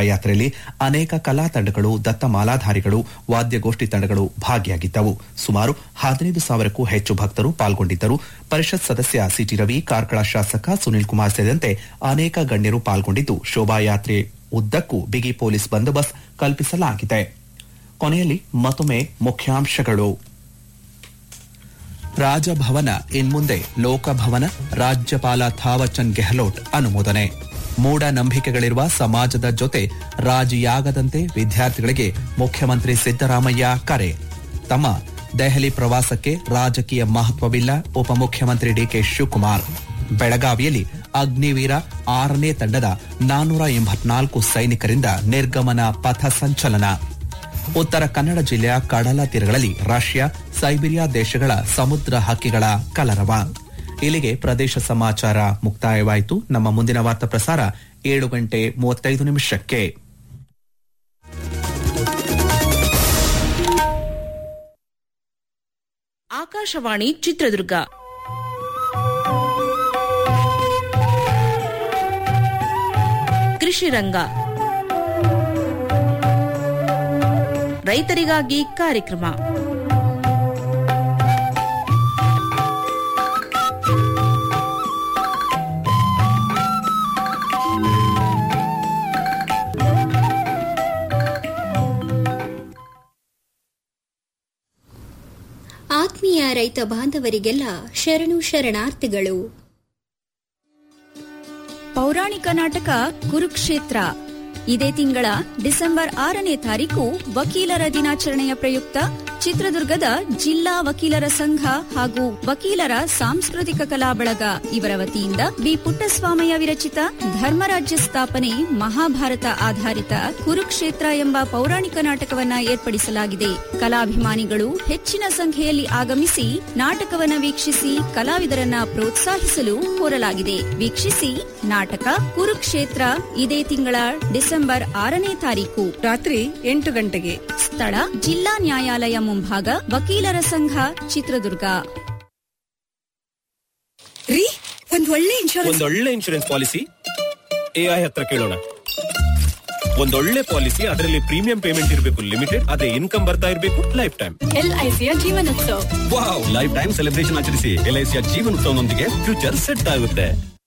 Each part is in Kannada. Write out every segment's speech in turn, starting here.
ಶೋಭಾಯಾತ್ರೆಯಲ್ಲಿ ಅನೇಕ ಕಲಾ ತಂಡಗಳು ದತ್ತ ಮಾಲಾಧಾರಿಗಳು ವಾದ್ಯಗೋಷ್ಠಿ ತಂಡಗಳು ಭಾಗಿಯಾಗಿದ್ದವು ಸುಮಾರು ಹದಿನೈದು ಸಾವಿರಕ್ಕೂ ಹೆಚ್ಚು ಭಕ್ತರು ಪಾಲ್ಗೊಂಡಿದ್ದರು ಪರಿಷತ್ ಸದಸ್ಯ ಸಿಟಿ ರವಿ ಕಾರ್ಕಳ ಶಾಸಕ ಸುನಿಲ್ ಕುಮಾರ್ ಸೇರಿದಂತೆ ಅನೇಕ ಗಣ್ಯರು ಪಾಲ್ಗೊಂಡಿದ್ದು ಶೋಭಾಯಾತ್ರೆ ಉದ್ದಕ್ಕೂ ಬಿಗಿ ಪೊಲೀಸ್ ಬಂದೋಬಸ್ತ್ ಕಲ್ಪಿಸಲಾಗಿದೆ ಕೊನೆಯಲ್ಲಿ ಮತ್ತೊಮ್ಮೆ ಮುಖ್ಯಾಂಶಗಳು ರಾಜಭವನ ಇನ್ಮುಂದೆ ಲೋಕಭವನ ರಾಜ್ಯಪಾಲ ಥಾವರ್ಚಂದ್ ಗೆಹ್ಲೋಟ್ ಅನುಮೋದನೆ ಮೂಢನಂಬಿಕೆಗಳಿರುವ ಸಮಾಜದ ಜೊತೆ ರಾಜಿಯಾಗದಂತೆ ವಿದ್ಯಾರ್ಥಿಗಳಿಗೆ ಮುಖ್ಯಮಂತ್ರಿ ಸಿದ್ದರಾಮಯ್ಯ ಕರೆ ತಮ್ಮ ದೆಹಲಿ ಪ್ರವಾಸಕ್ಕೆ ರಾಜಕೀಯ ಮಹತ್ವವಿಲ್ಲ ಉಪಮುಖ್ಯಮಂತ್ರಿ ಡಿಕೆ ಶಿವಕುಮಾರ್ ಬೆಳಗಾವಿಯಲ್ಲಿ ಅಗ್ನಿವೀರ ಆರನೇ ತಂಡದ ನಾನ್ನೂರ ಎಂಬತ್ನಾಲ್ಕು ಸೈನಿಕರಿಂದ ನಿರ್ಗಮನ ಪಥ ಸಂಚಲನ ಉತ್ತರ ಕನ್ನಡ ಜಿಲ್ಲೆಯ ಕಡಲ ತೀರಗಳಲ್ಲಿ ರಷ್ಯಾ ಸೈಬೀರಿಯಾ ದೇಶಗಳ ಸಮುದ್ರ ಹಕ್ಕಿಗಳ ಕಲರವ ಇಲ್ಲಿಗೆ ಪ್ರದೇಶ ಸಮಾಚಾರ ಮುಕ್ತಾಯವಾಯಿತು ನಮ್ಮ ಮುಂದಿನ ವಾರ್ತಾ ಪ್ರಸಾರ ಏಳು ಗಂಟೆ ಮೂವತ್ತೈದು ನಿಮಿಷಕ್ಕೆ ಆಕಾಶವಾಣಿ ಚಿತ್ರದುರ್ಗ ಕೃಷಿ ರಂಗ ರೈತರಿಗಾಗಿ ಕಾರ್ಯಕ್ರಮ ಆತ್ಮೀಯ ರೈತ ಬಾಂಧವರಿಗೆಲ್ಲ ಶರಣು ಶರಣಾರ್ಥಿಗಳು ಪೌರಾಣಿಕ ನಾಟಕ ಕುರುಕ್ಷೇತ್ರ ಇದೇ ತಿಂಗಳ ಡಿಸೆಂಬರ್ ಆರನೇ ತಾರೀಕು ವಕೀಲರ ದಿನಾಚರಣೆಯ ಪ್ರಯುಕ್ತ ಚಿತ್ರದುರ್ಗದ ಜಿಲ್ಲಾ ವಕೀಲರ ಸಂಘ ಹಾಗೂ ವಕೀಲರ ಸಾಂಸ್ಕೃತಿಕ ಕಲಾ ಬಳಗ ಇವರ ವತಿಯಿಂದ ಬಿ ಪುಟ್ಟಸ್ವಾಮಯ್ಯ ವಿರಚಿತ ಧರ್ಮರಾಜ್ಯ ಸ್ಥಾಪನೆ ಮಹಾಭಾರತ ಆಧಾರಿತ ಕುರುಕ್ಷೇತ್ರ ಎಂಬ ಪೌರಾಣಿಕ ನಾಟಕವನ್ನ ಏರ್ಪಡಿಸಲಾಗಿದೆ ಕಲಾಭಿಮಾನಿಗಳು ಹೆಚ್ಚಿನ ಸಂಖ್ಯೆಯಲ್ಲಿ ಆಗಮಿಸಿ ನಾಟಕವನ್ನ ವೀಕ್ಷಿಸಿ ಕಲಾವಿದರನ್ನ ಪ್ರೋತ್ಸಾಹಿಸಲು ಕೋರಲಾಗಿದೆ ವೀಕ್ಷಿಸಿ ನಾಟಕ ಕುರುಕ್ಷೇತ್ರ ಇದೇ ತಿಂಗಳ ಡಿಸೆಂಬರ್ ಆರನೇ ತಾರೀಕು ರಾತ್ರಿ ಎಂಟು ಗಂಟೆಗೆ ಸ್ಥಳ ಜಿಲ್ಲಾ ನ್ಯಾಯಾಲಯ ಮುಂಭಾಗ ವಕೀಲರ ಸಂಘ ಚಿತ್ರದುರ್ಗ ರೀ ಒಂದ್ ಒಳ್ಳೆ ಇನ್ಶೂರೆನ್ಸ್ ಒಂದೊಳ್ಳೆ ಇನ್ಶೂರೆನ್ಸ್ ಪಾಲಿಸಿ ಎಐ ಹತ್ರ ಕೇಳೋಣ ಒಂದೊಳ್ಳೆ ಪಾಲಿಸಿ ಅದರಲ್ಲಿ ಪ್ರೀಮಿಯಂ ಪೇಮೆಂಟ್ ಇರಬೇಕು ಲಿಮಿಟೆಡ್ ಅದೇ ಇನ್ಕಮ್ ಬರ್ತಾ ಇರಬೇಕು ಲೈಫ್ ಟೈಮ್ ಎಲ್ಐಸಿಯ ಜೀವನೋತ್ಸವ ವಾವ್ ಲೈಫ್ ಟೈಮ್ ಸೆಲೆಬ್ರೇಷನ್ ಆಚರಿಸಿ ಎಲ್ಐಸಿಯ ಜೀವನೋತ್ಸವನೊಂದಿಗೆ ಫ್ಯೂಚರ್ ಸೆಟ್ ಆಗುತ್ತೆ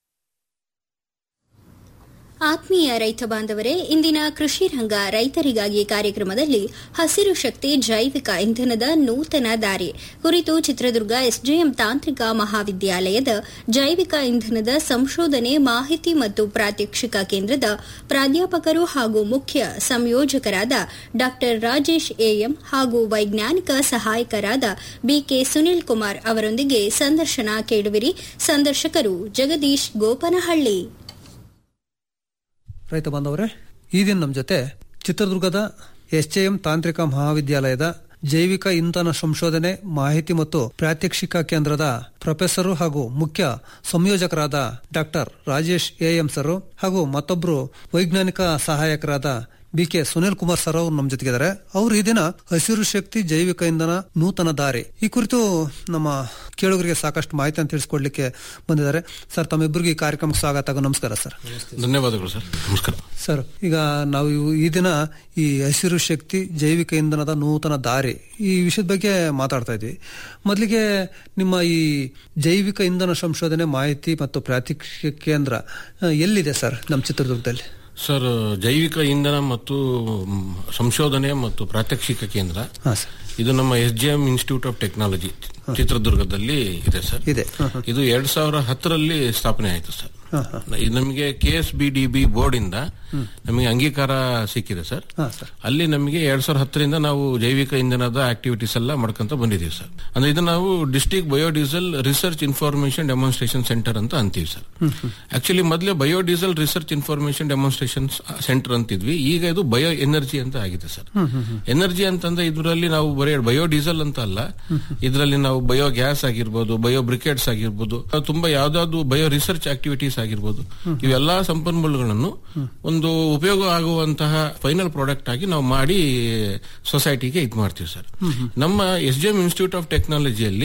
ಆತ್ಮೀಯ ರೈತ ಬಾಂಧವರೇ ಇಂದಿನ ಕೃಷಿ ರಂಗ ರೈತರಿಗಾಗಿ ಕಾರ್ಯಕ್ರಮದಲ್ಲಿ ಹಸಿರು ಶಕ್ತಿ ಜೈವಿಕ ಇಂಧನದ ನೂತನ ದಾರಿ ಕುರಿತು ಚಿತ್ರದುರ್ಗ ಎಸ್ಜೆಎಂ ತಾಂತ್ರಿಕ ಮಹಾವಿದ್ಯಾಲಯದ ಜೈವಿಕ ಇಂಧನದ ಸಂಶೋಧನೆ ಮಾಹಿತಿ ಮತ್ತು ಪ್ರಾತ್ಯಕ್ಷಿಕ ಕೇಂದ್ರದ ಪ್ರಾಧ್ಯಾಪಕರು ಹಾಗೂ ಮುಖ್ಯ ಸಂಯೋಜಕರಾದ ಡಾ ರಾಜೇಶ್ ಎಎಂ ಹಾಗೂ ವೈಜ್ಞಾನಿಕ ಸಹಾಯಕರಾದ ಬಿಕೆ ಸುನಿಲ್ ಕುಮಾರ್ ಅವರೊಂದಿಗೆ ಸಂದರ್ಶನ ಕೇಳುವಿರಿ ಸಂದರ್ಶಕರು ಜಗದೀಶ್ ಗೋಪನಹಳ್ಳಿ ರೈತ ಬಾಂಧವರೇ ಈ ದಿನ ನಮ್ಮ ಜೊತೆ ಚಿತ್ರದುರ್ಗದ ಎಸ್ಜೆಎಂ ತಾಂತ್ರಿಕ ಮಹಾವಿದ್ಯಾಲಯದ ಜೈವಿಕ ಇಂಧನ ಸಂಶೋಧನೆ ಮಾಹಿತಿ ಮತ್ತು ಪ್ರಾತ್ಯಕ್ಷಿಕ ಕೇಂದ್ರದ ಪ್ರೊಫೆಸರು ಹಾಗೂ ಮುಖ್ಯ ಸಂಯೋಜಕರಾದ ಡಾಕ್ಟರ್ ರಾಜೇಶ್ ಎಎಂ ಸರ್ ಹಾಗೂ ಮತ್ತೊಬ್ಬರು ವೈಜ್ಞಾನಿಕ ಸಹಾಯಕರಾದ B K Sunil Kumar sir ಅವರು ನಮ್ಮ ಜೊತೆಗಿದ್ದಾರೆ ಅವರು ಈ ದಿನ ಹಸಿರು ಶಕ್ತಿ ಜೈವಿಕ ಇಂಧನ ನೂತನ ದಾರಿ ಈ ಕುರಿತು ನಮ್ಮ ಕೇಳುಗರಿಗೆ ಸಾಕಷ್ಟು ಮಾಹಿತಿಯನ್ನು ತಿಳಿಸ್ಕೊಡ್ಲಿಕ್ಕೆ ಬಂದಿದ್ದಾರೆ ಸರ್ ತಮ್ಮಿಬ್ಬರಿಗೆ ಈ ಕಾರ್ಯಕ್ರಮಕ್ಕೆ ಸ್ವಾಗತ ಹಾಗೂ ನಮಸ್ಕಾರ ಸರ್ ಧನ್ಯವಾದಗಳು ಸರ್ ನಮಸ್ಕಾರ ಸರ್ ಈಗ ನಾವು ಇವು- ಈ ದಿನ ಈ ಹಸಿರು ಶಕ್ತಿ ಜೈವಿಕ ಇಂಧನದ ನೂತನ ದಾರಿ ಈ ವಿಷಯದ ಬಗ್ಗೆ ಮಾತಾಡ್ತಾ ಇದ್ವಿ ಮೊದಲಿಗೆ ನಿಮ್ಮ ಈ ಜೈವಿಕ ಇಂಧನ ಸಂಶೋಧನೆ ಮಾಹಿತಿ ಮತ್ತು ಪ್ರಾತ್ಯಕ್ಷಿಕ ಕೇಂದ್ರ ಆ, ಎಲ್ಲಿದೆ ಸರ್ ನಮ್ಮ ಚಿತ್ರದುರ್ಗದಲ್ಲಿ ಸರ್ ಜೈವಿಕ ಇಂಧನ ಮತ್ತು ಮ್, ಸಂಶೋಧನೆ ಮತ್ತು ಪ್ರಾತ್ಯಕ್ಷಿಕ ಕೇಂದ್ರ ಹಾ ಸರ್ ಇದು ನಮ್ಮ S J M institute of technology ಚಿತ್ರದುರ್ಗದಲ್ಲಿ ಇದೆ ಸರ್ ಇದೆ ಹಾ, ಹಾ. ಇದು ಎರಡ್ ಸಾವಿರ ಹತ್ತರಲ್ಲಿ ಸ್ಥಾಪನೆ ಆಯಿತು ಸರ್ ಹಾ, ಹಾ. ಇದು ನಮಗೆ K S B D B board ಇಂದ ನಮಗೆ ಅಂಗೀಕಾರ ಸಿಕ್ಕಿದೆ ಸರ್ ಹಾ ಸರ್ ಅಲ್ಲಿ ನಮಗೆ ಎರಡ್ ಸಾವಿರದ ಹತ್ತರಿಂದ ನಾವು ಜೈವಿಕ ಇಂಧನದ ಆಕ್ಟಿವಿಟೀಸ್ ಎಲ್ಲ ಮಾಡ್ಕೊಂತ ಬಂದಿದ್ದೀವಿ ಸರ್ ಅಂದ್ರೆ ಇದು ನಾವು district biodiesel research information demonstration centre ಅಂತ ಅಂತೀವಿ ಸರ್ ಆಕ್ಚುಲಿ ಮೊದಲೇ biodiesel research information demonstration centre ಅಂತಿದ್ವಿ ಈಗ ಇದು ಬಯೋ ಎನರ್ಜಿ ಅಂತ ಆಗಿದೆ ಸರ್ ಎನರ್ಜಿ ಅಂತಂದ್ರೆ ಇದರಲ್ಲಿ ನಾವು ಬರೀ ಬಯೋಡೀಸೆಲ್ ಅಂತ ಅಲ್ಲ ಇದರಲ್ಲಿ ನಾವು ಬಯೋ ಗ್ಯಾಸ್ ಆಗಿರ್ಬೋದು ಬಯೋ ಬ್ರಿಕೇಟ್ಸ್ ಆಗಿರ್ಬೋದು ನಾವು ತುಂಬಾ ಯಾವ್ದಾದ್ರು ಬಯೋ ರಿಸರ್ಚ್ ಆಕ್ಟಿವಿಟೀಸ್ ಆಗಿರ್ಬೋದು ಇವೆಲ್ಲಾ ಸಂಪನ್ಮೂಲಗಳನ್ನು ಒಂದು ಉಪಯೋಗ ಆಗುವಂತಹ ಫೈನಲ್ ಪ್ರಾಡಕ್ಟ್ ಆಗಿ ನಾವು ಮಾಡಿ ಸೊಸೈಟಿಗೆ ಇದು ಮಾಡ್ತೀವಿ ಸರ್ ನಮ್ಮ S D M institute of ಟೆಕ್ನಾಲಜಿಯಲ್ಲಿ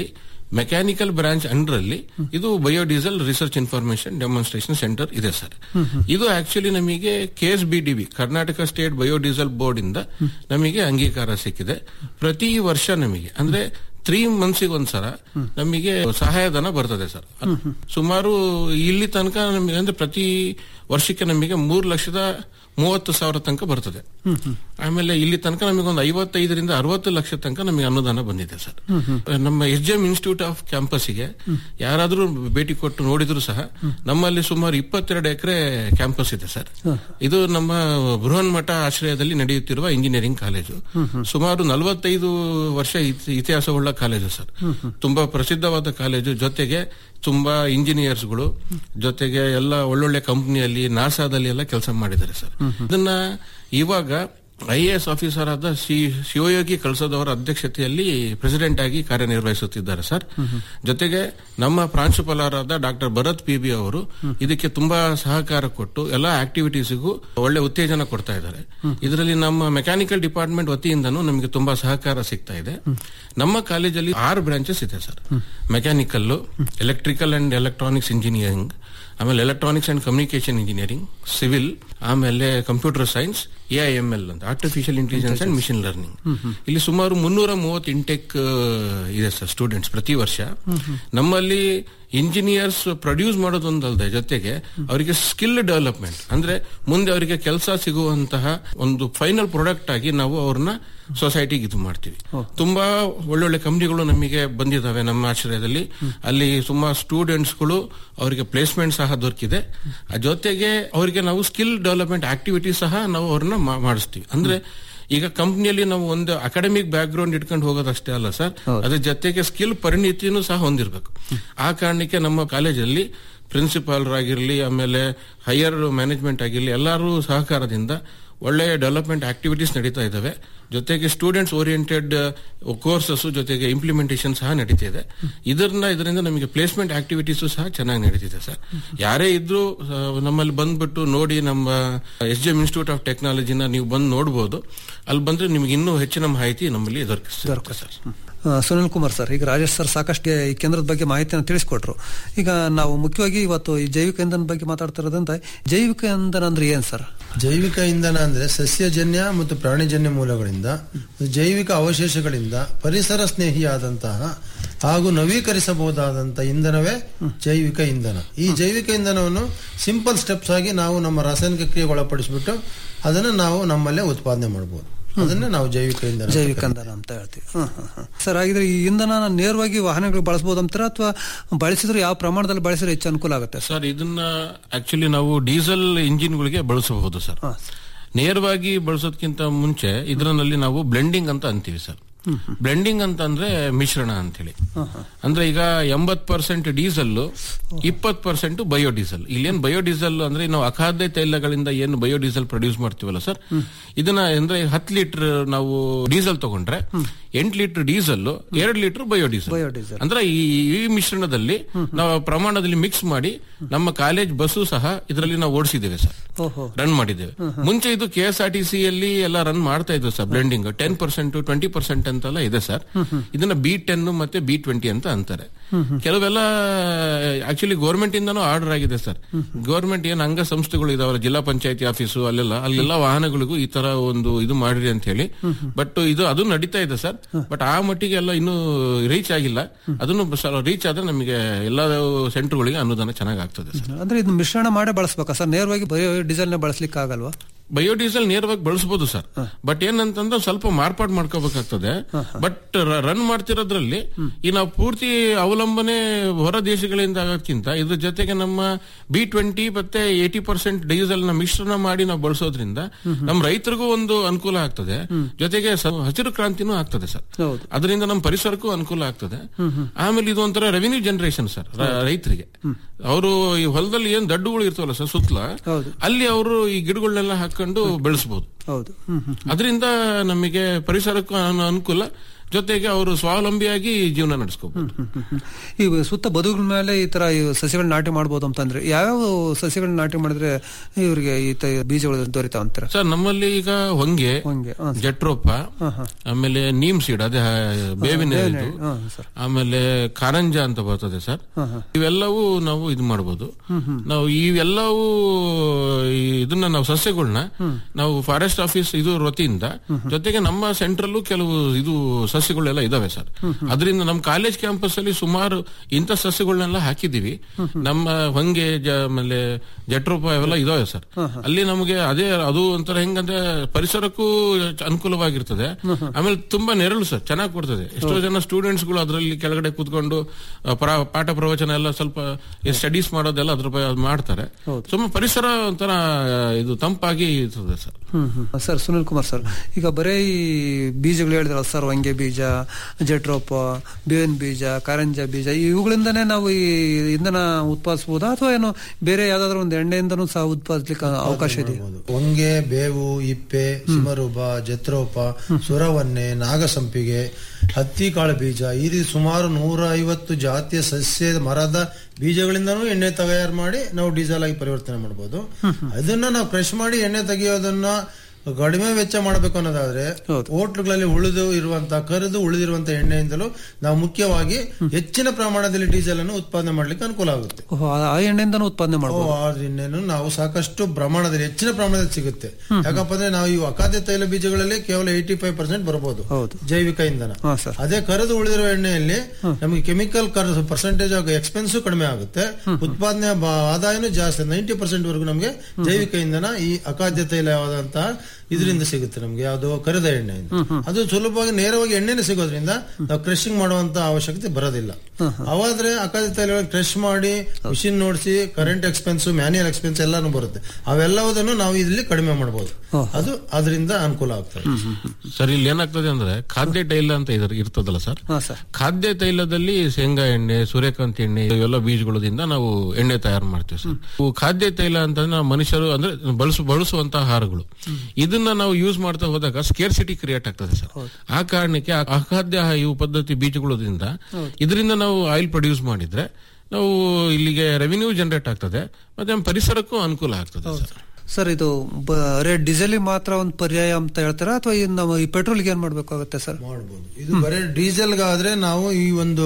ಮೆಕ್ಯಾನಿಕಲ್ ಬ್ರಾಂಚ್ ಅಂಡರ್ ಅಲ್ಲಿ ಇದು biodiesel research information demonstration centre ಇದೆ ಸರ್ ಇದು ಆಕ್ಚುಲಿ ನಮಗೆ K S B D B Karnataka state biodiesel board ಇಂದ ನಮಗೆ ಅಂಗೀಕಾರ ಸಿಕ್ಕಿದೆ ಪ್ರತಿ ವರ್ಷ ನಮಗೆ ಅಂದ್ರೆ ತ್ರೀ ಮಂತ್ಸಿಗೆ ಒಂದ್ಸಲ ನಮಗೆ ಸಹಾಯಧನ ಬರ್ತದೆ ಸರ್ ಸುಮಾರು ಇಲ್ಲಿ ತನಕ ನಮಗೆ ಅಂದ್ರೆ ಪ್ರತಿ ವರ್ಷಕ್ಕೆ ನಮಗೆ ಮೂರು ಲಕ್ಷದ ಮೂವತ್ತು ಸಾವಿರ ತನಕ ಬರ್ತದೆ ಆಮೇಲೆ ಇಲ್ಲಿ ತನಕ ನಮಗೆ ಒಂದು ಐವತ್ತೈದರಿಂದ ಅರವತ್ತು ಲಕ್ಷ ತನಕ ನಮಗೆ ಅನುದಾನ ಬಂದಿದೆ ಸರ್ ನಮ್ಮ S G M institute of ಕ್ಯಾಂಪಸ್ಗೆ ಯಾರಾದ್ರೂ ಭೇಟಿ ಕೊಟ್ಟು ನೋಡಿದ್ರು ಸಹ ನಮ್ಮಲ್ಲಿ ಸುಮಾರು ಇಪ್ಪತ್ತೆರಡು ಎಕರೆ ಕ್ಯಾಂಪಸ್ ಇದೆ ಸರ್ ಇದು ನಮ್ಮ ಬೃಹನ್ ಮಠ ಆಶ್ರಯದಲ್ಲಿ ನಡೆಯುತ್ತಿರುವ ಇಂಜಿನಿಯರಿಂಗ್ ಕಾಲೇಜು ಸುಮಾರು ನಲವತ್ತೈದು ವರ್ಷ ಇತಿ- ಇತಿಹಾಸವುಳ್ಳ ಕಾಲೇಜು ಸರ್ ತುಂಬಾ ಪ್ರಸಿದ್ಧವಾದ ಕಾಲೇಜು ಜೊತೆಗೆ ತುಂಬಾ ಇಂಜಿನಿಯರ್ಸ್ಗಳು ಜೊತೆಗೆ ಎಲ್ಲ ಒಳ್ಳೊಳ್ಳೆ ಕಂಪನಿಯಲ್ಲಿ ನಾಸಾದಲ್ಲಿ ಎಲ್ಲ ಕೆಲಸ ಮಾಡಿದ್ದಾರೆ ಸರ್ ಇದನ್ನ ಇವಾಗ ಐ ಎ ಎಸ್ ಆಫೀಸರ್ ಆದ ಶ್ರೀ ಶಿವಯೋಗಿ ಕಳಸದವರ ಅಧ್ಯಕ್ಷತೆಯಲ್ಲಿ ಪ್ರೆಸಿಡೆಂಟ್ ಆಗಿ ಕಾರ್ಯನಿರ್ವಹಿಸುತ್ತಿದ್ದಾರೆ ಸರ್ ಜೊತೆಗೆ ನಮ್ಮ ಪ್ರಾಂಶುಪಾಲರಾದ ಡಾಕ್ಟರ್ ಭರತ್ ಪಿ ಬಿ ಅವರು ಇದಕ್ಕೆ ತುಂಬಾ ಸಹಕಾರ ಕೊಟ್ಟು ಎಲ್ಲಾ ಆಕ್ಟಿವಿಟೀಸ್ಗೂ ಒಳ್ಳೆ ಉತ್ತೇಜನ ಕೊಡ್ತಾ ಇದ್ದಾರೆ ಇದರಲ್ಲಿ ನಮ್ಮ ಮೆಕ್ಯಾನಿಕಲ್ ಡಿಪಾರ್ಟ್ಮೆಂಟ್ ವತಿಯಿಂದನೂ ನಮಗೆ ತುಂಬಾ ಸಹಕಾರ ಸಿಗ್ತಾ ಇದೆ ನಮ್ಮ ಕಾಲೇಜಲ್ಲಿ ಆರು ಬ್ರಾಂಚಸ್ ಇದೆ sir mechanical electrical and electronics engineering ಆಮೇಲೆ electronics and communication engineering civil ಆಮೇಲೆ computer science A I M L ಅಂತ artificial intelligence and machine learning ಇಲ್ಲಿ ಸುಮಾರು ಮುನ್ನೂರ ಮೂವತ್ತು ಇಂಟೆಕ್ ಇದೆ ಸರ್ ಸ್ಟೂಡೆಂಟ್ಸ್ ಪ್ರತಿ ವರ್ಷ ನಮ್ಮಲ್ಲಿ ಇಂಜಿನಿಯರ್ಸ್ ಪ್ರೊಡ್ಯೂಸ್ ಮಾಡೋದೊಂದಲ್ಲದೆ ಜೊತೆಗೆ ಅವರಿಗೆ ಸ್ಕಿಲ್ ಡೆವಲಪ್ಮೆಂಟ್ ಅಂದ್ರೆ ಮುಂದೆ ಅವರಿಗೆ ಕೆಲಸ ಸಿಗುವಂತಹ ಒಂದು ಫೈನಲ್ ಪ್ರಾಡಕ್ಟ್ ಆಗಿ ನಾವು ಅವ್ರನ್ನ ಸೊಸೈಟಿಗೆ ಇದು ಮಾಡ್ತೀವಿ ತುಂಬಾ ಒಳ್ಳೊಳ್ಳೆ ಕಂಪ್ನಿಗಳು ನಮಗೆ ಬಂದಿದ್ದಾವೆ ನಮ್ಮ ಆಶ್ರಯದಲ್ಲಿ ಅಲ್ಲಿ ಸುಮಾರು ಸ್ಟೂಡೆಂಟ್ಸ್ಗಳು ಅವರಿಗೆ ಪ್ಲೇಸ್ಮೆಂಟ್ ಸಹ ದೊರಕಿದೆ ಆ ಜೊತೆಗೆ ಅವರಿಗೆ ನಾವು ಸ್ಕಿಲ್ ಡೆವಲಪ್ಮೆಂಟ್ ಆಕ್ಟಿವಿಟಿ ಸಹ ನಾವು ಅವ್ರನ್ನ ಮಾ- ಮಾಡಿಸ್ತೀವಿ ಅಂದ್ರೆ ಈಗ ಕಂಪ್ನಿಯಲ್ಲಿ ನಾವು ಒಂದು ಅಕಾಡೆಮಿಕ್ ಬ್ಯಾಕ್ ಗ್ರೌಂಡ್ ಇಟ್ಕೊಂಡು ಹೋಗೋದಷ್ಟೇ ಅಲ್ಲ ಸರ್ ಅದ್ರ ಜೊತೆಗೆ ಸ್ಕಿಲ್ ಪರಿಣಿತಿನೂ ಸಹ ಹೊಂದಿರಬೇಕು ಆ ಕಾರಣಕ್ಕೆ ನಮ್ಮ ಕಾಲೇಜಲ್ಲಿ ಪ್ರಿನ್ಸಿಪಾಲ್ರಾಗಿರ್ಲಿ ಆಮೇಲೆ ಹೈಯರ್ ಮ್ಯಾನೇಜ್ಮೆಂಟ್ ಆಗಿರ್ಲಿ ಎಲ್ಲರೂ ಸಹಕಾರದಿಂದ ಒಳ್ಳೆಯ ಡೆವಲಪ್ಮೆಂಟ್ ಆಕ್ಟಿವಿಟೀಸ್ ನಡೀತಾ ಇದ್ದಾವೆ ಜೊತೆಗೆ ಸ್ಟೂಡೆಂಟ್ಸ್ ಓರಿಯೆಂಟೆಡ್ ಕೋರ್ಸಸ್ ಜೊತೆಗೆ ಇಂಪ್ಲಿಮೆಂಟೇಷನ್ ಸಹ ನಡೀತಾ ಇದೆ ಇದರಿಂದ ಇದರಿಂದ ನಮಗೆ ಪ್ಲೇಸ್ಮೆಂಟ್ ಆಕ್ಟಿವಿಟೀಸ್ ಸಹ ಚೆನ್ನಾಗಿ ನಡೀತಿದೆ ಸರ್ ಯಾರೇ ಇದ್ರೂ ಆ, ನಮ್ಮಲ್ಲಿ ಬಂದ್ಬಿಟ್ಟು ನೋಡಿ ನಮ್ಮ S G M institute of ಟೆಕ್ನಾಲಜಿನ ನೀವು ಬಂದು ನೋಡಬಹುದು ಅಲ್ಲಿ ಬಂದ್ರೆ ನಿಮ್ಗೆ ಇನ್ನೂ ಹೆಚ್ಚಿನ ಮಾಹಿತಿ ನಮ್ಮಲ್ಲಿ ದೊರಕಿಸ್ತದೆ ಸರ್ ಆ, ಸುನಿಲ್ ಕುಮಾರ್ ಸರ್ ಈಗ ರಾಜೇಶ್ ಸರ್ ಸಾಕಷ್ಟು ಈ ಕೇಂದ್ರದ ಬಗ್ಗೆ ಮಾಹಿತಿಯನ್ನು ತಿಳಿಸ್ಕೊಟ್ರು ಈಗ ನಾವು ಮುಖ್ಯವಾಗಿ ಇವತ್ತು ಈ ಜೈವಿಕ ಇಂಧನ ಬಗ್ಗೆ ಮಾತಾಡ್ತಿರೋದಂತ ಜೈವಿಕ ಇಂಧನ ಅಂದ್ರೆ ಏನ್ ಸರ್ ಜೈವಿಕ ಇಂಧನ ಅಂದ್ರೆ ಸಸ್ಯಜನ್ಯ ಮತ್ತು ಪ್ರಾಣಿಜನ್ಯ ಮೂಲಗಳಿಂದ ಜೈವಿಕ ಅವಶೇಷಗಳಿಂದ ಪರಿಸರ ಸ್ನೇಹಿಯಾದಂತಹ ಹಾಗೂ ನವೀಕರಿಸಬಹುದಾದಂತಹ ಇಂಧನವೇ ಜೈವಿಕ ಇಂಧನ ಈ ಜೈವಿಕ ಇಂಧನವನ್ನು ಸಿಂಪಲ್ ಸ್ಟೆಪ್ಸ್ ಆಗಿ ನಾವು ನಮ್ಮ ರಾಸಾಯನಿಕ ಕ್ರಿಯೆಗೆ ಒಳಪಡಿಸ್ಬಿಟ್ಟು ಅದನ್ನು ನಾವು ನಮ್ಮಲ್ಲೇ ಉತ್ಪಾದನೆ ಮಾಡಬಹುದು ಅದನ್ನೇ ನಾವು ಜೈವಿಕ ಇಂಧನ ಅಂತ ಜೈವಿಕ ಕರೀತೀವಿ. ಇಂಧನ ಅಂತ ಹೇಳ್ತೀವಿ ಹ್ಮ್, ಹ್ಮ್, ಹ್ಮ್. ಸರ್ ಹಾಗಿದ್ರೆ ಈ ಇಂಧನ ನೇರವಾಗಿ ವಾಹನಗಳು ಬಳಸಬಹುದು ಅಂತೀರಾ ಅಥವಾ ಬಳಸಿದ್ರೆ ಯಾವ ಪ್ರಮಾಣದಲ್ಲಿ ಬಳಸಿದ್ರೆ ಹೆಚ್ಚು ಅನುಕೂಲ ಆಗುತ್ತೆ ಸರ್ ಇದನ್ನ ಆಕ್ಚುಲಿ ನಾವು ಡೀಸೆಲ್ ಇಂಜಿನ್ಗಳಿಗೆ ಬಳಸಬಹುದು ಸರ್ ನೇರವಾಗಿ ಬಳಸೋದಕ್ಕಿಂತ ಮುಂಚೆ ಇದರಲ್ಲಿ ನಾವು ಬ್ಲೆಂಡಿಂಗ್ ಅಂತ ಅಂತೀವಿ ಸರ್ ಬ್ಲೆಂಡಿಂಗ್ ಅಂತ ಅಂದ್ರೆ ಮಿಶ್ರಣ ಅಂತೇಳಿ ಅಂದ್ರೆ ಈಗ ಎಂಬತ್ ಪರ್ಸೆಂಟ್ ಡೀಸೆಲ್ ಇಪ್ಪತ್ ಪರ್ಸೆಂಟ್ ಬಯೋಡೀಸೆಲ್ ಇಲ್ಲೇನ್ ಬಯೋಡೀಸೆಲ್ ಅಂದ್ರೆ ನಾವು ಅಖಾದ್ಯ ತೈಲಗಳಿಂದ ಏನು ಬಯೋಡೀಸೆಲ್ ಪ್ರೊಡ್ಯೂಸ್ ಮಾಡ್ತೀವಲ್ಲ ಸರ್ ಇದನ್ನ ಅಂದ್ರೆ ಹತ್ತು ಲೀಟರ್ ನಾವು ಡೀಸೆಲ್ ತಗೊಂಡ್ರೆ ಎಂಟು ಲೀಟರ್ ಡೀಸೆಲ್ ಎರಡು ಲೀಟರ್ ಬಯೋಡೀಸೆಲ್ ಬಯೋಡೀಸೆಲ್ ಅಂದ್ರೆ ಈ ಈ ಮಿಶ್ರಣದಲ್ಲಿ ನಾವು ಪ್ರಮಾಣದಲ್ಲಿ ಮಿಕ್ಸ್ ಮಾಡಿ ನಮ್ಮ ಕಾಲೇಜ್ ಬಸ್ಸು ಸಹ ಇದರಲ್ಲಿ ನಾವು ಓಡಿಸಿದ್ದೇವೆ ಸರ್ ಓಹೋ ರನ್ ಮಾಡಿದ್ದೇವೆ ಮುಂಚೆ ಇದು K S R T C ಅಲ್ಲಿ ಎಲ್ಲ ರನ್ ಮಾಡ್ತಾ ಇದ್ವು sir blending ten percent twenty percent ಅಂತೆಲ್ಲ ಇದೆ ಸರ್ ಇದನ್ನ ಬಿ ಟೆನ್ ಮತ್ತೆ ಬಿ ಟ್ವೆಂಟಿ ಅಂತ ಅಂತಾರೆ ಕೆಲವೆಲ್ಲ ಆಕ್ಚುಲಿ ಗೌರ್ಮೆಂಟ್ ಇಂದನೂ ಆರ್ಡರ್ ಆಗಿದೆ ಸರ್ ಗೌರ್ಮೆಂಟ್ ಏನ್ ಅಂಗ ಸಂಸ್ಥೆಗಳು ಇದಾವಲ್ಲ ಜಿಲ್ಲಾ ಪಂಚಾಯತಿ ಆಫೀಸು ಅಲ್ಲೆಲ್ಲ ಅಲ್ಲೆಲ್ಲ ವಾಹನಗಳಿಗೂ ಈ ತರ ಒಂದು ಇದು ಮಾಡಿರಿ ಅಂತ ಹೇಳಿ ಬಟ್ ಇದು ಅದು ನಡೀತಾ ಇದೆ ಸರ್ ಬಟ್ ಆ ಮಟ್ಟಿಗೆ ಎಲ್ಲ ಇನ್ನೂ ರೀಚ್ ಆಗಿಲ್ಲ ಅದನ್ನು ರೀಚ್ ಆದ್ರೆ ನಮಗೆ ಎಲ್ಲ ಸೆಂಟರ್ಗಳಿಗೆ ಅನುದಾನ ಚೆನ್ನಾಗಿ ಆಗ್ತದೆ ಸರ್ ಅಂದ್ರೆ ಇದು ಮಿಶ್ರಣ ಮಾಡೇ ಬಳಸ್ಬೇಕಾ ಸರ್ ನೇರವಾಗಿ ಬಯೋ ಡೀಸೆಲ್ ನ ಬಳಸ್ಲಿಕ್ಕೆ ಆಗಲ್ವಾ ಬಯೋಡೀಸೆಲ್ ನೇರವಾಗಿ ಬಳಸಬಹುದು ಸರ್ ಬಟ್ ಏನಂತಂದ್ರೆ ಸ್ವಲ್ಪ ಮಾರ್ಪಾಡು ಮಾಡ್ಕೋಬೇಕಾಗ್ತದೆ ಬಟ್ ರನ್ ಮಾಡ್ತಿರೋದ್ರಲ್ಲಿ ಈ ನಾವು ಪೂರ್ತಿ ಅವಲಂಬನೆ ಹೊರ ದೇಶಗಳಿಂದ ಆಗೋದ್ಕಿಂತ ಇದ್ರ ಜೊತೆಗೆ ನಮ್ಮ ಬಿ ಟ್ವೆಂಟಿ ಮತ್ತೆ ಏಟಿ ಪರ್ಸೆಂಟ್ ಡೀಸೆಲ್ ನ ಮಿಶ್ರಣ ಮಾಡಿ ನಾವು ಬಳಸೋದ್ರಿಂದ ನಮ್ಮ ರೈತರಿಗೂ ಒಂದು ಅನುಕೂಲ ಆಗ್ತದೆ ಜೊತೆಗೆ ಸ- ಹಸಿರು ಕ್ರಾಂತಿನೂ ಆಗ್ತದೆ ಸರ್ ಹೌದು. ಅದರಿಂದ ನಮ್ಮ ಪರಿಸರಕ್ಕೂ ಅನುಕೂಲ ಆಗ್ತದೆ ಆಮೇಲೆ ಇದು ಒಂಥರ ರೆವಿನ್ಯೂ ಜನರೇಷನ್ ಸರ್ ರೈತರಿಗೆ ಅವರು ಈ ಹೊಲದಲ್ಲಿ ಏನ್ ದಡ್ಡುಗಳು ಇರ್ತಾವಲ್ಲ ಸರ್ ಸುತ್ತಲ ಹೌದು. ಅಲ್ಲಿ ಅವರು ಈ ಗಿಡಗಳನ್ನೆಲ್ಲ ಹಾಕೊಂಡು ಬೆಳೆಸಬಹುದು ಹೌದು ಹ್ಮ್ ಹ್ಮ್ ಅದರಿಂದ ನಮಗೆ ಪರಿಸರಕ್ಕೂ ಅನು- ಅನುಕೂಲ ಜೊತೆಗೆ ಅವರು ಸ್ವಾವಲಂಬಿಯಾಗಿ ಜೀವನ ನಡೆಸ್ಕೋಬಹುದು ಈ ಸುತ್ತ ಬದುಗಳ ಮೇಲೆ ಈ ತರ ಈ ಸಸ್ಯಗಳನ್ನ ನಾಟಿ ಮಾಡ್ಬೋದು ಅಂತಂದ್ರೆ ಯಾವ್ಯಾವ ಸಸ್ಯಗಳನ್ನ ನಾಟಿ ಮಾಡಿದ್ರೆ ಇವರಿಗೆ ಈ ತ- ಬೀಜಗಳು ದೊರಿತಾವ ಅಂತಾರೆ ಸರ್ ನಮ್ಮಲ್ಲಿ ಈಗ ಹೊಂಗೆ ಹೊಂಗೆ, ಹಾ, ಸರ್. ಜಟ್ರೋಪ ಆಮೇಲೆ ನೀಮ್ ಸೀಡ್ ಅದೇ ಆ, ಬೇವಿನ ಇದು ಹಾ, ಸರ್. ಆಮೇಲೆ ಕಾರಂಜ ಅಂತ ಬರ್ತದೆ ಸರ್ ಹಾ, ಹಾ. ಇವೆಲ್ಲವೂ ನಾವು ಇದು ಮಾಡಬಹುದು ನಾವು ಇವೆಲ್ಲವೂ ಈ ಇದನ್ನ ನಾವು ಸಸ್ಯಗಳನ್ನ ನಾವು ಫಾರೆಸ್ಟ್ ಆಫೀಸ್ ಇದು ವತಿಯಿಂದ ಜೊತೆಗೆ ನಮ್ಮ ಸೆಂಟ್ರಲ್ಲೂ ಕೆಲವು ಇದು ಸಸ್ಯಗಳೆಲ್ಲ ಇದಾವೆ ಸರ್ ಅದರಿಂದ ನಮ್ಮ ಕಾಲೇಜ್ ಕ್ಯಾಂಪಸ್ ಅಲ್ಲಿ ಸುಮಾರು ಇಂಥ ಸಸ್ಯಗಳನ್ನೆಲ್ಲ ಹಾಕಿದೀವಿ ನಮ್ಮ ಹೊಂಗೆ ಜ- ಆಮೇಲೆ ಜಟ್ರೋಪ ಇವೆಲ್ಲ ಇದಾವೆ ಸರ್ ಅಲ್ಲಿ ನಮಗೆ ಅದೇ ಅದು ಒಂಥರ ಹೆಂಗಂದ್ರೆ ಪರಿಸರಕ್ಕೂ ಅನುಕೂಲವಾಗಿರ್ತದೆ ಆಮೇಲೆ ತುಂಬಾ ನೆರಳು ಸರ್ ಚೆನ್ನಾಗಿ ಕೊಡ್ತದೆ ಎಷ್ಟೋ ಜನ ಸ್ಟೂಡೆಂಟ್ಸ್ ಗಳು ಅದರಲ್ಲಿ ಕೆಳಗಡೆ ಕೂತ್ಕೊಂಡು ಆ, ಪ್ರ- ಪಾಠ ಪ್ರವಚನ ಎಲ್ಲ ಸ್ವಲ್ಪ ಸ್ಟಡೀಸ್ ಮಾಡೋದೆಲ್ಲ ಅದ್ರ ಬಗ್ಗೆ ಮಾಡ್ತಾರೆ ಸುಮ್ಮ ಪರಿಸರ ಒಂಥರ ಆ, ಇದು ತಂಪಾಗಿ ಇರ್ತದೆ ಸರ್ ಹ್ಮ್ ಹ್ಮ್ ಸರ್ ಸುನಿಲ್ ಕುಮಾರ್ ಸರ್ ಈಗ ಬರೇ ಈ ಬೀಜಗಳು ಹೇಳಿದ್ರಲ್ಲ ಸರ್ ವಂಗೆ ಬೀಜ ಜಟ್ರೋಪ ಬೇವಿನ ಬೀಜ ಕಾರಂಜ ಬೀಜ ಇವುಗಳಿಂದನೇ ನಾವು ಈ ಇಂಧನ ಉತ್ಪಾದಿಸಬಹುದಾ ಅಥವಾ ಏನು ಬೇರೆ ಯಾವ್ದಾದ್ರು ಒಂದು ಎಣ್ಣೆಯಿಂದನೂ ಸಹ ಉತ್ಪಾದಿಸ್ಲಿಕ್ಕೆ ಅವಕಾಶ ಇದೆ ಹೊಂಗೆ ಬೇವು ಇಪ್ಪೆ ಸಿಮರೂಪ ಜತ್ರೋಪ ಸುರವನ್ನೆ ನಾಗಸಂಪಿಗೆ ಹತ್ತಿ ಕಾಳು ಬೀಜ ಈ ರೀತಿ ಸುಮಾರು ನೂರ ಐವತ್ತು ಜಾತಿಯ ಸಸ್ಯ ಮರದ ಬೀಜಗಳಿಂದನೂ ಎಣ್ಣೆ ತಯಾರು ಮಾಡಿ ನಾವು ಡೀಸೆಲ್ ಆಗಿ ಪರಿವರ್ತನೆ ಮಾಡಬಹುದು ಅದನ್ನ ನಾವು ಕ್ರಶ್ ಮಾಡಿ ಎಣ್ಣೆ ತೆಗೆಯೋದನ್ನ ಕಡಿಮೆ ವೆಚ್ಚ ಮಾಡಬೇಕು ಅನ್ನೋದಾದ್ರೆ ಹೋಟ್ಲುಗಳಲ್ಲಿ ಉಳಿದು ಇರುವಂತಹ ಕರೆದು ಉಳಿದಿರುವಂತ ಎಣ್ಣೆಯಿಂದಲೂ ನಾವು ಮುಖ್ಯವಾಗಿ ಹೆಚ್ಚಿನ ಪ್ರಮಾಣದಲ್ಲಿ ಡೀಸೆಲ್ ಅನ್ನು ಉತ್ಪಾದನೆ ಮಾಡ್ಲಿಕ್ಕೆ ಅನುಕೂಲ ಆಗುತ್ತೆ ಓಹೋ, ಆ- ಆ ಎಣ್ಣೆಯಿಂದನೂ ಉತ್ಪಾದನೆ ಓ, ಮಾಡಬಹುದು ಆ ಎಣ್ಣೆನು ನಾವು ಸಾಕಷ್ಟು ಪ್ರಮಾಣದಲ್ಲಿ ಹೆಚ್ಚಿನ ಪ್ರಮಾಣದಲ್ಲಿ ಸಿಗುತ್ತೆ ಯಾಕಪ್ಪ ಅಂದ್ರೆ ನಾವು ಈ ಅಖಾದ್ಯ ತೈಲ ಬೀಜಗಳಲ್ಲಿ ಕೇವಲ ಏಯ್ಟಿ ಫೈವ್ ಪರ್ಸೆಂಟ್ ಬರಬಹುದು ಹೌದು. ಜೈವಿಕ ಇಂಧನ ಹಾ ಸರ್ ಅದೇ ಕರೆದು ಉಳಿದಿರುವ ಎಣ್ಣೆಯಲ್ಲಿ ನಮಗೆ ಕೆಮಿಕಲ್ ಪರ್ಸೆಂಟೇಜ್ ಆಗ ಎಕ್ಸ್ಪೆನ್ಸ್ ಕಡಿಮೆ ಆಗುತ್ತೆ ಉತ್ಪಾದನೆ ಬ- ಆದಾಯನೂ ಜಾಸ್ತಿ ನೈಂಟಿ ಪರ್ಸೆಂಟ್ ವರೆಗೂ ನಮಗೆ ಜೈವಿಕ ಇಂಧನ ಈ ಅಖಾದ್ಯ ತೈಲವಾದಂತಹ ಇದರಿಂದ ಸಿಗುತ್ತೆ ನಮ್ಗೆ ಯಾವುದು ಕರೆದ ಎಣ್ಣೆಯಿಂದ ಅದು ಸುಲಭವಾಗಿ ನೇರವಾಗಿ ಎಣ್ಣೆನೇ ಸಿಗೋದ್ರಿಂದ ನಾವು ಕ್ರಶಿಂಗ್ ಮಾಡುವಂತ ಅವಶ್ಯಕತೆ ಬರೋದಿಲ್ಲ ಅವಾದ್ರೆ ಅಖಾದ್ಯ ತೈಲ ಕ್ರಶ್ ಮಾಡಿ ಮಿಷಿನ್ ನೋಡಿಸಿ ಕರೆಂಟ್ ಎಕ್ಸ್ಪೆನ್ಸ್ ಮ್ಯಾನ್ಯಲ್ ಎಕ್ಸ್ಪೆನ್ಸ್ ಎಲ್ಲಾನು ಬರುತ್ತೆ ಅವೆಲ್ಲವುದನ್ನು ನಾವು ಇಲ್ಲಿ ಕಡಿಮೆ ಮಾಡಬಹುದು ಅದು ಅದರಿಂದ ಅನುಕೂಲ ಆಗ್ತದೆ ಸರ್ ಇಲ್ಲಿ ಏನಾಗ್ತದೆ ಅಂದ್ರೆ ಖಾದ್ಯ ತೈಲ ಅಂತ ಇದ್ರ- ಇರ್ತದಲ್ಲ ಸರ್ ಹಾ ಸರ್ ಖಾದ್ಯ ತೈಲದಲ್ಲಿ ಶೇಂಗಾ ಎಣ್ಣೆ ಸೂರ್ಯಕಾಂತಿ ಎಣ್ಣೆ ಇವೆಲ್ಲ ಬೀಜಗಳಿಂದ ನಾವು ಎಣ್ಣೆ ತಯಾರು ಮಾಡ್ತೀವಿ ಸರ್ ಇವು ಖಾದ್ಯ ತೈಲ ಅಂತಂದ್ರೆ ನಾವು ಮನುಷ್ಯರು ಅಂದ್ರೆ ಬಳಸು ಬಳಸುವಂತಹ ಆಹಾರಗಳು ಇದನ್ನ ನಾವು ಯೂಸ್ ಮಾಡ್ತಾ ಹೋದಾಗ ಸ್ಕೇರ್ಸಿಟಿ ಕ್ರಿಯೇಟ್ ಆಗ್ತದೆ ಸರ್ ಆ ಕಾರಣಕ್ಕೆ ಆ ಅಖಾದ್ಯ ಇವು ಪದ್ಧತಿ ಬೀಜಗಳಿಂದ ಇದರಿಂದ ನಾವು ಆಯಿಲ್ ಪ್ರೊಡ್ಯೂಸ್ ಮಾಡಿದ್ರೆ ನಾವು ಇಲ್ಲಿಗೆ ರೆವಿನ್ಯೂ ಜನರೇಟ್ ಆಗ್ತದೆ ಮತ್ತೆ ನಮ್ಮ ಪರಿಸರಕ್ಕೂ ಅನುಕೂಲ ಆಗ್ತದೆ ಸರ್ ಸರ್ ಇದು ಬರೇ ಡೀಸೆಲ್ ಮಾತ್ರ ಒಂದು ಪರ್ಯಾಯ ಅಂತ ಹೇಳ್ತಾರಾ ಅಥವಾ ಇನ್ನು ನಾವು ಈ ಪೆಟ್ರೋಲ್ಗೆ ಏನ್ ಮಾಡ್ಬೇಕಾಗುತ್ತೆ ಸರ್ ಮಾಡಬಹುದು ಇದು ಬರೀ ಡೀಸೆಲ್ಗಾದ್ರೆ ನಾವು ಈ ಒಂದು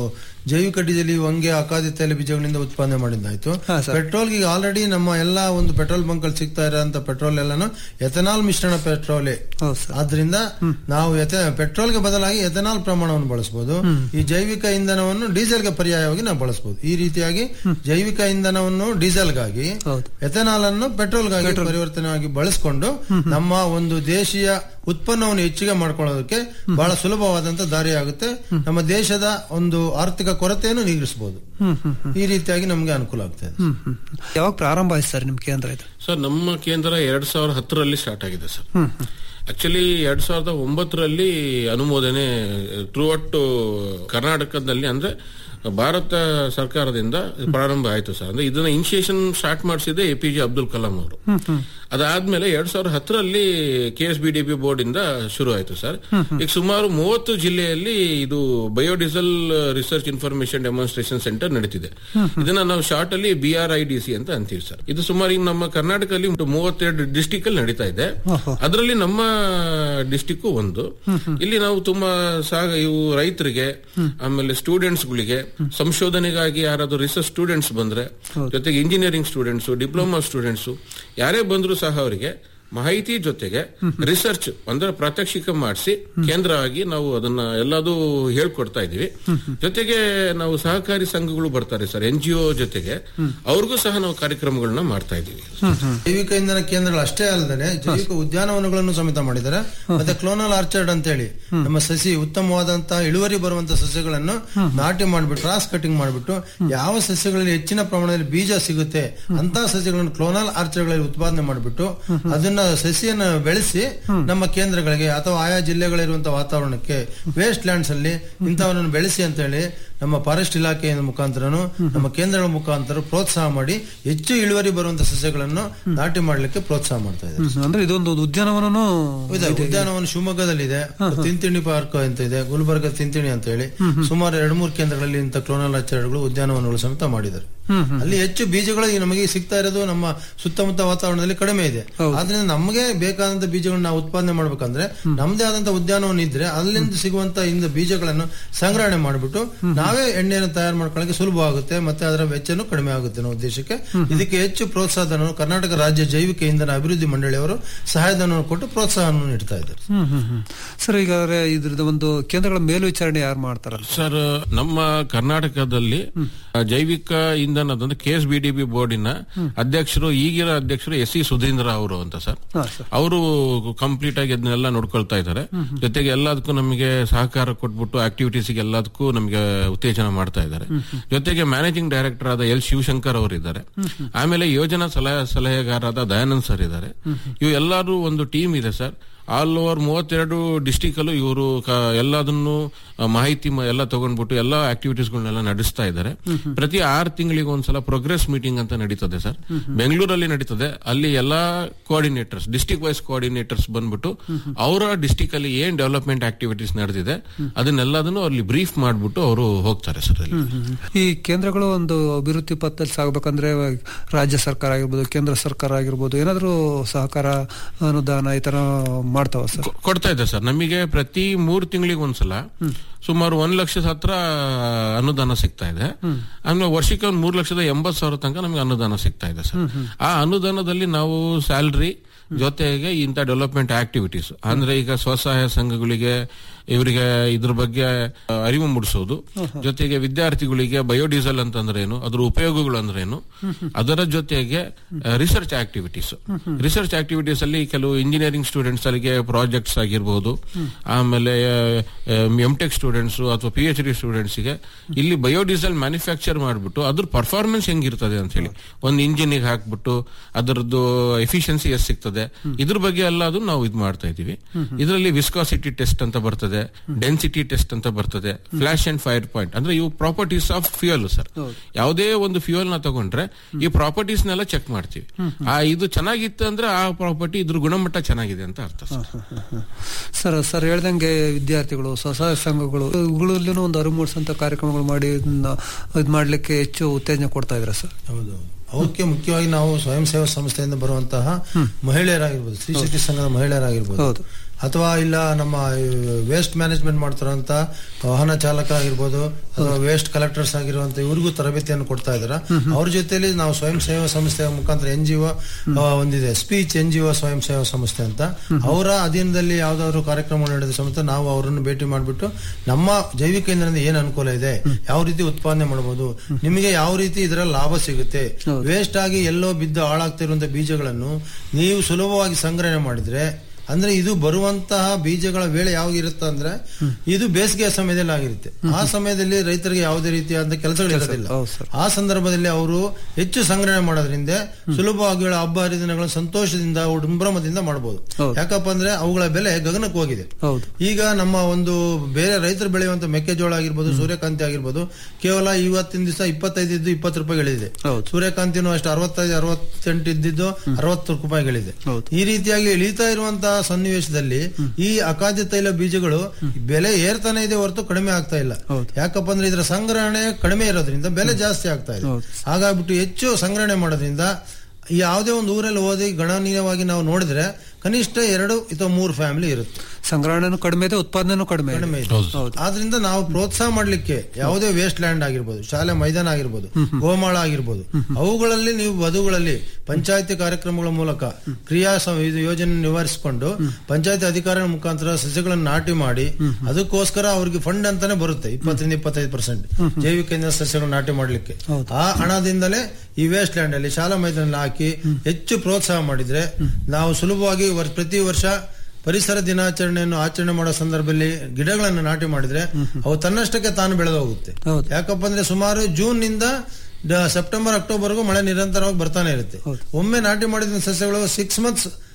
ಜೈವಿಕ ಡೀಸೆಲ್ ಈ ಹೊಂಗೆ ಅಕಾದಿ ತೈಲ ಬೀಜಗಳಿಂದ ಉತ್ಪಾದನೆ ಮಾಡಿದ್ದಾಯ್ತು ಹಾ, ಸರ್. ಪೆಟ್ರೋಲ್ ಈಗ ಆಲ್ರೆಡಿ ನಮ್ಮ ಎಲ್ಲಾ ಒಂದು ಪೆಟ್ರೋಲ್ ಬಂಕ್ ಅಲ್ಲಿ ಸಿಗ್ತಾ ಇರೋಂತ ಪೆಟ್ರೋಲ್ ಎಲ್ಲಾನು ಎಥನಾಲ್ ಮಿಶ್ರಣ ಪೆಟ್ರೋಲೇ ಹೌದು ಸರ್ ಆದ್ರಿಂದ ನಾವು ಎಥ ಪೆಟ್ರೋಲ್ಗೆ ಬದಲಾಗಿ ಎಥನಾಲ್ ಪ್ರಮಾಣವನ್ನು ಬಳಸಬಹುದು ಈ ಜೈವಿಕ ಇಂಧನವನ್ನು ಡೀಸೆಲ್ಗೆ ಪರ್ಯಾಯವಾಗಿ ನಾವು ಬಳಸಬಹುದು ಈ ರೀತಿಯಾಗಿ ಜೈವಿಕ ಇಂಧನವನ್ನು ಡೀಸೆಲ್ಗಾಗಿ ಹೌದು. ಎಥನಾಲ್ ಅನ್ನು ಪೆಟ್ರೋಲ್ಗಾಗಿ ಪರಿವರ್ತನೆಯಾಗಿ ಬಳಸಿಕೊಂಡು ನಮ್ಮ ಒಂದು ದೇಶೀಯ ಉತ್ಪನ್ನವನ್ನು ಹೆಚ್ಚಿಗೆ ಮಾಡ್ಕೊಳ್ಳೋದಕ್ಕೆ ಬಹಳ ಸುಲಭವಾದಂತ ದಾರಿ ಆಗುತ್ತೆ ನಮ್ಮ ದೇಶದ ಒಂದು ಆರ್ಥಿಕ ಕೊರತೆಯನ್ನು ನೀಗಿಸಬಹುದು ಹ್ಮ್ ಹ್ಮ್ ಹ್ಮ್ ಈ ರೀತಿಯಾಗಿ ನಮ್ಗೆ ಅನುಕೂಲ ಆಗ್ತದೆ ಹ್ಮ್ ಹ್ಮ್ ಯಾವಾಗ ಪ್ರಾರಂಭ ಆಯ್ತು ಸರ್ ನಿಮ್ ಕೇಂದ್ರ ಇದು ಸರ್ ನಮ್ಮ ಕೇಂದ್ರ ಎರಡ್ ಸಾವಿರದ ಹತ್ತರಲ್ಲಿ ಸ್ಟಾರ್ಟ್ ಆಗಿದೆ ಸರ್ ಆಕ್ಚುಲಿ ಎರಡ್ ಸಾವಿರದ ಒಂಬತ್ತರಲ್ಲಿ ಅನುಮೋದನೆ ಥ್ರೂಔಟ್ ಕರ್ನಾಟಕದಲ್ಲಿ ಅಂದ್ರೆ ಭಾರತ ಸರ್ಕಾರದಿಂದ ಪ್ರಾರಂಭ ಆಯ್ತು ಸರ್ ಅಂದ್ರೆ ಇದನ್ನ ಇನಿಷಿಯೇಷನ್ ಸ್ಟಾರ್ಟ್ ಮಾಡಿಸಿದೆ A P J Abdul Kalam ಅವರು ಅದಾದ್ಮೇಲೆ ಎರಡ್ ಸಾವಿರದ ಹತ್ತರಲ್ಲಿ K S B D P board ಇಂದ ಶುರು ಆಯ್ತು ಸರ್ ಈಗ ಸುಮಾರು ಮೂವತ್ತು ಜಿಲ್ಲೆಯಲ್ಲಿ ಇದು biodiesel research information demonstration centre ನಡೀತಿದೆ ಇದನ್ನ ನಾವು ಶಾರ್ಟ್ ಅಲ್ಲಿ B R I D C ಅಂತ ಅಂತೀವಿ ಸರ್ ಇದು ಸುಮಾರು ಈಗ ನಮ್ಮ ಕರ್ನಾಟಕದಲ್ಲಿ ಮೂವತ್ತೆರಡು ಡಿಸ್ಟಿಕ್ ಅಲ್ಲಿ ನಡೀತಾ ಇದೆ ಅದರಲ್ಲಿ ನಮ್ಮ ಡಿಸ್ಟಿಕ್ ಒಂದು ಇಲ್ಲಿ ನಾವು ತುಂಬಾ ಸಾಗ ಇವು ರೈತರಿಗೆ ಆಮೇಲೆ ಸ್ಟೂಡೆಂಟ್ಸ್ ಗಳಿಗೆ ಸಂಶೋಧನೆಗಾಗಿ ಯಾರಾದ್ರೂ ರಿಸರ್ಚ್ ಸ್ಟೂಡೆಂಟ್ಸ್ ಬಂದ್ರೆ ಜೊತೆಗೆ ಇಂಜಿನಿಯರಿಂಗ್ ಸ್ಟೂಡೆಂಟ್ಸ್ ಡಿಪ್ಲೊಮಾ ಸ್ಟೂಡೆಂಟ್ಸ್ ಯಾರೇ ಬಂದ್ರು ಸಹ ಅವರಿಗೆ ಮಾಹಿತಿ ಜೊತೆಗೆ ರಿಸರ್ಚ್ ಅಂದ್ರೆ ಪ್ರಾತ್ಯಕ್ಷಿಕ ಮಾಡಿಸಿ ಕೇಂದ್ರವಾಗಿ ನಾವು ಅದನ್ನ ಎಲ್ಲದೂ ಹೇಳ್ಕೊಡ್ತಾ ಇದೀವಿ ಜೊತೆಗೆ ನಾವು ಸಹಕಾರಿ ಸಂಘಗಳು ಬರ್ತಾರೆ ಸರ್ ಎನ್ ಜಿ ಒ ಜೊತೆಗೆ ಅವ್ರಿಗೂ ಸಹ ನಾವು ಕಾರ್ಯಕ್ರಮಗಳನ್ನ ಮಾಡ್ತಾ ಇದೀವಿ ಜೈವಿಕ ಇಂಧನ ಕೇಂದ್ರಗಳು ಅಷ್ಟೇ ಅಲ್ಲದೆ ಜೈವಿಕ ಉದ್ಯಾನವನಗಳನ್ನು ಸಮೇತ ಮಾಡಿದ್ದಾರೆ ಮತ್ತೆ ಕ್ಲೋನಲ್ ಆರ್ಚರ್ಡ್ ಅಂತ ಹೇಳಿ ನಮ್ಮ ಸಸಿ ಉತ್ತಮವಾದಂತಹ ಇಳುವರಿ ಬರುವಂತ ಸಸ್ಯಗಳನ್ನು ನಾಟಿ ಮಾಡ್ಬಿಟ್ಟು ಕ್ರಾಸ್ ಕಟಿಂಗ್ ಮಾಡ್ಬಿಟ್ಟು ಯಾವ ಸಸ್ಯಗಳಲ್ಲಿ ಹೆಚ್ಚಿನ ಪ್ರಮಾಣದಲ್ಲಿ ಬೀಜ ಸಿಗುತ್ತೆ ಅಂತ ಸಸ್ಯಗಳನ್ನು ಕ್ಲೋನಲ್ ಆರ್ಚರ್ಗಳಲ್ಲಿ ಉತ್ಪಾದನೆ ಮಾಡಿಬಿಟ್ಟು ಅದನ್ನ ಸಸಿಯನ್ನು ಬೆಳೆಸಿ ನಮ್ಮ ಕೇಂದ್ರಗಳಿಗೆ ಅಥವಾ ಆಯಾ ಜಿಲ್ಲೆಗಳಿರುವಂತಹ ವಾತಾವರಣಕ್ಕೆ ವೇಸ್ಟ್ ಲ್ಯಾಂಡ್ಸ್ ಅಲ್ಲಿ ಇಂಥವನ್ನ ಬೆಳೆಸಿ ಅಂತ ಹೇಳಿ ನಮ್ಮ ಫಾರೆಸ್ಟ್ ಇಲಾಖೆಯ ಮುಖಾಂತರನು ನಮ್ಮ ಕೇಂದ್ರಗಳ ಮುಖಾಂತರ ಪ್ರೋತ್ಸಾಹ ಮಾಡಿ ಹೆಚ್ಚು ಇಳುವರಿ ಬರುವಂತ ಸಸ್ಯಗಳನ್ನು ನಾಟಿ ಮಾಡ್ಲಿಕ್ಕೆ ಪ್ರೋತ್ಸಾಹ ಮಾಡ್ತಾ ಇದ್ದಾರೆ ಹ್ಮ್. ಅಂದ್ರೆ ಇದೊಂದು ಉದ್ಯಾನವನನು ಇದೆ ಉದ್ಯಾನವನ ಶಿವಮೊಗ್ಗದಲ್ಲಿದೆ ತಿಂತಿಣಿ ಪಾರ್ಕ್ ಅಂತ ಇದೆ ಗುಲ್ಬರ್ಗ ತಿಂತಿಣಿ ಅಂತ ಹೇಳಿ ಸುಮಾರು ಎರಡು ಮೂರು ಕೇಂದ್ರಗಳಲ್ಲಿ ಇಂಥ ಕ್ಲೋನಲ್ ಆಚರಣೆಗಳು ಉದ್ಯಾನವನಗಳು ಸಮೇತ ಮಾಡಿದ್ದಾರೆ ಅಲ್ಲಿ ಹೆಚ್ಚು ಬೀಜಗಳು ಈ ನಮಗೆ ಸಿಗ್ತಾ ಇರೋದು ನಮ್ಮ ಸುತ್ತಮುತ್ತ ವಾತಾವರಣದಲ್ಲಿ ಕಡಿಮೆ ಇದೆ ಆದ್ರಿಂದ ನಮಗೆ ಬೇಕಾದಂತ ಬೀಜಗಳನ್ನ ನಾವು ಉತ್ಪಾದನೆ ಮಾಡ್ಬೇಕಂದ್ರೆ ನಮ್ದೇ ಆದಂತ ಉದ್ಯಾನವನ ಇದ್ರೆ ಅಲ್ಲಿಂದ ಸಿಗುವಂತ ಇಂದ ಬೀಜಗಳನ್ನು ಸಂಗ್ರಹಣೆ ಮಾಡಿಬಿಟ್ಟು ನಾವೇ ಎಣ್ಣೆಯನ್ನು ತಯಾರು ಮಾಡ್ಕೊಳ್ಳಕ್ಕೆ ಸುಲಭ ಆಗುತ್ತೆ ಮತ್ತೆ ಅದರ ವೆಚ್ಚನೂ ಕಡಿಮೆ ಆಗುತ್ತೆ ಅನ್ನೋ ಉದ್ದೇಶಕ್ಕೆ ಇದಕ್ಕೆ ಹೆಚ್ಚು ಪ್ರೋತ್ಸಾಹಧನ ಕರ್ನಾಟಕ ರಾಜ್ಯ ಜೈವಿಕ ಇಂಧನ ಅಭಿವೃದ್ಧಿ ಮಂಡಳಿಯವರು ಸಹಾಯಧನವನ್ನು ಕೊಟ್ಟು ಪ್ರೋತ್ಸಾಹವನ್ನು ನೀಡ್ತಾ ಇದ್ದಾರೆ ಹ್ಮ್ ಹ್ಮ್ ಹ್ಮ್ ಸರ್ ಈಗ ಇದ್ರದ್ದು ಒಂದು ಕೇಂದ್ರಗಳ ಮೇಲ್ವಿಚಾರಣೆ ಯಾರು ಮಾಡ್ತಾರ ಸರ್ ನಮ್ಮ ಕರ್ನಾಟಕದಲ್ಲಿ ಜೈವಿಕ ಇಂಧನದಂದ್ರೆ K S B D B ಬೋರ್ಡಿನ ಅಧ್ಯಕ್ಷರು ಈಗಿನ ಅಧ್ಯಕ್ಷರು ಎಸ್ ಸಿ ಸುಧೀಂದ್ರ ಅವರು ಅಂತ ಸರ್ ಅವರು ಕಂಪ್ಲೀಟ್ ಆಗಿ ಅದನ್ನೆಲ್ಲ ನೋಡ್ಕೊಳ್ತಾ ಇದ್ದಾರೆ ಜೊತೆಗೆ ಎಲ್ಲದಕ್ಕೂ ನಮಗೆ ಸಹಕಾರ ಕೊಟ್ಬಿಟ್ಟು ಆಕ್ಟಿವಿಟೀಸ್ ಎಲ್ಲದಕ್ಕೂ ನಮಗೆ ಉತ್ತೇಜನ ಮಾಡ್ತಾ ಇದ್ದಾರೆ ಜೊತೆಗೆ ಮ್ಯಾನೇಜಿಂಗ್ ಡೈರೆಕ್ಟರ್ ಆದ ಎಲ್ ಶಿವಶಂಕರ್ ಅವರು ಇದ್ದಾರೆ ಆಮೇಲೆ ಯೋಜನಾ ಸಲಹೆ ಸಲಹೆಗಾರರಾದ ದಯಾನಂದ್ ಸರ್ ಇದ್ದಾರೆ ಇವು ಎಲ್ಲರೂ ಒಂದು ಟೀಮ್ ಇದೆ ಸರ್ ಆಲ್ ಓವರ್ ಮೂವತ್ತೆರಡು ಡಿಸ್ಟಿಕ್ ಅಲ್ಲೂ ಇವರು ಎಲ್ಲದನ್ನು ಆ, ಮಾಹಿತಿ ಮ- ಎಲ್ಲ ತಗೊಂಡ್ಬಿಟ್ಟು ಎಲ್ಲ ಆಕ್ಟಿವಿಟೀಸ್ಗಳನ್ನೆಲ್ಲ ನಡೆಸ್ತಾ ಇದ್ದಾರೆ ಪ್ರತಿ ಆರು ತಿಂಗಳಿಗೆ ಒಂದ್ಸಲ ಪ್ರೋಗ್ರೆಸ್ ಮೀಟಿಂಗ್ ಅಂತ ನಡೀತದೆ ಸರ್ ಬೆಂಗಳೂರಲ್ಲಿ ನಡೀತದೆ ಅಲ್ಲಿ ಎಲ್ಲಾ ಕೋಆರ್ಡಿನೇಟರ್ಸ್ ಡಿಸ್ಟಿಕ್ ವೈಸ್ ಕೋಆರ್ಡಿನೇಟರ್ಸ್ ಬಂದ್ಬಿಟ್ಟು ಅವರ ಡಿಸ್ಟಿಕ್ ಅಲ್ಲಿ ಏನ್ ಡೆವಲಪ್ಮೆಂಟ್ ಆಕ್ಟಿವಿಟೀಸ್ ನಡೆದಿದೆ ಅದನ್ನೆಲ್ಲದನ್ನು ಅಲ್ಲಿ ಬ್ರೀಫ್ ಮಾಡ್ಬಿಟ್ಟು ಅವರು ಹೋಗ್ತಾರೆ ಸರ್ ಅಲ್ಲಿ ಈ ಕೇಂದ್ರಗಳು ಒಂದು ಅಭಿವೃದ್ಧಿ ಪಥದಲ್ಲಿ ಸಾಗಬೇಕಂದ್ರೆ ರಾಜ್ಯ ಸರ್ಕಾರ ಆಗಿರ್ಬೋದು ಕೇಂದ್ರ ಸರ್ಕಾರ ಆಗಿರ್ಬೋದು ಏನಾದರೂ ಸಹಕಾರ ಅನುದಾನ ಈ ತರ ಮಾಡ್ತಾವ ಸರ್ ಕೊ- ಕೊಡ್ತಾ ಇದೆ ಸರ್ ನಮಗೆ ಪ್ರತಿ ಮೂರು ತಿಂಗಳಿಗೆ ಒಂದ್ಸಲ ಸುಮಾರು ಒಂದ್ ಲಕ್ಷದ ಹತ್ರ ಅನುದಾನ ಸಿಗ್ತಾ ಇದೆ ಆಮೇಲೆ ವರ್ಷಕ್ಕೆ ಒಂದ್ ಮೂರು ಲಕ್ಷದ ಎಂಬತ್ ಸಾವಿರ ತನಕ ನಮಗೆ ಅನುದಾನ ಸಿಗ್ತಾ ಇದೆ ಸರ್ ಆ ಅನುದಾನದಲ್ಲಿ ನಾವು ಸ್ಯಾಲ್ರಿ ಜೊತೆಗೆ ಇಂಥ ಡೆವಲಪ್ಮೆಂಟ್ ಆಕ್ಟಿವಿಟೀಸ್ ಅಂದ್ರೆ ಈಗ ಸ್ವಸಹಾಯ ಸಂಘಗಳಿಗೆ ಇವರಿಗೆ ಇದ್ರ ಬಗ್ಗೆ ಆ, ಅರಿವು ಮೂಡಿಸೋದು ಜೊತೆಗೆ ವಿದ್ಯಾರ್ಥಿಗಳಿಗೆ ಬಯೋಡೀಸೆಲ್ ಅಂತಂದ್ರೆ ಏನು ಅದ್ರ ಉಪಯೋಗಗಳು ಅಂದ್ರೆ ಏನು ಅದರ ಜೊತೆಗೆ ರಿಸರ್ಚ್ ಆಕ್ಟಿವಿಟೀಸ್ ರಿಸರ್ಚ್ ಆಕ್ಟಿವಿಟೀಸ್ ಅಲ್ಲಿ ಕೆಲವು ಇಂಜಿನಿಯರಿಂಗ್ ಸ್ಟೂಡೆಂಟ್ಸ್ ಅಲ್ಲಿಗೆ ಪ್ರಾಜೆಕ್ಟ್ಸ್ ಆಗಿರ್ಬೋದು ಆಮೇಲೆ ಎಂ ಟೆಕ್ ಸ್ಟೂಡೆಂಟ್ಸ್ ಅಥವಾ ಪಿ ಎಚ್ ಡಿ ಸ್ಟೂಡೆಂಟ್ಸ್ ಗೆ ಇಲ್ಲಿ ಬಯೋಡೀಸೆಲ್ ಮ್ಯಾನುಫ್ಯಾಕ್ಚರ್ ಮಾಡಿಬಿಟ್ಟು ಅದ್ರ ಪರ್ಫಾರ್ಮೆನ್ಸ್ ಹೆಂಗಿರ್ತದೆ ಅಂತ ಹೇಳಿ ಒಂದು ಇಂಜಿನಿಗೆ ಹಾಕ್ಬಿಟ್ಟು ಅದರದ್ದು ಎಫಿಷಿಯನ್ಸಿ ಎಷ್ಟು ಸಿಗ್ತದೆ ಇದ್ರ ಬಗ್ಗೆ ಎಲ್ಲ ಅದು ನಾವು ಇದು ಮಾಡ್ತಾ ಇದೀವಿ ಇದರಲ್ಲಿ ವಿಸ್ಕಾಸಿಟಿ ಟೆಸ್ಟ್ ಅಂತ ಬರ್ತದೆ ಡೆನ್ಸಿಟಿ ಟೆಸ್ಟ್ ಅಂತ ಬರ್ತದೆ ಫ್ಲಾಶ್ ಅಂಡ್ ಫೈರ್ ಪಾಯಿಂಟ್ ಅಂದ್ರೆ ಇವು ಪ್ರಾಪರ್ಟೀಸ್ ಆಫ್ ಫ್ಯೂಯಲ್ ಸರ್ ಯಾವುದೇ ಒಂದು ಫ್ಯೂಯಲ್ ನ ತಗೊಂಡ್ರೆ ಈ ಪ್ರಾಪರ್ಟೀಸ್ ನೆಲ್ಲ ಚೆಕ್ ಮಾಡ್ತೀವಿ ಆ ಇದು ಚೆನ್ನಾಗಿತ್ತು ಅಂದ್ರೆ ಆ ಪ್ರಾಪರ್ಟಿ ಇದ್ರ ಗುಣಮಟ್ಟ ಚೆನ್ನಾಗಿದೆ ಅಂತ ಅರ್ಥ ಸರ್ ಸರ್ ಸರ್ ಹೇಳ್ದಂಗೆ ವಿದ್ಯಾರ್ಥಿಗಳು ಸ್ವಸಹಾಯ ಸಂಘಗಳು ಇವುಗಳಲ್ಲಿನೂ ಒಂದು ಅರಿವು ಮೂಡಿಸಂತ ಕಾರ್ಯಕ್ರಮಗಳು ಮಾಡಿ ಇದನ್ನ ಇದು ಮಾಡ್ಲಿಕ್ಕೆ ಹೆಚ್ಚು ಉತ್ತೇಜನ ಕೊಡ್ತಾ ಇದ್ರ ಸರ್ ಹೌದು ಅವಕ್ಕೆ ಮುಖ್ಯವಾಗಿ ನಾವು ಸ್ವಯಂ ಸೇವಾ ಸಂಸ್ಥೆಯಿಂದ ಬರುವಂತಹ ಮಹಿಳೆಯರಾಗಿರ್ಬೋದು ಸ್ತ್ರೀ ಶಕ್ತಿ ಸಂಘದ ಮಹಿಳೆಯರಾಗಿರ್ಬೋದು ಹೌದು. ಅಥವಾ ಇಲ್ಲ ನಮ್ಮ ವೇಸ್ಟ್ ಮ್ಯಾನೇಜ್ಮೆಂಟ್ ಮಾಡ್ತಾರಂತ ವಾಹನ ಚಾಲಕ ಆಗಿರ್ಬೋದು ಅಥವಾ ವೇಸ್ಟ್ ಕಲೆಕ್ಟರ್ಸ್ ಆಗಿರುವಂತ ಇವ್ರಿಗೂ ತರಬೇತಿಯನ್ನು ಕೊಡ್ತಾ ಇದಾರೆ ಅವ್ರ ಜೊತೆಲಿ ನಾವು ಸ್ವಯಂ ಸೇವಾ ಸಂಸ್ಥೆಯ ಮುಖಾಂತರ ಎನ್ ಜಿ ಒಂದಿದೆ ಸ್ಪೀಚ್ ಎನ್ ಜಿ ಸ್ವಯಂ ಸೇವಾ ಸಂಸ್ಥೆ ಅಂತ ಅವರ ಅಧೀನದಲ್ಲಿ ಯಾವ್ದಾದ್ರು ಕಾರ್ಯಕ್ರಮ ನಡೆದ ಸಮೇತ ನಾವು ಅವರನ್ನು ಭೇಟಿ ಮಾಡಿಬಿಟ್ಟು ನಮ್ಮ ಜೈವಿಕ ಇಂಧನದಿಂದ ಏನ್ ಅನುಕೂಲ ಇದೆ ಯಾವ ರೀತಿ ಉತ್ಪಾದನೆ ಮಾಡಬಹುದು ನಿಮಗೆ ಯಾವ ರೀತಿ ಇದರ ಲಾಭ ಸಿಗುತ್ತೆ ವೇಸ್ಟ್ ಆಗಿ ಎಲ್ಲೋ ಬಿದ್ದು ಹಾಳಾಗ್ತಿರುವಂತ ಬೀಜಗಳನ್ನು ನೀವು ಸುಲಭವಾಗಿ ಸಂಗ್ರಹಣೆ ಮಾಡಿದ್ರೆ ಅಂದ್ರೆ ಇದು ಬರುವಂತಹ ಬೀಜಗಳ ವೇಳೆ ಯಾವಾಗ ಇರುತ್ತೆ ಅಂದ್ರೆ ಇದು ಬೇಸಿಗೆಯ ಸಮಯದಲ್ಲಿ ಆಗಿರುತ್ತೆ ಆ ಸಮಯದಲ್ಲಿ ರೈತರಿಗೆ ಯಾವುದೇ ರೀತಿಯಾದ ಕೆಲಸಗಳು ಇರೋದಿಲ್ಲ ಹೌದು ಸರ್. ಆ ಸಂದರ್ಭದಲ್ಲಿ ಅವರು ಹೆಚ್ಚು ಸಂಗ್ರಹಣೆ ಮಾಡೋದ್ರಿಂದ ಸುಲಭವಾಗಿ ಹಬ್ಬ ಹರಿದಿನಗಳ ಸಂತೋಷದಿಂದ ಸಂಭ್ರಮದಿಂದ ಮಾಡಬಹುದು ಹೌದು. ಯಾಕಪ್ಪ ಅಂದ್ರೆ ಅವುಗಳ ಬೆಲೆ ಗಗನಕ್ಕೆ ಹೋಗಿದೆ ಹೌದು ಈಗ ನಮ್ಮ ಒಂದು ಬೇರೆ ರೈತರು ಬೆಳೆಯುವಂತ ಮೆಕ್ಕೆಜೋಳ ಆಗಿರ್ಬೋದು ಸೂರ್ಯಕಾಂತಿ ಆಗಿರ್ಬೋದು ಕೇವಲ ಇವತ್ತಿನ ದಿವಸ ಇಪ್ಪತ್ತೈದು ಇದ್ದು ಇಪ್ಪತ್ತು ರೂಪಾಯಿಗಳಿದೆ ಹೌದು. ಸೂರ್ಯಕಾಂತಿನೂ ಅಷ್ಟು ಅರವತ್ತೈದು ಅರವತ್ತೆಂಟು ಇದ್ದಿದ್ದು ಅರವತ್ತು ರೂಪಾಯಿಗಳಿದೆ ಹೌದು. ಈ ರೀತಿಯಾಗಿ ಇಳಿತಾ ಇರುವಂತಹ ಸನ್ನಿವೇಶದಲ್ಲಿ ಈ ಅಖಾದ್ಯ ತೈಲ ಬೀಜಗಳು ಬೆಲೆ ಏರ್ತಾನೆ ಇದೆ ಹೊರತು ಕಡಿಮೆ ಆಗ್ತಾ ಇಲ್ಲ ಹೌದು. ಯಾಕಪ್ಪ ಅಂದ್ರೆ ಇದರ ಸಂಗ್ರಹಣೆ ಕಡಿಮೆ ಇರೋದ್ರಿಂದ ಬೆಲೆ ಜಾಸ್ತಿ ಆಗ್ತಾ ಇದೆ ಹೌದು. ಹಾಗಾಗ್ಬಿಟ್ಟು ಹೆಚ್ಚು ಸಂಗ್ರಹಣೆ ಮಾಡೋದ್ರಿಂದ ಯಾವುದೇ ಒಂದು ಊರಲ್ಲಿ ಓದಿ ಗಣನೀಯವಾಗಿ ನಾವು ನೋಡಿದ್ರೆ ಕನಿಷ್ಠ ಎರಡು ಅಥವಾ ಮೂರು ಫ್ಯಾಮಿಲಿ ಇರುತ್ತೆ ಸಂಗ್ರಹಣೆನೂ ಕಡಿಮೆ ಇದೆ ಉತ್ಪಾದನೆನೂ ಕಡಿಮೆ ಇದೆ ಕಡಿಮೆ ಇದೆ ಹೌದು. ಆದ್ರಿಂದ ನಾವು ಪ್ರೋತ್ಸಾಹ ಮಾಡ್ಲಿಕ್ಕೆ ಯಾವುದೇ ವೇಸ್ಟ್ ಲ್ಯಾಂಡ್ ಆಗಿರ್ಬೋದು ಶಾಲೆ ಮೈದಾನ ಆಗಿರ್ಬೋದು ಗೋಮಾಳ ಆಗಿರ್ಬೋದು ಅವುಗಳಲ್ಲಿ ನೀವು ಬದುಗಳಲ್ಲಿ ಪಂಚಾಯತಿ ಕಾರ್ಯಕ್ರಮಗಳ ಮೂಲಕ ಕ್ರಿಯಾ ಸ- ಇದು ಯೋಜನೆ ನಿವಾರಿಸಿಕೊಂಡು ಪಂಚಾಯತಿ ಅಧಿಕಾರಿಗಳ ಮುಖಾಂತರ ಸಸ್ಯಗಳನ್ನು ನಾಟಿ ಮಾಡಿ ಅದಕ್ಕೋಸ್ಕರ ಅವ್ರಿಗೆ ಫಂಡ್ ಅಂತಾನೆ ಬರುತ್ತೆ ಇಪ್ಪತ್ತರಿಂದ ಇಪ್ಪತ್ತೈದು ಪರ್ಸೆಂಟ್ ಜೈವಿಕ ಇಂಧನ ಸಸ್ಯಗಳನ್ನು ನಾಟಿ ಮಾಡ್ಲಿಕ್ಕೆ ಹೌದು. ಆ ಹಣದಿಂದಲೇ ಈ ವೇಸ್ಟ್ ಲ್ಯಾಂಡ್ ಅಲ್ಲಿ ಶಾಲಾ ಮೈದಾನ ಹಾಕಿ ಹೆಚ್ಚು ಪ್ರೋತ್ಸಾಹ ಮಾಡಿದ್ರೆ ನಾವು ಸುಲಭವಾಗಿ ವರ್- ಪ್ರತಿ ವರ್ಷ ಪರಿಸರ ದಿನಾಚರಣೆಯನ್ನು ಆಚರಣೆ ಮಾಡೋ ಸಂದರ್ಭದಲ್ಲಿ ಗಿಡಗಳನ್ನು ನಾಟಿ ಮಾಡಿದ್ರೆ ಅವು ತನ್ನಷ್ಟಕ್ಕೆ ತಾನು ಬೆಳೆದು ಹೋಗುತ್ತೆ ಹೌದು. ಯಾಕಪ್ಪ ಅಂದ್ರೆ ಸುಮಾರು ಜೂನ್ ನಿಂದ ಡ- ಸೆಪ್ಟೆಂಬರ್ ಅಕ್ಟೋಬರ್ಗೂ ಮಳೆ ನಿರಂತರವಾಗಿ ಬರ್ತಾನೆ ಇರುತ್ತೆ ಹೌದು. ಒಮ್ಮೆ ನಾಟಿ ಮಾಡಿದ ಸಸ್ಯಗಳು ಸಿಕ್ಸ್ ಮಂತ್ಸ್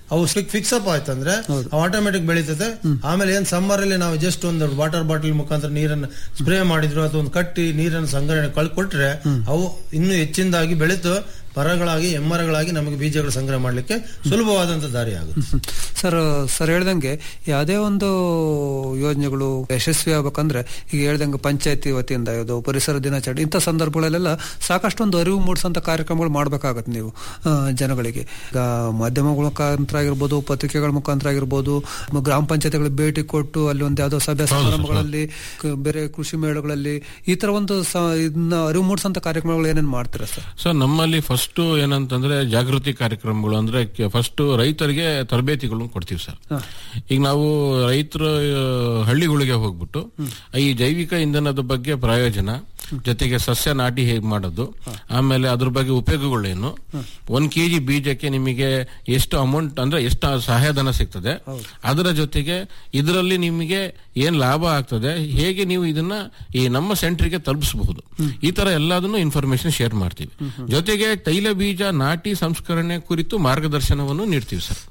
ಅವು ಫಿಕ್ಸ್ ಅಪ್ ಆಯ್ತಂದ್ರೆ ಆಟೋಮೆಟಿಕ್ ಬೆಳೀತದೆ ಆಮೇಲೆ ಏನ್ ಸಮ್ಮರ್ ಅಲ್ಲಿ ನಾವು ಜಸ್ಟ್ ಒಂದು ವಾಟರ್ ಬಾಟಲ್ ಮುಖಾಂತರ ನೀರನ್ನು ಸ್ಪ್ರೇ ಮಾಡಿದ್ರು ಅಥವಾ ಒಂದು ಕಟ್ಟಿ ನೀರನ್ನು ಸಂಗ್ರಹಣೆ ಕಳ್ಕೊಟ್ರೆ ಅವು ಇನ್ನೂ ಹೆಚ್ಚಿನದಾಗಿ ಬೆಳೆತು ಮರಗಳಾಗಿ ಎಮ್ಮರಗಳಾಗಿ ನಮಗೆ ಬೀಜಗಳು ಸಂಗ್ರಹ ಮಾಡ್ಲಿಕ್ಕೆ ಸುಲಭವಾದಂತ ದಾರಿ ಆಗುತ್ತೆ ಸರ್ ಸರ್ ಹೇಳ್ದಂಗೆ ಯಾವುದೇ ಒಂದು ಯೋಜನೆಗಳು ಯಶಸ್ವಿ ಆಗ್ಬೇಕಂದ್ರೆ ಈಗ ಹೇಳ್ದಂಗೆ ಪಂಚಾಯತಿ ವತಿಯಿಂದ ಇದು ಪರಿಸರ ದಿನಾಚರಣೆ ಇಂಥ ಸಂದರ್ಭಗಳಲ್ಲೆಲ್ಲ ಸಾಕಷ್ಟು ಒಂದು ಅರಿವು ಮೂಡಿಸಂತ ಕಾರ್ಯಕ್ರಮಗಳು ಮಾಡ್ಬೇಕಾಗತ್ತೆ ನೀವು ಆ, ಜನಗಳಿಗೆ ಈಗ ಮಾಧ್ಯಮಗಳ ಮುಖಾಂತರ ಆಗಿರ್ಬೋದು ಪತ್ರಿಕೆಗಳ ಮುಖಾಂತರ ಆಗಿರ್ಬೋದು ಮ- ಗ್ರಾಮ ಪಂಚಾಯತಿಗಳಿಗೆ ಭೇಟಿ ಕೊಟ್ಟು ಅಲ್ಲಿ ಒಂದು ಯಾವುದೋ ಸಭೆ ಸಮಾರಂಭಗಳಲ್ಲಿ ಕ- ಬೇರೆ ಕೃಷಿ ಮೇಳಗಳಲ್ಲಿ ಈ ತರ ಒಂದು ಸ- ಇದನ್ನ ಅರಿವು ಮೂಡಿಸಂತ ಕಾರ್ಯಕ್ರಮಗಳು ಏನೇನು ಮಾಡ್ತೀರಾ ಸರ್ ಸರ್ ನಮ್ಮಲ್ಲಿ ಫಸ್ಟ್ ಏನಂತಂದ್ರೆ ಜಾಗೃತಿ ಕಾರ್ಯಕ್ರಮಗಳು ಅಂದ್ರೆ ಫಸ್ಟ್ ರೈತರಿಗೆ ತರಬೇತಿಗಳನ್ನು ಕೊಡ್ತೀವಿ ಸರ್ ಈಗ ನಾವು ರೈತರ ಹಳ್ಳಿಗಳಿಗೆ ಹೋಗ್ಬಿಟ್ಟು ಈ ಜೈವಿಕ ಇಂಧನದ ಬಗ್ಗೆ ಪ್ರಯೋಜನ ಜೊತೆಗೆ ಸಸ್ಯ ನಾಟಿ ಹೇಗೆ ಮಾಡೋದು ಆಮೇಲೆ ಅದ್ರ ಬಗ್ಗೆ ಉಪಯೋಗಗಳೇನು ಒಂದ್ ಕೆಜಿ ಬೀಜಕ್ಕೆ ನಿಮಗೆ ಎಷ್ಟು ಅಮೌಂಟ್ ಅಂದ್ರೆ ಎಷ್ಟು ಸಹಾಯಧನ ಸಿಗ್ತದೆ ಅದರ ಜೊತೆಗೆ ಇದರಲ್ಲಿ ನಿಮಗೆ ಏನ್ ಲಾಭ ಆಗ್ತದೆ ಹೇಗೆ ನೀವು ಇದನ್ನ ಈ ನಮ್ಮ ಸೆಂಟ್ರಿಗೆ ತಲುಪಿಸಬಹುದು ಈ ತರ ಎಲ್ಲದನ್ನು ಇನ್ಫಾರ್ಮೇಶನ್ ಶೇರ್ ಮಾಡ್ತೀವಿ ಜೊತೆಗೆ ತೈಲ ಬೀಜ ನಾಟಿ ಸಂಸ್ಕರಣೆ ಕುರಿತು ಮಾರ್ಗದರ್ಶನವನ್ನು ನೀಡ್ತೀವಿ ಸರ್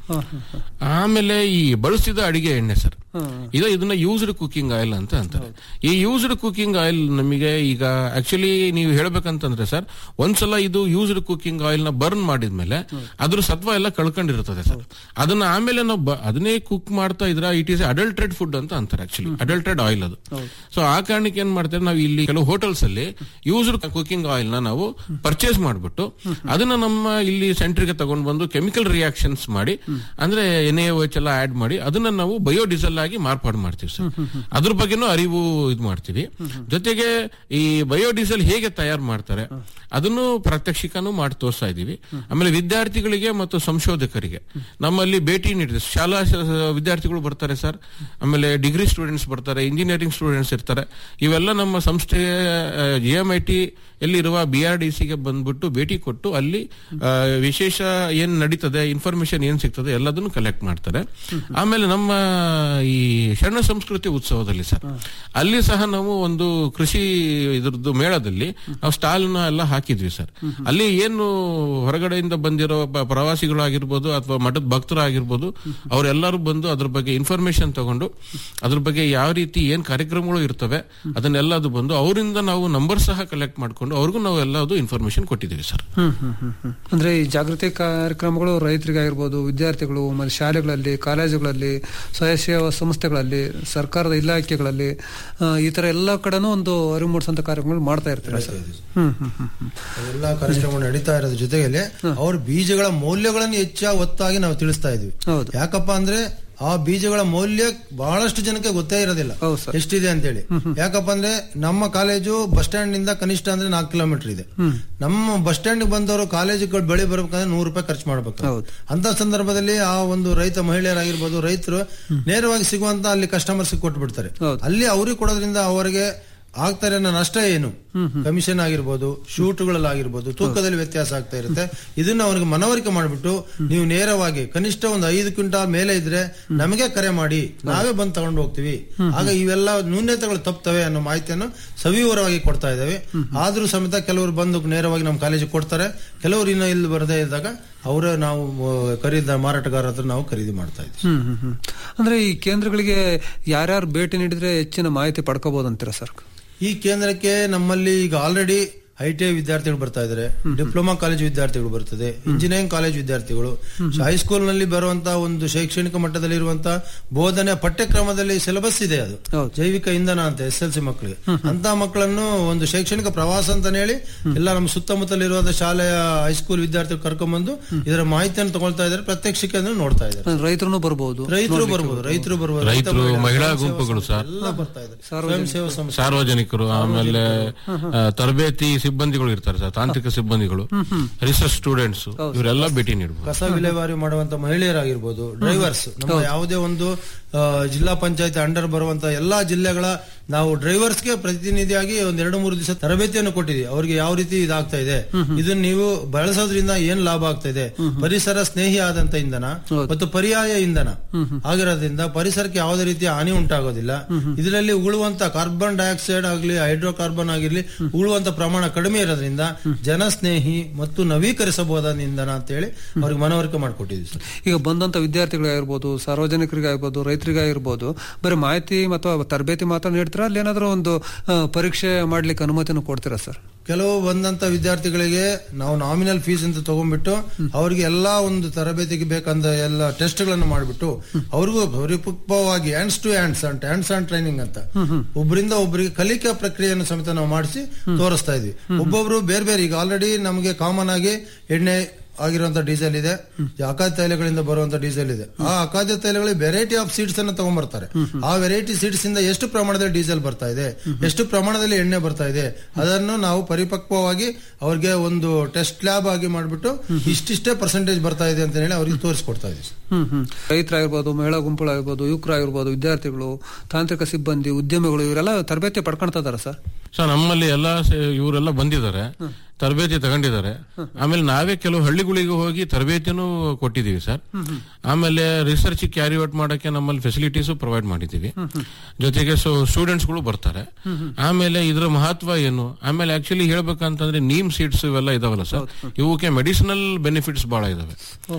ಆಮೇಲೆ ಈ ಬಳಸಿದ ಅಡಿಗೆ ಎಣ್ಣೆ ಸರ್ ಇದು ಇದನ್ನ ಯೂಸ್ಡ್ ಕುಕಿಂಗ್ ಆಯಿಲ್ ಅಂತ ಅಂತಾರೆ ಈ ಯೂಸ್ಡ್ ಕುಕಿಂಗ್ ಆಯಿಲ್ ನಮಗೆ ಈಗ ಆಕ್ಚುಲಿ ನೀವು ಹೇಳ್ಬೇಕಂತಂದ್ರೆ ಸರ್ ಒಂದ್ಸಲ ಇದು ಯೂಸ್ಡ್ ಕುಕಿಂಗ್ ಆಯಿಲ್ ನ ಬರ್ನ್ ಮಾಡಿದ್ಮೇಲೆ ಅದ್ರ ಸತ್ವ ಎಲ್ಲ ಕಳ್ಕೊಂಡಿರ್ತದೆ ಸರ್ ಅದನ್ನ ಆಮೇಲೆ ನಾವು ಬ- ಅದನ್ನೇ ಕುಕ್ ಮಾಡ್ತಾ ಇದ್ರ ಇಟ್ ಈಸ್ ಅಡಲ್ಟ್ರೇಟ್ ಫುಡ್ ಅಂತ ಅಂತಾರೆ ಆಕ್ಚುಲಿ ಅಡಲ್ಟ್ರೇಟ್ ಆಯಿಲ್ ಅದು ಸೊ ಆ ಕಾರಣಕ್ಕೆ ಏನ್ ಮಾಡ್ತಾರೆ ನಾವು ಇಲ್ಲಿ ಕೆಲವು ಹೋಟೆಲ್ಸ್ ಅಲ್ಲಿ ಯೂಸ್ಡ್ ಕುಕಿಂಗ್ ಆಯಿಲ್ ನ ನಾವು ಪರ್ಚೇಸ್ ಮಾಡ್ಬಿಟ್ಟು ಅದನ್ನ ನಮ್ಮ ಇಲ್ಲಿ ಸೆಂಟ್ರಿಗೆ ತಗೊಂಡ್ ಬಂದು ಕೆಮಿಕಲ್ ರಿಯಾಕ್ಷನ್ಸ್ ಮಾಡಿ ಅಂದ್ರೆ ಎನ್ ಎ ಎಚ್ ಎಲ್ಲ ಆಡ್ ಮಾಡಿ ಅದನ್ನ ನಾವು ಬಯೋಡೀಸೆಲ್ ಆಗಿ ಮಾರ್ಪಾಡು ಮಾಡ್ತೀವಿ ಸರ್ ಅದ್ರ ಬಗ್ಗೆನೂ ಅರಿವು ಇದು ಮಾಡ್ತೀವಿ ಜೊತೆಗೆ ಈ ಬಯೋಡೀಸೆಲ್ ಹೇಗೆ ತಯಾರು ಮಾಡ್ತಾರೆ ಅದನ್ನು ಪ್ರಾತ್ಯಕ್ಷಿಕನೂ ಮಾಡಿ ತೋರಿಸ್ತಾ ಇದೀವಿ ಆಮೇಲೆ ವಿದ್ಯಾರ್ಥಿಗಳಿಗೆ ಮತ್ತು ಸಂಶೋಧಕರಿಗೆ ನಮ್ಮಲ್ಲಿ ಭೇಟಿ ನೀಡಿದೆ ಶಾಲಾ ಶ- ವಿದ್ಯಾರ್ಥಿಗಳು ಬರ್ತಾರೆ ಸರ್ ಆಮೇಲೆ ಡಿಗ್ರಿ ಸ್ಟೂಡೆಂಟ್ಸ್ ಬರ್ತಾರೆ ಇಂಜಿನಿಯರಿಂಗ್ ಸ್ಟೂಡೆಂಟ್ಸ್ ಇರ್ತಾರೆ ಇವೆಲ್ಲ ನಮ್ಮ ಸಂಸ್ಥೆ ಜಿ ಎಂ ಐ ಟಿ ಎಲ್ಲಿರುವ ಬಿ ಆರ್ ಡಿ ಸಿಗೆ ಬಂದ್ಬಿಟ್ಟು ಭೇಟಿ ಕೊಟ್ಟು ಅಲ್ಲಿ ಆ, ವಿಶೇಷ ಏನ್ ನಡೀತದೆ ಇನ್ಫಾರ್ಮೇಶನ್ ಏನ್ ಸಿಗ್ತದೆ ಎಲ್ಲದನ್ನು ಕಲೆಕ್ಟ್ ಮಾಡ್ತಾರೆ ಆಮೇಲೆ ನಮ್ಮ ಈ ಶರಣ ಸಂಸ್ಕೃತಿ ಉತ್ಸವದಲ್ಲಿ ಸರ್ ಅಲ್ಲಿ ಸಹ ನಾವು ಒಂದು ಕೃಷಿ ಇದ್ರದ್ದು ಮೇಳದಲ್ಲಿ ನಾವು ಸ್ಟಾಲ್ ನ ಎಲ್ಲ ಹಾಕಿದ್ವಿ ಸರ್ ಅಲ್ಲಿ ಏನು ಹೊರಗಡೆಯಿಂದ ಬಂದಿರೋ ಬ- ಪ್ರವಾಸಿಗಳಾಗಿರ್ಬೋದು ಅಥವಾ ಮಠದ ಭಕ್ತರಾಗಿರ್ಬೋದು ಅವರೆಲ್ಲರೂ ಬಂದು ಅದ್ರ ಬಗ್ಗೆ ಇನ್ಫಾರ್ಮೇಶನ್ ತಗೊಂಡು ಅದ್ರ ಬಗ್ಗೆ ಯಾವ ರೀತಿ ಏನ್ ಕಾರ್ಯಕ್ರಮಗಳು ಇರ್ತವೆ ಅದನ್ನೆಲ್ಲ ಅದು ಬಂದು ಅವರಿಂದ ನಾವು ನಂಬರ್ ಸಹ ಕಲೆಕ್ಟ್ ಮಾಡ್ಕೊಂಡು ಅವ್ರಿಗೂ ನಾವು ಎಲ್ಲದು ಇನ್ಫಾರ್ಮೇಶನ್ ಕೊಟ್ಟಿದ್ದೀವಿ ಸರ್ ಹ್ಮ್ ಹ್ಮ್ ಹ್ಮ್ ಹ್ಮ್. ಅಂದ್ರೆ ಈ ಜಾಗೃತಿ ಕಾರ್ಯಕ್ರಮಗಳು ರೈತರಿಗಾಗಿರ್ಬೋದು ವಿದ್ಯಾರ್ಥಿಗಳು ಮತ್ತೆ ಶಾಲೆಗಳಲ್ಲಿ ಕಾಲೇಜುಗಳಲ್ಲಿ ಸ್ವಯಂ ಸೇವಾ ಸಂಸ್ಥೆಗಳಲ್ಲಿ ಸರ್ಕಾರದ ಇಲಾಖೆಗಳಲ್ಲಿ ಆ, ಈ ತರ ಎಲ್ಲ ಕಡೆನೂ ಒಂದು ಅರಿವು ಮೂಡಿಸಂತ ಕಾರ್ಯಕ್ರಮಗಳು ಮಾಡ್ತಾ ಇರ್ತಾರೆ ಸರ್ ಹ್ಮ್ ಹ್ಮ್ ಹ್ಮ್ ಹ್ಮ್. ಎಲ್ಲ ಕಾರ್ಯಕ್ರಮ ನಡೀತಾ ಇರೋದ್ರ ಜೊತೆಗೆ ಅವ್ರ ಬೀಜಗಳ ಮೌಲ್ಯಗಳನ್ನು ಹೆಚ್ಚಾಗಿ ಒತ್ತಾಗಿ ನಾವು ತಿಳಿಸ್ತಾ ಇದ್ವಿ ಹೌದು. ಯಾಕಪ್ಪ ಅಂದ್ರೆ ಆ ಬೀಜಗಳ ಮೌಲ್ಯ ಬಹಳಷ್ಟು ಜನಕ್ಕೆ ಗೊತ್ತೇ ಇರೋದಿಲ್ಲ ಹೌದು ಸರ್. ಎಷ್ಟಿದೆ ಅಂತೇಳಿ ಯಾಕಪ್ಪ ಅಂದ್ರೆ ನಮ್ಮ ಕಾಲೇಜು ಬಸ್ ಸ್ಟ್ಯಾಂಡ್ ನಿಂದ ಕನಿಷ್ಠ ಅಂದ್ರೆ ನಾಲ್ಕು ಕಿಲೋಮೀಟರ್ ಇದೆ ನಮ್ಮ ಬಸ್ ಸ್ಟ್ಯಾಂಡ್ ಬಂದವರು ಕಾಲೇಜುಗಳು ಬೆಳೆ ಬರ್ಬೇಕಂದ್ರೆ ನೂರು ರೂಪಾಯಿ ಖರ್ಚು ಮಾಡ್ಬೇಕು ಹೌದು. ಅಂತ ಸಂದರ್ಭದಲ್ಲಿ ಆ ಒಂದು ರೈತ ಮಹಿಳೆಯರಾಗಿರ್ಬೋದು ರೈತರು ನೇರವಾಗಿ ಸಿಗುವಂತ ಅಲ್ಲಿ ಕಸ್ಟಮರ್ಸ್ ಕೊಟ್ಟು ಹೌದು. ಅಲ್ಲಿ ಅವ್ರಿಗೆ ಕೊಡೋದ್ರಿಂದ ಅವರಿಗೆ ಆಗ್ತಾರೆ ಅನ್ನೋ ನಷ್ಟ ಏನು ಕಮಿಷನ್ ಆಗಿರ್ಬೋದು ಶೂಟ್ಗಳಲ್ಲಾಗಿರ್ಬೋದು ತೂಕದಲ್ಲಿ ವ್ಯತ್ಯಾಸ ಆಗ್ತಾ ಇರುತ್ತೆ ಇದನ್ನ ಅವ್ರಿಗೆ ಮನವರಿಕೆ ಮಾಡಿಬಿಟ್ಟು ನೀವು ನೇರವಾಗಿ ಕನಿಷ್ಠ ಒಂದು ಐದು ಕ್ವಿಂಟಾಲ್ ಮೇಲೆ ಇದ್ರೆ ನಮಗೆ ಕರೆ ಮಾಡಿ ನಾವೇ ಬಂದು ತಗೊಂಡು ಹೋಗ್ತೀವಿ ಆಗ ಇವೆಲ್ಲ ನ್ಯೂನ್ಯತೆಗಳು ತಪ್ತವೆ ಅನ್ನೋ ಮಾಹಿತಿಯನ್ನು ಸವಿವರವಾಗಿ ಕೊಡ್ತಾ ಇದ್ದೇವೆ ಆದ್ರೂ ಸಮೇತ ಕೆಲವರು ಬಂದು ನೇರವಾಗಿ ನಮ್ಮ ಕಾಲೇಜಿಗೆ ಕೊಡ್ತಾರೆ ಕೆಲವರು ಇನ್ನು ಇಲ್ಲಿ ಬರದೇ ಇದ್ದಾಗ ಅವರೇ ನಾವು ಆ, ಖರೀದ ಮಾರಾಟಗಾರ ಹತ್ರ ನಾವು ಖರೀದಿ ಮಾಡ್ತಾ ಇದ್ದೀವಿ ಹ್ಮ್ ಹ್ಮ್ ಹ್ಮ್. ಅಂದ್ರೆ ಈ ಕೇಂದ್ರಗಳಿಗೆ ಯಾರ್ಯಾರು ಭೇಟಿ ನೀಡಿದ್ರೆ ಹೆಚ್ಚಿನ ಮಾಹಿತಿ ಪಡ್ಕೋಬಹುದು ಅಂತೀರಾ ಸರ್ ಈ ಕೇಂದ್ರಕ್ಕೆ ನಮ್ಮಲ್ಲಿ ಈಗ ಆಲ್ರೆಡಿ ಐ ಟಿ ಐ ವಿದ್ಯಾರ್ಥಿಗಳು ಬರ್ತಾ ಇದ್ದಾರೆ ಡಿಪ್ಲೊಮಾ ಕಾಲೇಜ್ ವಿದ್ಯಾರ್ಥಿಗಳು ಬರ್ತದೆ ಇಂಜಿನಿಯರಿಂಗ್ ಕಾಲೇಜ್ ವಿದ್ಯಾರ್ಥಿಗಳು ಹೈಸ್ಕೂಲ್ ನಲ್ಲಿ ಬರುವಂತಹ ಒಂದು ಶೈಕ್ಷಣಿಕ ಮಟ್ಟದಲ್ಲಿ ಇರುವಂತಹ ಬೋಧನೆ ಪಠ್ಯಕ್ರಮದಲ್ಲಿ ಸಿಲೆಬಸ್ ಇದೆ ಅದು ಹೌದು. ಜೈವಿಕ ಇಂಧನ ಅಂತ ಎಸ್ ಎಲ್ ಸಿ ಮಕ್ಕಳಿಗೆ ಅಂತ ಮಕ್ಕಳನ್ನು ಒಂದು ಶೈಕ್ಷಣಿಕ ಪ್ರವಾಸ ಅಂತಾನೆ ಹೇಳಿ ಎಲ್ಲ ನಮ್ಮ ಸುತ್ತಮುತ್ತಲಿರುವಂತಹ ಶಾಲೆಯ ಹೈಸ್ಕೂಲ್ ವಿದ್ಯಾರ್ಥಿಗಳು ಕರ್ಕೊಂಡ್ಬಂದು ಇದರ ಮಾಹಿತಿಯನ್ನು ತಗೊಳ್ತಾ ಇದ್ದಾರೆ ಪ್ರತ್ಯಕ್ಷಿಕೆ ನೋಡ್ತಾ ಇದ್ದಾರೆ ರೈತರು ಬರ್ಬೋದು ರೈತರು ಬರ್ಬೋದು ರೈತರು ಬರ್ಬೋದು ರೈತ ರೈತರು, ಮಹಿಳಾ, ಮಹಿಳಾ ಸ್ವಯಂ ಸೇವಾ ಗುಂಪುಗಳು ಸಂಸ್ಥೆ ಸರ್. ಎಲ್ಲ ಬರ್ತಾ ಇದ್ದಾರೆ ಸ್ವಯಂ ಸೇವಾ ಸಂಸ್ಥೆ ಸಾರ್ವಜನಿಕರು ಆಮೇಲೆ ಆ, ತರಬೇತಿ ಸಿಬ್ಬಂದಿಗಳು ಇರ್ತಾರೆ ಸರ್ ತಾಂತ್ರಿಕ ಸಿಬ್ಬಂದಿಗಳು ರಿಸರ್ಚ್ ಸ್ಟೂಡೆಂಟ್ಸ್ ಇವರೆಲ್ಲ ಭೇಟಿ ನೀಡಬಹುದು ಕಸ ವಿಲೇವಾರಿ ಮಾಡುವಂತ ಮಹಿಳೆಯರಾಗಿರ್ಬೋದು ಡ್ರೈವರ್ಸ್ ನಮ್ಮ ಯಾವುದೇ ಒಂದು ಆ, ಜಿಲ್ಲಾ ಪಂಚಾಯತ್ ಅಂಡರ್ ಬರುವಂತ ಎಲ್ಲಾ ಜಿಲ್ಲೆಗಳ ನಾವು ಡ್ರೈವರ್ಸ್ಗೆ ಪ್ರತಿನಿಧಿಯಾಗಿ ಒಂದ್ ಎರಡು ಮೂರು ದಿವಸ ತರಬೇತಿಯನ್ನು ಕೊಟ್ಟಿದ್ವಿ ಅವ್ರಿಗೆ ಯಾವ ರೀತಿ ಇದಾಗ್ತಾ ಇದೆ ಇದನ್ನ ನೀವು ಬಳಸೋದ್ರಿಂದ ಏನ್ ಲಾಭ ಆಗ್ತಾ ಇದೆ ಪರಿಸರ ಸ್ನೇಹಿ ಆದಂತ ಇಂಧನ ಮತ್ತು ಪರ್ಯಾಯ ಇಂಧನ ಆಗಿರೋದ್ರಿಂದ ಪರಿಸರಕ್ಕೆ ಯಾವುದೇ ರೀತಿಯ ಹಾನಿ ಉಂಟಾಗೋದಿಲ್ಲ ಇದರಲ್ಲಿ ಉಗುಳುವಂತ ಕಾರ್ಬನ್ ಡೈಆಕ್ಸೈಡ್ ಆಗಲಿ ಹೈಡ್ರೋಕಾರ್ಬನ್ ಆಗಿರ್ಲಿ ಉಗುಳುವಂತ ಪ್ರಮಾಣ ಕಡಿಮೆ ಇರೋದ್ರಿಂದ ಜನಸ್ನೇಹಿ ಮತ್ತು ನವೀಕರಿಸಬಹುದಾದ ಇಂಧನ ಅಂತ ಹೇಳಿ ಅವ್ರಿಗೆ ಮನವರಿಕೆ ಮಾಡಿಕೊಟ್ಟಿದ್ವಿ ಸರ್ ಈಗ ಬಂದಂತ ವಿದ್ಯಾರ್ಥಿಗಳಿಗಾಗಿರ್ಬೋದು ಸಾರ್ವಜನಿಕರಿಗಾಗಿರ್ಬೋದು ರೈತರಿಗಾಗಿರ್ಬೋದು ಬರೀ ಮಾಹಿತಿ ಮತ್ತು ತರಬೇತಿ ಮಾತ್ರ ನೀಡ್ತೀರಾ ಅಲ್ಲಿ ಏನಾದರೂ ಒಂದು ಆ, ಪರೀಕ್ಷೆ ಮಾಡ್ಲಿಕ್ಕೆ ಅನುಮತಿನೂ ಕೊಡ್ತೀರಾ ಸರ್ ಕೆಲವು ಬಂದಂತ ವಿದ್ಯಾರ್ಥಿಗಳಿಗೆ ನಾವು ನಾಮಿನಲ್ ಫೀಸ್ ಅಂತ ತಗೊಂಡ್ಬಿಟ್ಟು ಅವ್ರಿಗೆ ಎಲ್ಲಾ ಒಂದು ತರಬೇತಿಗೆ ಬೇಕಂದ ಎಲ್ಲ ಟೆಸ್ಟ್ ಗಳನ್ನು ಮಾಡಿಬಿಟ್ಟು ಅವ್ರಿಗೂ ಪರಿಪಕ್ವವಾಗಿ hands to hands and hands on training ಅಂತ ಒಬ್ಬರಿಂದ ಒಬ್ಬರಿಗೆ ಕಲಿಕಾ ಪ್ರಕ್ರಿಯೆಯನ್ನು ಸಮೇತ ನಾವು ಮಾಡಿಸಿ ತೋರಿಸ್ತಾ ಇದ್ವಿ ಒಬ್ಬೊಬ್ರು ಬೇರೆ ಬೇರೆ ಈಗ ಆಲ್ರೆಡಿ ನಮಗೆ ಕಾಮನ್ ಆಗಿ ಎಣ್ಣೆ ಆಗಿರುವಂತ ಡೀಸೆಲ್ ಇದೆ ಅಖಾದ್ಯ ತೈಲಗಳಿಂದ ಬರುವಂತ ಡೀಸೆಲ್ ಇದೆ ಆ ಅಖಾದ್ಯ ತೈಲಗಳಿಗೆ ವೆರೈಟಿ ಆಫ್ ಸೀಡ್ಸ್ ಅನ್ನು ತಗೊಂಡ್ಬರ್ತಾರೆ ಆ ವೆರೈಟಿ ಸೀಡ್ಸ್ ಇಂದ ಎಷ್ಟು ಪ್ರಮಾಣದಲ್ಲಿ ಡೀಸೆಲ್ ಬರ್ತಾ ಇದೆ ಎಷ್ಟು ಪ್ರಮಾಣದಲ್ಲಿ ಎಣ್ಣೆ ಬರ್ತಾ ಇದೆ ಅದನ್ನು ನಾವು ಪರಿಪಕ್ವವಾಗಿ ಅವ್ರಿಗೆ ಒಂದು ಟೆಸ್ಟ್ ಲ್ಯಾಬ್ ಆಗಿ ಮಾಡಿಬಿಟ್ಟು ಇಷ್ಟಿಷ್ಟೇ ಪರ್ಸೆಂಟೇಜ್ ಬರ್ತಾ ಇದೆ ಅಂತ ಹೇಳಿ ಅವ್ರಿಗೆ ತೋರಿಸ್ಕೊಡ್ತಾ ಇದ್ದೀವಿ ಹ್ಮ್ ಹ್ಮ್ ರೈತರಾಗಿರ್ಬೋದು ಮಹಿಳಾ ಗುಂಪುಗಳಾಗಿರ್ಬೋದು ಯುವಕರಾಗಿರ್ಬೋದು ವಿದ್ಯಾರ್ಥಿಗಳು ತಾಂತ್ರಿಕ ಸಿಬ್ಬಂದಿ ಉದ್ಯಮಿಗಳು ಇವರೆಲ್ಲ ತರಬೇತಿ ಪಡ್ಕೊಳ್ತಾ ಇದಾರೆ ಸರ್ ಸರ್ ನಮ್ಮಲ್ಲಿ ಎಲ್ಲ ಸೆ- ಇವರೆಲ್ಲ ಬಂದಿದ್ದಾರೆ ತರಬೇತಿ ತಗೊಂಡಿದ್ದಾರೆ ಆಮೇಲೆ ನಾವೇ ಕೆಲವು ಹಳ್ಳಿಗಳಿಗೆ ಹೋಗಿ ತರಬೇತಿನೂ ಕೊಟ್ಟಿದ್ದೀವಿ ಸರ್ ಆಮೇಲೆ ರಿಸರ್ಚ್ ಕ್ಯಾರಿ ಔಟ್ ಮಾಡಕ್ಕೆ ನಮ್ಮಲ್ಲಿ ಫೆಸಿಲಿಟೀಸ್ ಪ್ರೊವೈಡ್ ಮಾಡಿದ್ದೀವಿ ಜೊತೆಗೆ ಸೊ ಸ್ಟೂಡೆಂಟ್ಸ್ಗಳು ಬರ್ತಾರೆ ಆಮೇಲೆ ಇದರ ಮಹತ್ವ ಏನು ಆಮೇಲೆ ಆಕ್ಚುಲಿ ಹೇಳ್ಬೇಕಂತಂದ್ರೆ ನೀಮ್ ಸೀಡ್ಸ್ ಇವೆಲ್ಲ ಇದಾವಲ್ಲ ಸರ್ ಇವಕ್ಕೆ ಮೆಡಿಸಿನಲ್ ಬೆನಿಫಿಟ್ಸ್ ಬಹಳ ಇದಾವೆ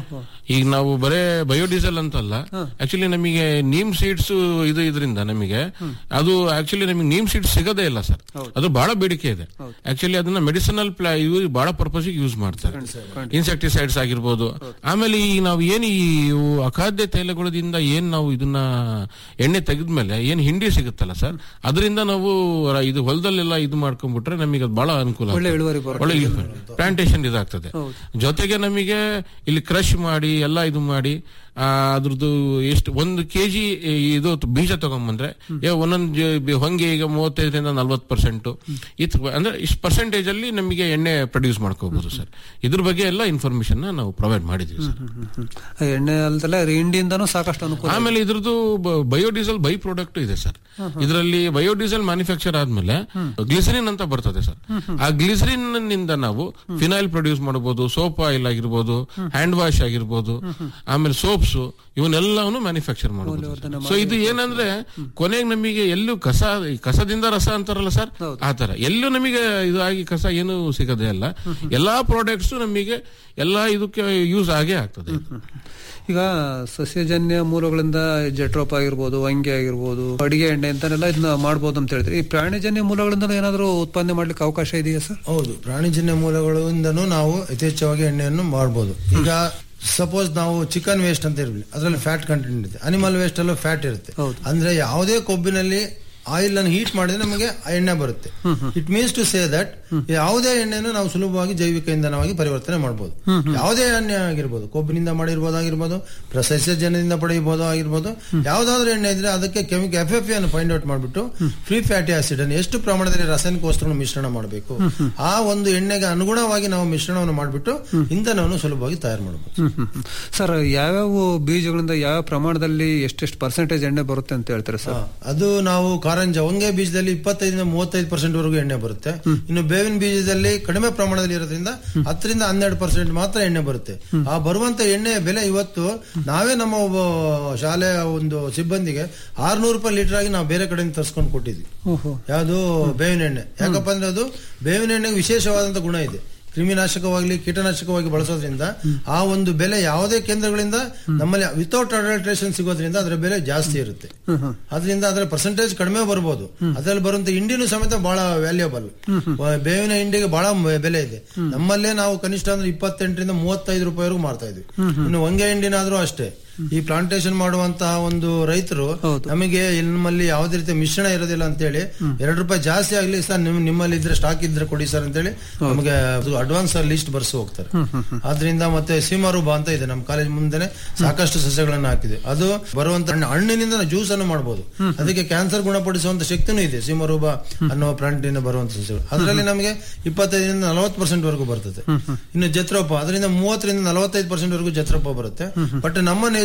ಈಗ ನಾವು ಬರೇ ಬಯೋಡೀಸೆಲ್ ಅಂತಲ್ಲ ಆಕ್ಚುಲಿ ನಮಗೆ ನೀಮ್ ಸೀಡ್ಸ್ ಇದು ಇದರಿಂದ ನಮಗೆ ಅದು ಆಕ್ಚುಲಿ ನಮಗೆ ನೀಮ್ ಸೀಡ್ಸ್ ಸಿಗೋದೇ ಇಲ್ಲ ಸರ್ ಅದು ಬಹಳ ಬೇಡಿಕೆ ಇದೆ ಆಕ್ಚುಲಿ ಅದನ್ನ ಮೆಡಿಸಿನಲ್ ಇವು ಬಹಳ ಪರ್ಪಸ್ ಯೂಸ್ ಮಾಡ್ತಾರೆ ಇನ್ಸೆಕ್ಟಿಸೈಡ್ಸ್ ಆಗಿರ್ಬೋದು ಆಮೇಲೆ ಈ ನಾವು ಏನು ಈ ಇವು ಅಖಾದ್ಯ ತೈಲಗಳಿಂದ ಏನ್ ನಾವು ಇದನ್ನ ಎಣ್ಣೆ ತೆಗೆದ್ಮೇಲೆ ಏನ್ ಹಿಂಡಿ ಸಿಗುತ್ತಲ್ಲ ಸರ್ ಅದರಿಂದ ನಾವು ರ- ಇದು ಹೊಲದಲ್ಲೆಲ್ಲ ಇದು ಮಾಡ್ಕೊಂಡ್ಬಿಟ್ರೆ ನಮಗೆ ಅದು ಬಹಳ ಅನುಕೂಲ ಒಳ್ಳೆ ಆಗ್ತದೆ. ಇಳುವರಿ ಬರುತ್ತೆ. ಒಳ್ಳೆ ಪ್ಲಾಂಟೇಶನ್ ಇದಾಗ್ತದೆ ಜೊತೆಗೆ ನಮಗೆ ಇಲ್ಲಿ ಕ್ರಶ್ ಮಾಡಿ ಎಲ್ಲ ಇದು ಮಾಡಿ ಆ, ಅದ್ರದ್ದು ಎಷ್ಟು ಒಂದು ಕೆಜಿ ಇದು ಬೀಜ ತಗೊಂಡ್ಬಂದ್ರೆ ಏ ಒಂದೊಂದು ಜ- ಬಿ- ಹೊಂಗೆ ಈಗ ಮೂವತ್ತೈದರಿಂದ ನಲ್ವತ್ತು ಪರ್ಸೆಂಟ್ ಅಂದ್ರೆ ಇಷ್ಟು ಪರ್ಸೆಂಟೇಜ್ ಅಲ್ಲಿ ನಮಗೆ ಎಣ್ಣೆ ಪ್ರೊಡ್ಯೂಸ್ ಮಾಡ್ಕೋಬಹುದು ಸರ್ ಇದ್ರ ಬಗ್ಗೆ ಎಲ್ಲ ಇನ್ಫಾರ್ಮೇಶನ್ ನಾವು ಪ್ರೊವೈಡ್ ಮಾಡಿದ್ವಿ ಸರ್ ಆ ಎಣ್ಣೆ ಅಲ್ದಲ್ಲ ಹಿಂಡಿಯಿಂದನೂ ಸಾಕಷ್ಟು ಅನುಕೂಲ ಆಮೇಲೆ ಇದ್ರದ್ದು ಬಯೋಡೀಸೆಲ್ ಬೈ ಪ್ರಾಡಕ್ಟ್ ಇದೆ ಸರ್ ಇದರಲ್ಲಿ ಬಯೋಡೀಸೆಲ್ ಮ್ಯಾನುಫ್ಯಾಕ್ಚರ್ ಆದ್ಮೇಲೆ ಗ್ಲಿಸರಿನ್ ಅಂತ ಬರ್ತದೆ ಸರ್ ಆ ಗ್ಲಿಸರಿನ್ ನಿಂದ ನಾವು ಫಿನೈಲ್ ಪ್ರೊಡ್ಯೂಸ್ ಮಾಡಬಹುದು ಸೋಪ್ ಆಯಿಲ್ ಆಗಿರ್ಬೋದು ಹ್ಯಾಂಡ್ ವಾಶ್ ಆಗಿರ್ಬೋದು ಆಮೇಲೆ ಸೋಪ್ಸ್ ಇವನ್ನೆಲ್ಲವನ್ನು ಮ್ಯಾನುಫ್ಯಾಕ್ಚರ್ ಮಾಡಬಹುದು ಸೊ ಇದು ಏನಂದ್ರೆ ಕೊನೆಗೆ ನಮಗೆ ಎಲ್ಲೂ ಕಸ ಈ ಕಸದಿಂದ ರಸ ಅಂತಾರಲ್ಲ ಸರ್ ಆ ತರ ಎಲ್ಲೂ ನಮಗೆ ಇದು ಆಗಿ ಕಸ ಏನು ಸಿಗದೆ ಅಲ್ಲ ಎಲ್ಲಾ ಪ್ರಾಡಕ್ಟ್ಸ್ ನಮಗೆ ಎಲ್ಲಾ ಇದಕ್ಕೆ ಯೂಸ್ ಆಗೇ ಆಗ್ತದೆ ಈಗ ಸಸ್ಯಜನ್ಯ ಮೂಲಗಳಿಂದ ಜಟ್ರೋಪ್ ಆಗಿರ್ಬೋದು ವಂಗೆ ಆಗಿರ್ಬೋದು ಅಡಿಗೆ ಎಣ್ಣೆ ಅಂತಾನೆಲ್ಲ ಇದನ್ನ ಮಾಡ್ಬೋದು ಅಂತ ಹೇಳಿದ್ರೆ ಈ ಪ್ರಾಣಿಜನ್ಯ ಮೂಲಗಳಿಂದ ಏನಾದರೂ ಉತ್ಪಾದನೆ ಮಾಡ್ಲಿಕ್ಕೆ ಅವಕಾಶ ಇದೆಯಾ ಸರ್ ಹೌದು ಪ್ರಾಣಿಜನ್ಯ ಮೂಲಗಳಿಂದನೂ ನಾವು ಯಥೇಚ್ಛವಾಗಿ ಎಣ್ಣೆಯನ್ನು ಮಾಡಬಹುದು ಈಗ ಸಪೋಸ್ ನಾವು ಚಿಕನ್ ವೇಸ್ಟ್ ಅಂತ ಇರಲಿ ಅದರಲ್ಲಿ ಫ್ಯಾಟ್ ಕಂಟೆಂಟ್ ಇದೆ ಅನಿಮಲ್ ವೇಸ್ಟ್ ಅಲ್ಲೂ ಫ್ಯಾಟ್ ಇರುತ್ತೆ ಅಂದ್ರೆ ಯಾವುದೇ ಕೊಬ್ಬಿನಲ್ಲಿ ಆಯಿಲ್ ಅನ್ನು ಹೀಟ್ ಮಾಡಿದ್ರೆ ನಮಗೆ ಆ ಎಣ್ಣೆ ಬರುತ್ತೆ it means to say that ಯಾವುದೇ ಎಣ್ಣೆಯನ್ನು ನಾವು ಸುಲಭವಾಗಿ ಜೈವಿಕ ಇಂಧನವಾಗಿ ಪರಿವರ್ತನೆ ಮಾಡಬಹುದು ಯಾವುದೇ ಎಣ್ಣೆ ಆಗಿರ್ಬೋದು ಕೊಬ್ಬಿನಿಂದ ಮಾಡಿರ್ಬೋದಾಗಿರ್ಬೋದು ಸಸ್ಯಜನ್ಯದಿಂದ ಪಡೆಯಬಹುದು ಆಗಿರ್ಬೋದು ಯಾವ್ದಾದ್ರು ಎಣ್ಣೆ ಇದ್ರೆ ಅದಕ್ಕೆ ಕೆಮಿಕ್ ಎಫ್ ಎಫ್ ಅನ್ನು ಫೈಂಡ್ ಔಟ್ ಮಾಡಿಬಿಟ್ಟು ಫ್ರೀ ಫ್ಯಾಟಿ ಆಸಿಡ್ ಅನ್ನು ಎಷ್ಟು ಪ್ರಮಾಣದಲ್ಲಿ ರಾಸಾಯನಿಕ ವಸ್ತುಗಳನ್ನು ಮಿಶ್ರಣ ಮಾಡಬೇಕು ಆ ಒಂದು ಎಣ್ಣೆಗೆ ಅನುಗುಣವಾಗಿ ನಾವು ಮಿಶ್ರಣವನ್ನು ಮಾಡಿಬಿಟ್ಟು ಇಂಧನವನ್ನು ಸುಲಭವಾಗಿ ತಯಾರು ಮಾಡಬಹುದು ಸರ್ ಯಾವ್ಯಾವ ಬೀಜಗಳಿಂದ ಯಾವ ಪ್ರಮಾಣದಲ್ಲಿ ಎಷ್ಟೆಷ್ಟು ಪರ್ಸೆಂಟೇಜ್ ಎಣ್ಣೆ ಬರುತ್ತೆ ಅಂತ ಹೇಳ್ತಾರೆ ಸರ್ ಅದು ನಾವು ಕಾರಂಜ ಹೊಂಗೆ ಬೀಜದಲ್ಲಿ ಇಪ್ಪತ್ತೈದರಿಂದ ಮೂವತ್ತೈದು ಪರ್ಸೆಂಟ್ ವರೆಗೂ ಎಣ್ಣೆ ಬರುತ್ತೆ ಇನ್ನು ಬೇವಿನ ಬೀಜದಲ್ಲಿ ಕಡಿಮೆ ಪ್ರಮಾಣದಲ್ಲಿ ಇರೋದ್ರಿಂದ ಹತ್ತರಿಂದ ಹನ್ನೆರಡು ಪರ್ಸೆಂಟ್ ಮಾತ್ರ ಎಣ್ಣೆ ಬರುತ್ತೆ ಆ ಬರುವಂತ ಎಣ್ಣೆಯ ಬೆಲೆ ಇವತ್ತು ನಾವೇ ನಮ್ಮ ಒಬ್ಬ ಶಾಲೆಯ ಒಂದು ಸಿಬ್ಬಂದಿಗೆ ಆರ್ನೂರು ರೂಪಾಯಿ ಲೀಟರ್ ಆಗಿ ನಾವು ಬೇರೆ ಕಡೆಯಿಂದ ತರಿಸ್ಕೊಂಡು ಕೊಟ್ಟಿದ್ವಿ ಓಹೋ ಯಾವುದು ಬೇವಿನ ಎಣ್ಣೆ ಯಾಕಪ್ಪ ಅಂದ್ರೆ ಅದು ಬೇವಿನ ಎಣ್ಣೆಗೆ ವಿಶೇಷವಾದಂತ ಗುಣ ಇದೆ ಕ್ರಿಮಿನಾಶಕವಾಗಲಿ ಕೀಟನಾಶಕವಾಗಿ ಬಳಸೋದ್ರಿಂದ ಆ ಒಂದು ಬೆಲೆ ಯಾವುದೇ ಕೇಂದ್ರಗಳಿಂದ ನಮ್ಮಲ್ಲಿ ವಿತೌಟ್ ಅಡಲ್ಟ್ರೇಷನ್ ಸಿಗೋದ್ರಿಂದ ಅದರ ಬೆಲೆ ಜಾಸ್ತಿ ಇರುತ್ತೆ ಅದರಿಂದ ಅದರ ಪರ್ಸೆಂಟೇಜ್ ಕಡಿಮೆ ಬರ್ಬೋದು ಅದರಲ್ಲಿ ಬರುವಂತ ಇಂಡಿನೂ ಸಮೇತ ಬಹಳ ವ್ಯಾಲ್ಯೂಬಲ್ ಬೇವಿನ ಹಿಂಡಿಗೆ ಬಹಳ ಮ- ಬೆಲೆ ಇದೆ ನಮ್ಮಲ್ಲೇ ನಾವು ಕನಿಷ್ಠ ಅಂದ್ರೆ ಇಪ್ಪತ್ತೆಂಟರಿಂದ ಮೂವತ್ತೈದು ರೂಪಾಯಿವರೆಗೂ ಮಾರ್ತಾ ಇದ್ವಿ ಇನ್ನು ಹೊಂಗೆ ಹಿಂಡಿನಾದ್ರೂ ಅಷ್ಟೇ ಈ ಪ್ಲಾಂಟೇಶನ್ ಮಾಡುವಂತಹ ಒಂದು ರೈತರು ನಮಗೆ ಇಲ್ಲಿ ನಮ್ಮಲ್ಲಿ ಯಾವುದೇ ರೀತಿಯ ಮಿಶ್ರಣ ಇರೋದಿಲ್ಲ ಅಂತ ಹೇಳಿ ಎರಡು ರೂಪಾಯಿ ಜಾಸ್ತಿ ಆಗ್ಲಿ ಸರ್ ನಿಮ್ ನಿಮ್ಮಲ್ಲಿ ಇದ್ರೆ ಸ್ಟಾಕ್ ಇದ್ರೆ ಕೊಡಿ ಸರ್ ಅಂತ ಹೇಳಿ ನಮಗೆ ಅಡ್ವಾನ್ಸ್ ಲಿಸ್ಟ್ ಬರ್ಸಿ ಹೋಗ್ತಾರೆ ಆದ್ರಿಂದ ಮತ್ತೆ ಸೀಮಾರುಬ ಅಂತ ಇದೆ ನಮ್ಮ ಕಾಲೇಜ್ ಮುಂದೆನೆ ಸಾಕಷ್ಟು ಸಸ್ಯಗಳನ್ನ ಹಾಕಿದೆ ಅದು ಬರುವಂತ ಹಣ್ಣು- ಹಣ್ಣಿನಿಂದ ಜ್ಯೂಸ್ ಅನ್ನು ಮಾಡಬಹುದು ಅದಕ್ಕೆ ಕ್ಯಾನ್ಸರ್ ಗುಣಪಡಿಸುವಂತ ಶಕ್ತಿನೂ ಇದೆ ಸೀಮಾರುಬ ಅನ್ನೋ ಪ್ಲಾಂಟಿನ ಬರುವಂತ ಸಸ್ಯಗಳು ಅದರಲ್ಲಿ ನಮಗೆ ಇಪ್ಪತ್ತೈದರಿಂದ ನಲವತ್ತು ಪರ್ಸೆಂಟ್ ವರೆಗೂ ಬರ್ತದೆ ಇನ್ನು ಜತ್ರೋಪ ಅದರಿಂದ ಮೂವತ್ತರಿಂದ ನಲವತ್ತೈದು ಪರ್ಸೆಂಟ್ ವರೆಗೂ ಜತ್ರೋಪ ಬರುತ್ತೆ ಬಟ್ ನಮ್ಮ ನೇಚರ್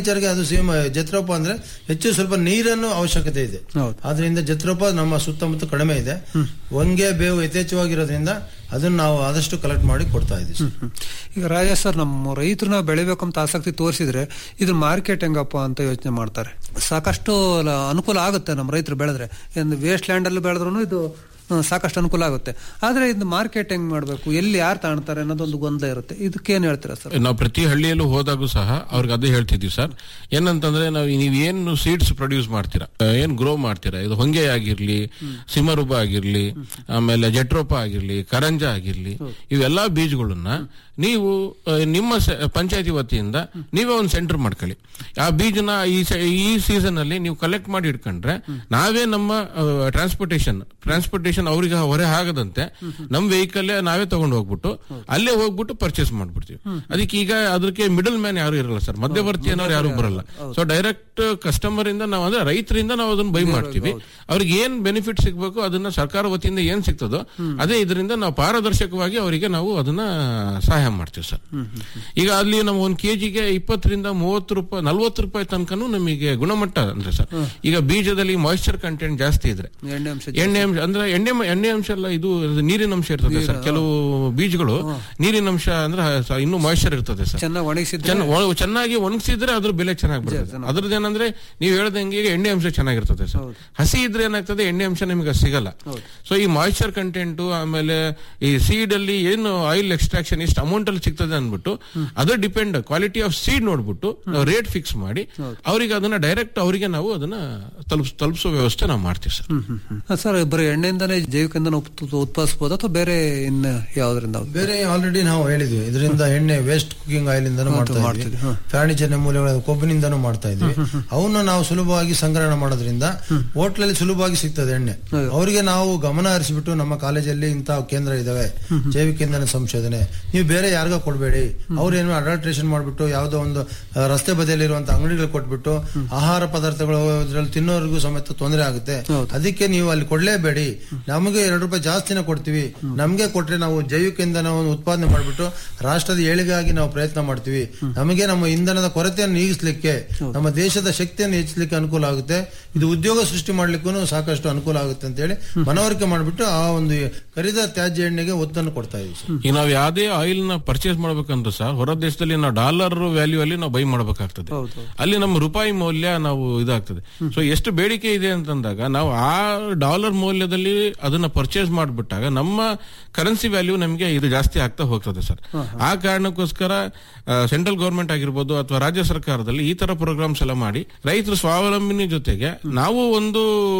ನೇಚರ್ಗೆ ಅದು ಸೇಮ್ ಜತ್ರೋಪ ಅಂದ್ರೆ ಹೆಚ್ಚು ಸ್ವಲ್ಪ ನೀರನ್ನು ಅವಶ್ಯಕತೆ ಇದೆ ಹೌದು. ಆದ್ರಿಂದ ಜತ್ರೋಪ ನಮ್ಮ ಸುತ್ತಮುತ್ತ ಕಡಿಮೆ ಇದೆ ಹೊಂಗೆ ಬೇವು ಯಥೇಚ್ಛವಾಗಿರೋದ್ರಿಂದ ಅದನ್ನ ನಾವು ಆದಷ್ಟು ಕಲೆಕ್ಟ್ ಮಾಡಿ ಕೊಡ್ತಾ ಇದ್ದೀವಿ ಸರ್. ಹ್ಮ್. ಈಗ ರಾಜೇಶ್ ಸರ್ ನಮ್ಮ ರೈತರನ್ನ ಬೆಳಿಬೇಕಂತ ಆಸಕ್ತಿ ತೋರಿಸಿದ್ರೆ ಇದ್ರ ಮಾರ್ಕೆಟ್ ಹೆಂಗಪ್ಪ ಅಂತ ಯೋಚನೆ ಮಾಡ್ತಾರೆ ಸಾಕಷ್ಟು ಲ- ಅನುಕೂಲ ಆಗುತ್ತೆ ನಮ್ಮ ರೈತರು ಬೆಳೆದ್ರೆ ವೇಸ್ಟ್ ಲ್ಯಾಂಡ್ ಅಲ್ಲಿ ಬೆಳೆದ್ರು ಇದು ಆ, ಸಾಕಷ್ಟು ಅನುಕೂಲ ಆಗುತ್ತೆ ಆದ್ರೆ ಇದು ಮಾರ್ಕೆಟ್ ಹೆಂಗ್ ಮಾಡ್ಬೇಕು ಎಲ್ಲಿ ಯಾರು ತಾಣ್ತಾರೆ ಅನ್ನೋದೊಂದು ಗೊಂದಲ ಇರುತ್ತೆ ಇದಕ್ಕೇನ್ ಹೇಳ್ತೀರಾ ಸರ್ ನಾವು ಪ್ರತಿ ಹಳ್ಳಿಯಲ್ಲೂ ಹೋದಾಗೂ ಸಹ ಅವ್ರಿಗೆ ಅದೇ ಹೇಳ್ತಿದ್ವಿ ಸರ್ ಏನಂತಂದ್ರೆ ನಾವು ನೀವು ಏನು ಸೀಡ್ಸ್ ಪ್ರೊಡ್ಯೂಸ್ ಮಾಡ್ತೀರಾ ಆ, ಏನ್ ಗ್ರೋ ಮಾಡ್ತೀರಾ ಇದು ಹೊಂಗೆ ಆಗಿರ್ಲಿ ಸಿಮರುಬ ಆಗಿರ್ಲಿ ಆಮೇಲೆ ಜಟ್ರೋಪ ಆಗಿರ್ಲಿ ಕರಂಜ ಆಗಿರ್ಲಿ ಇವೆಲ್ಲಾ ಬೀಜಗಳನ್ನ ನೀವು ಆ, ನಿಮ್ಮ ಪಂಚಾಯತಿ ವತಿಯಿಂದ ನೀವೇ ಒಂದು ಸೆಂಟರ್ ಮಾಡ್ಕೊಳ್ಳಿ ಆ ಬೀಜನ ಈ ಸ- ಈ ಸೀಸನ್ ಅಲ್ಲಿ ನೀವು ಕಲೆಕ್ಟ್ ಮಾಡಿ ಇಟ್ಕೊಂಡ್ರೆ ನಾವೇ ನಮ್ಮ ಟ್ರಾನ್ಸ್ಪೋರ್ಟೇಶನ್ ಟ್ರಾನ್ಸ್ಪೋರ್ಟೇಶನ್ ಅವರಿಗೆ ಹೊರೆ ಆಗದಂತೆ ನಮ್ಮ ವೆಹಿಕಲ್ ನಾವೇ ತಗೊಂಡು ಹೋಗ್ಬಿಟ್ಟು ಅಲ್ಲೇ ಹೋಗ್ಬಿಟ್ಟು ಪರ್ಚೇಸ್ ಮಾಡ್ಬಿಡ್ತೀವಿ ಅದಕ್ಕೆ ಈಗ ಅದಕ್ಕೆ ಮಿಡಲ್ ಮ್ಯಾನ್ ಯಾರು ಇರಲ್ಲ ಸರ್ ಮಧ್ಯವರ್ತಿ ಅನ್ನೋರು ಯಾರು ಬರಲ್ಲ ಸೊ ಡೈರೆಕ್ಟ್ ಕಸ್ಟಮರ್ ಇಂದ ನಾವು ಅಂದ್ರೆ ರೈತರಿಂದ ನಾವು ಅದನ್ನ ಬೈ ಮಾಡ್ತೀವಿ ಅವ್ರಿಗೆ ಏನ್ ಬೆನಿಫಿಟ್ ಸಿಗ್ಬೇಕು ಅದನ್ನ ಸರ್ಕಾರ ವತಿಯಿಂದ ಏನ್ ಸಿಗ್ತದೋ ಅದೇ ಇದರಿಂದ ನಾವು ಪಾರದರ್ಶಕವಾಗಿ ಅವರಿಗೆ ನಾವು ಅದನ್ನ ಸಹಾಯ ಮಾಡ್ತೀವಿ ಸರ್ ಈಗ ಅಲ್ಲಿ ನಾವು ಒಂದು ಕೆಜಿಗೆ ಇಪ್ಪತ್ತರಿಂದ ಮೂವತ್ತು ರೂಪಾಯಿ ನಲ್ವತ್ತು ರೂಪಾಯಿ ತನಕನೂ ನಮಗೆ ಗುಣಮಟ್ಟ ಅಂದ್ರೆ ಸರ್ ಈಗ ಬೀಜದಲ್ಲಿ ಮಾಯಿಶ್ಚರ್ ಕಂಟೆಂಟ್ ಜಾಸ್ತಿ ಇದ್ರೆ ಎಣ್ಣೆ ಅಂಶ ಎಣ್ಣೆ ಅಂಶ ಅಂದ್ರೆ ಎಣ್ಣೆ ಎಣ್ಣೆ ಅಂಶ ಅಲ್ಲ ಇದು ನೀರಿನ ಅಂಶ ಇರ್ತದೆ ಸರ್ ಕೆಲವು ಬೀಜಗಳು ನೀರಿನ ಅಂಶ ಅಂದ್ರೆ ಸ- ಇನ್ನೂ ಮಾಯಿಶ್ಚರ್ ಇರ್ತದೆ ಸರ್ ಚೆನ್ನಾಗಿ ಒಣಗಿಸಿದ್ರೆ ಚೆನ್ನ- ಒಣ- ಚೆನ್ನಾಗಿ ಒಣಗಿಸಿದ್ರೆ ಅದ್ರ ಬೆಲೆ ಚೆನ್ನಾಗಿ ಬರ್ತದೆ ಅದ್ರದ್ದು ಏನಂದ್ರೆ ನೀವು ಹೇಳ್ದಂಗೆ ಈಗ ಎಣ್ಣೆ ಅಂಶ ಚೆನ್ನಾಗಿರ್ತದೆ ಸರ್ ಹಸಿ ಇದ್ರೆ ಏನಾಗ್ತದೆ ಎಣ್ಣೆ ಅಂಶ ನಿಮಗೆ ಸಿಗಲ್ಲ ಸೊ ಈ ಮಾಯಿಶ್ಚರ್ ಕಂಟೆಂಟ್ ಆಮೇಲೆ ಈ ಸೀಡ್ ಅಲ್ಲಿ ಏನು ಆಯಿಲ್ ಎಕ್ಸ್ಟ್ರಾಕ್ಷನ್ ಎಷ್ಟು ಅಮೌಂಟ್ ಅಲ್ಲಿ ಸಿಗ್ತದೆ ಅಂದ್ಬಿಟ್ಟು ಅದು ಡಿಪೆಂಡ್ ಕ್ವಾಲಿಟಿ ಆಫ್ ಸೀಡ್ ನೋಡ್ಬಿಟ್ಟು ನಾವು ರೇಟ್ ಫಿಕ್ಸ್ ಮಾಡಿ ಅವರಿಗೆ ಅದನ್ನ ಡೈರೆಕ್ಟ್ ಅವರಿಗೆ ನಾವು ಅದನ್ನ ತಲುಪಿಸ್ ತಲುಪಿಸೋ ವ್ಯವಸ್ಥೆ ನಾವು ಮಾಡ್ತೀವಿ ಸರ್ ಆ, ಸರ್ ಬರೀ ಎಣ್ಣೆಯಿಂದನೇ ಜೈವಿಕ ಇಂಧನ ಉತ್- ಉತ್ಪಾದಿಸಬಹುದು ಅಥವಾ ಬೇರೆ ಇನ್ನು ಯಾವ್ದ್ರಿಂದ ಬೇರೆ ಆಲ್ರೆಡಿ ನಾವು ಹೇಳಿದ್ವಿ ಇದರಿಂದ ಎಣ್ಣೆ ವೇಸ್ಟ್ ಕುಕಿಂಗ್ ಆಯಿಲ್ ಇಂದಾನು ಮಾಡ್ತಾ ಮಾಡ್ತಿದ್ವಿ, ಇದ್ವಿ ಹ. ಪ್ರಾಣಿಜನ್ಯ ಮೂಲಗಳ ಕೊಬ್ಬಿನಿಂದಾನು ಮಾಡ್ತಾ ಇದ್ವಿ ಅವನ್ನ ನಾವು ಸುಲಭವಾಗಿ ಸಂಗ್ರಹಣೆ ಮಾಡೋದ್ರಿಂದ ಹೋಟ್ಲಲ್ಲಿ ಸುಲಭವಾಗಿ ಸಿಗ್ತದೆ ಎಣ್ಣೆ ಅವರಿಗೆ ನಾವು ಗಮನ ಹರಿಸಿಬಿಟ್ಟು ನಮ್ಮ ಕಾಲೇಜಲ್ಲಿ ಇಂತಹ ಕೇಂದ್ರ ಇದಾವೆ ಜೈವಿಕ ಇಂಧನ ಸಂಶೋಧನೆ ನೀವು ಬೇರೆ ಯಾರಿಗೋ ಕೊಡಬೇಡಿ ಅವ್ರೇನು ಅಡಲ್ಟ್ರೇಷನ್ ಮಾಡ್ಬಿಟ್ಟು ಯಾವುದೋ ಒಂದು ಆ, ರಸ್ತೆ ಬದಿಯಲ್ಲಿರುವಂತ ಅಂಗಡಿಗಳು ಕೊಟ್ಬಿಟ್ಟು ಆಹಾರ ಪದಾರ್ಥಗಳು ಇದ್ರಲ್ಲಿ ತಿನ್ನೋರಿಗೂ ಸಮೇತ ತೊಂದರೆ ಆಗುತ್ತೆ ಅದಕ್ಕೆ ನೀವು ಅಲ್ಲಿ ಕೊಡ್ಲೇಬೇಡಿ ನಮಗೆ ಎರಡು ರೂಪಾಯಿ ಜಾಸ್ತಿನ ಕೊಡ್ತೀವಿ ನಮ್ಗೆ ಕೊಟ್ರೆ ನಾವು ಜೈವಿಕ ಇಂಧನವನ್ನು ಉತ್ಪಾದನೆ ಮಾಡಿಬಿಟ್ಟು ರಾಷ್ಟ್ರದ ಏಳಿಗೆಗಾಗಿ ನಾವು ಪ್ರಯತ್ನ ಮಾಡ್ತೀವಿ ನಮಗೆ ನಮ್ಮ ಇಂಧನದ ಕೊರತೆಯನ್ನು ನೀಗಿಸ್ಲಿಕ್ಕೆ ನಮ್ಮ ದೇಶದ ಶಕ್ತಿಯನ್ನು ಹೆಚ್ಚಿಸಲಿಕ್ಕೆ ಅನುಕೂಲ ಆಗುತ್ತೆ ಇದು ಉದ್ಯೋಗ ಸೃಷ್ಟಿ ಮಾಡ್ಲಿಕ್ಕೂ ಸಾಕಷ್ಟು ಅನುಕೂಲ ಆಗುತ್ತೆ ಅಂತ ಹೇಳಿ ಮನವರಿಕೆ ಮಾಡಿಬಿಟ್ಟು ಆ ಒಂದು ಕರಿದ ತ್ಯಾಜ್ಯ ಎಣ್ಣೆಗೆ ಒತ್ತನ್ನು ಕೊಡ್ತಾ ಇದೀವಿ ಸರ್. ಈಗ ನಾವು ಯಾವುದೇ ಆಯಿಲ್ ನ ಪರ್ಚೇಸ್ ಮಾಡ್ಬೇಕಂದ್ರೆ ಸರ್ ಹೊರ ದೇಶದಲ್ಲಿ ನಾವು ಡಾಲರ್ ವ್ಯಾಲ್ಯೂ ಅಲ್ಲಿ ನಾವು ಬೈ ಮಾಡಬೇಕಾಗ್ತದೆ ಅಲ್ಲಿ ನಮ್ಮ ರೂಪಾಯಿ ಮೌಲ್ಯ ನಾವು ಇದಾಗ್ತದೆ ಸೊ ಎಷ್ಟು ಬೇಡಿಕೆ ಇದೆ ಅಂತಂದಾಗ ನಾವು ಆ ಡಾಲರ್ ಮೌಲ್ಯದಲ್ಲಿ ಅದನ್ನ ಪರ್ಚೇಸ್ ಮಾಡಿಬಿಟ್ಟಾಗ ನಮ್ಮ ಕರೆನ್ಸಿ ವ್ಯಾಲ್ಯೂ ನಮಗೆ ಇದು ಜಾಸ್ತಿ ಆಗ್ತಾ ಹೋಗ್ತದೆ ಸರ್ ಆ ಕಾರಣಕ್ಕೋಸ್ಕರ ಸೆಂಟ್ರಲ್ ಗೌರ್ಮೆಂಟ್ ಆಗಿರ್ಬೋದು ಅಥವಾ ರಾಜ್ಯ ಸರ್ಕಾರದಲ್ಲಿ ಈ ತರ ಪ್ರೋಗ್ರಾಮ್ಸ್ ಎಲ್ಲ ಮಾಡಿ ರೈತರು ಸ್ವಾವಲಂಬನೆ ಜೊತೆಗೆ ನಾವು ಒಂದು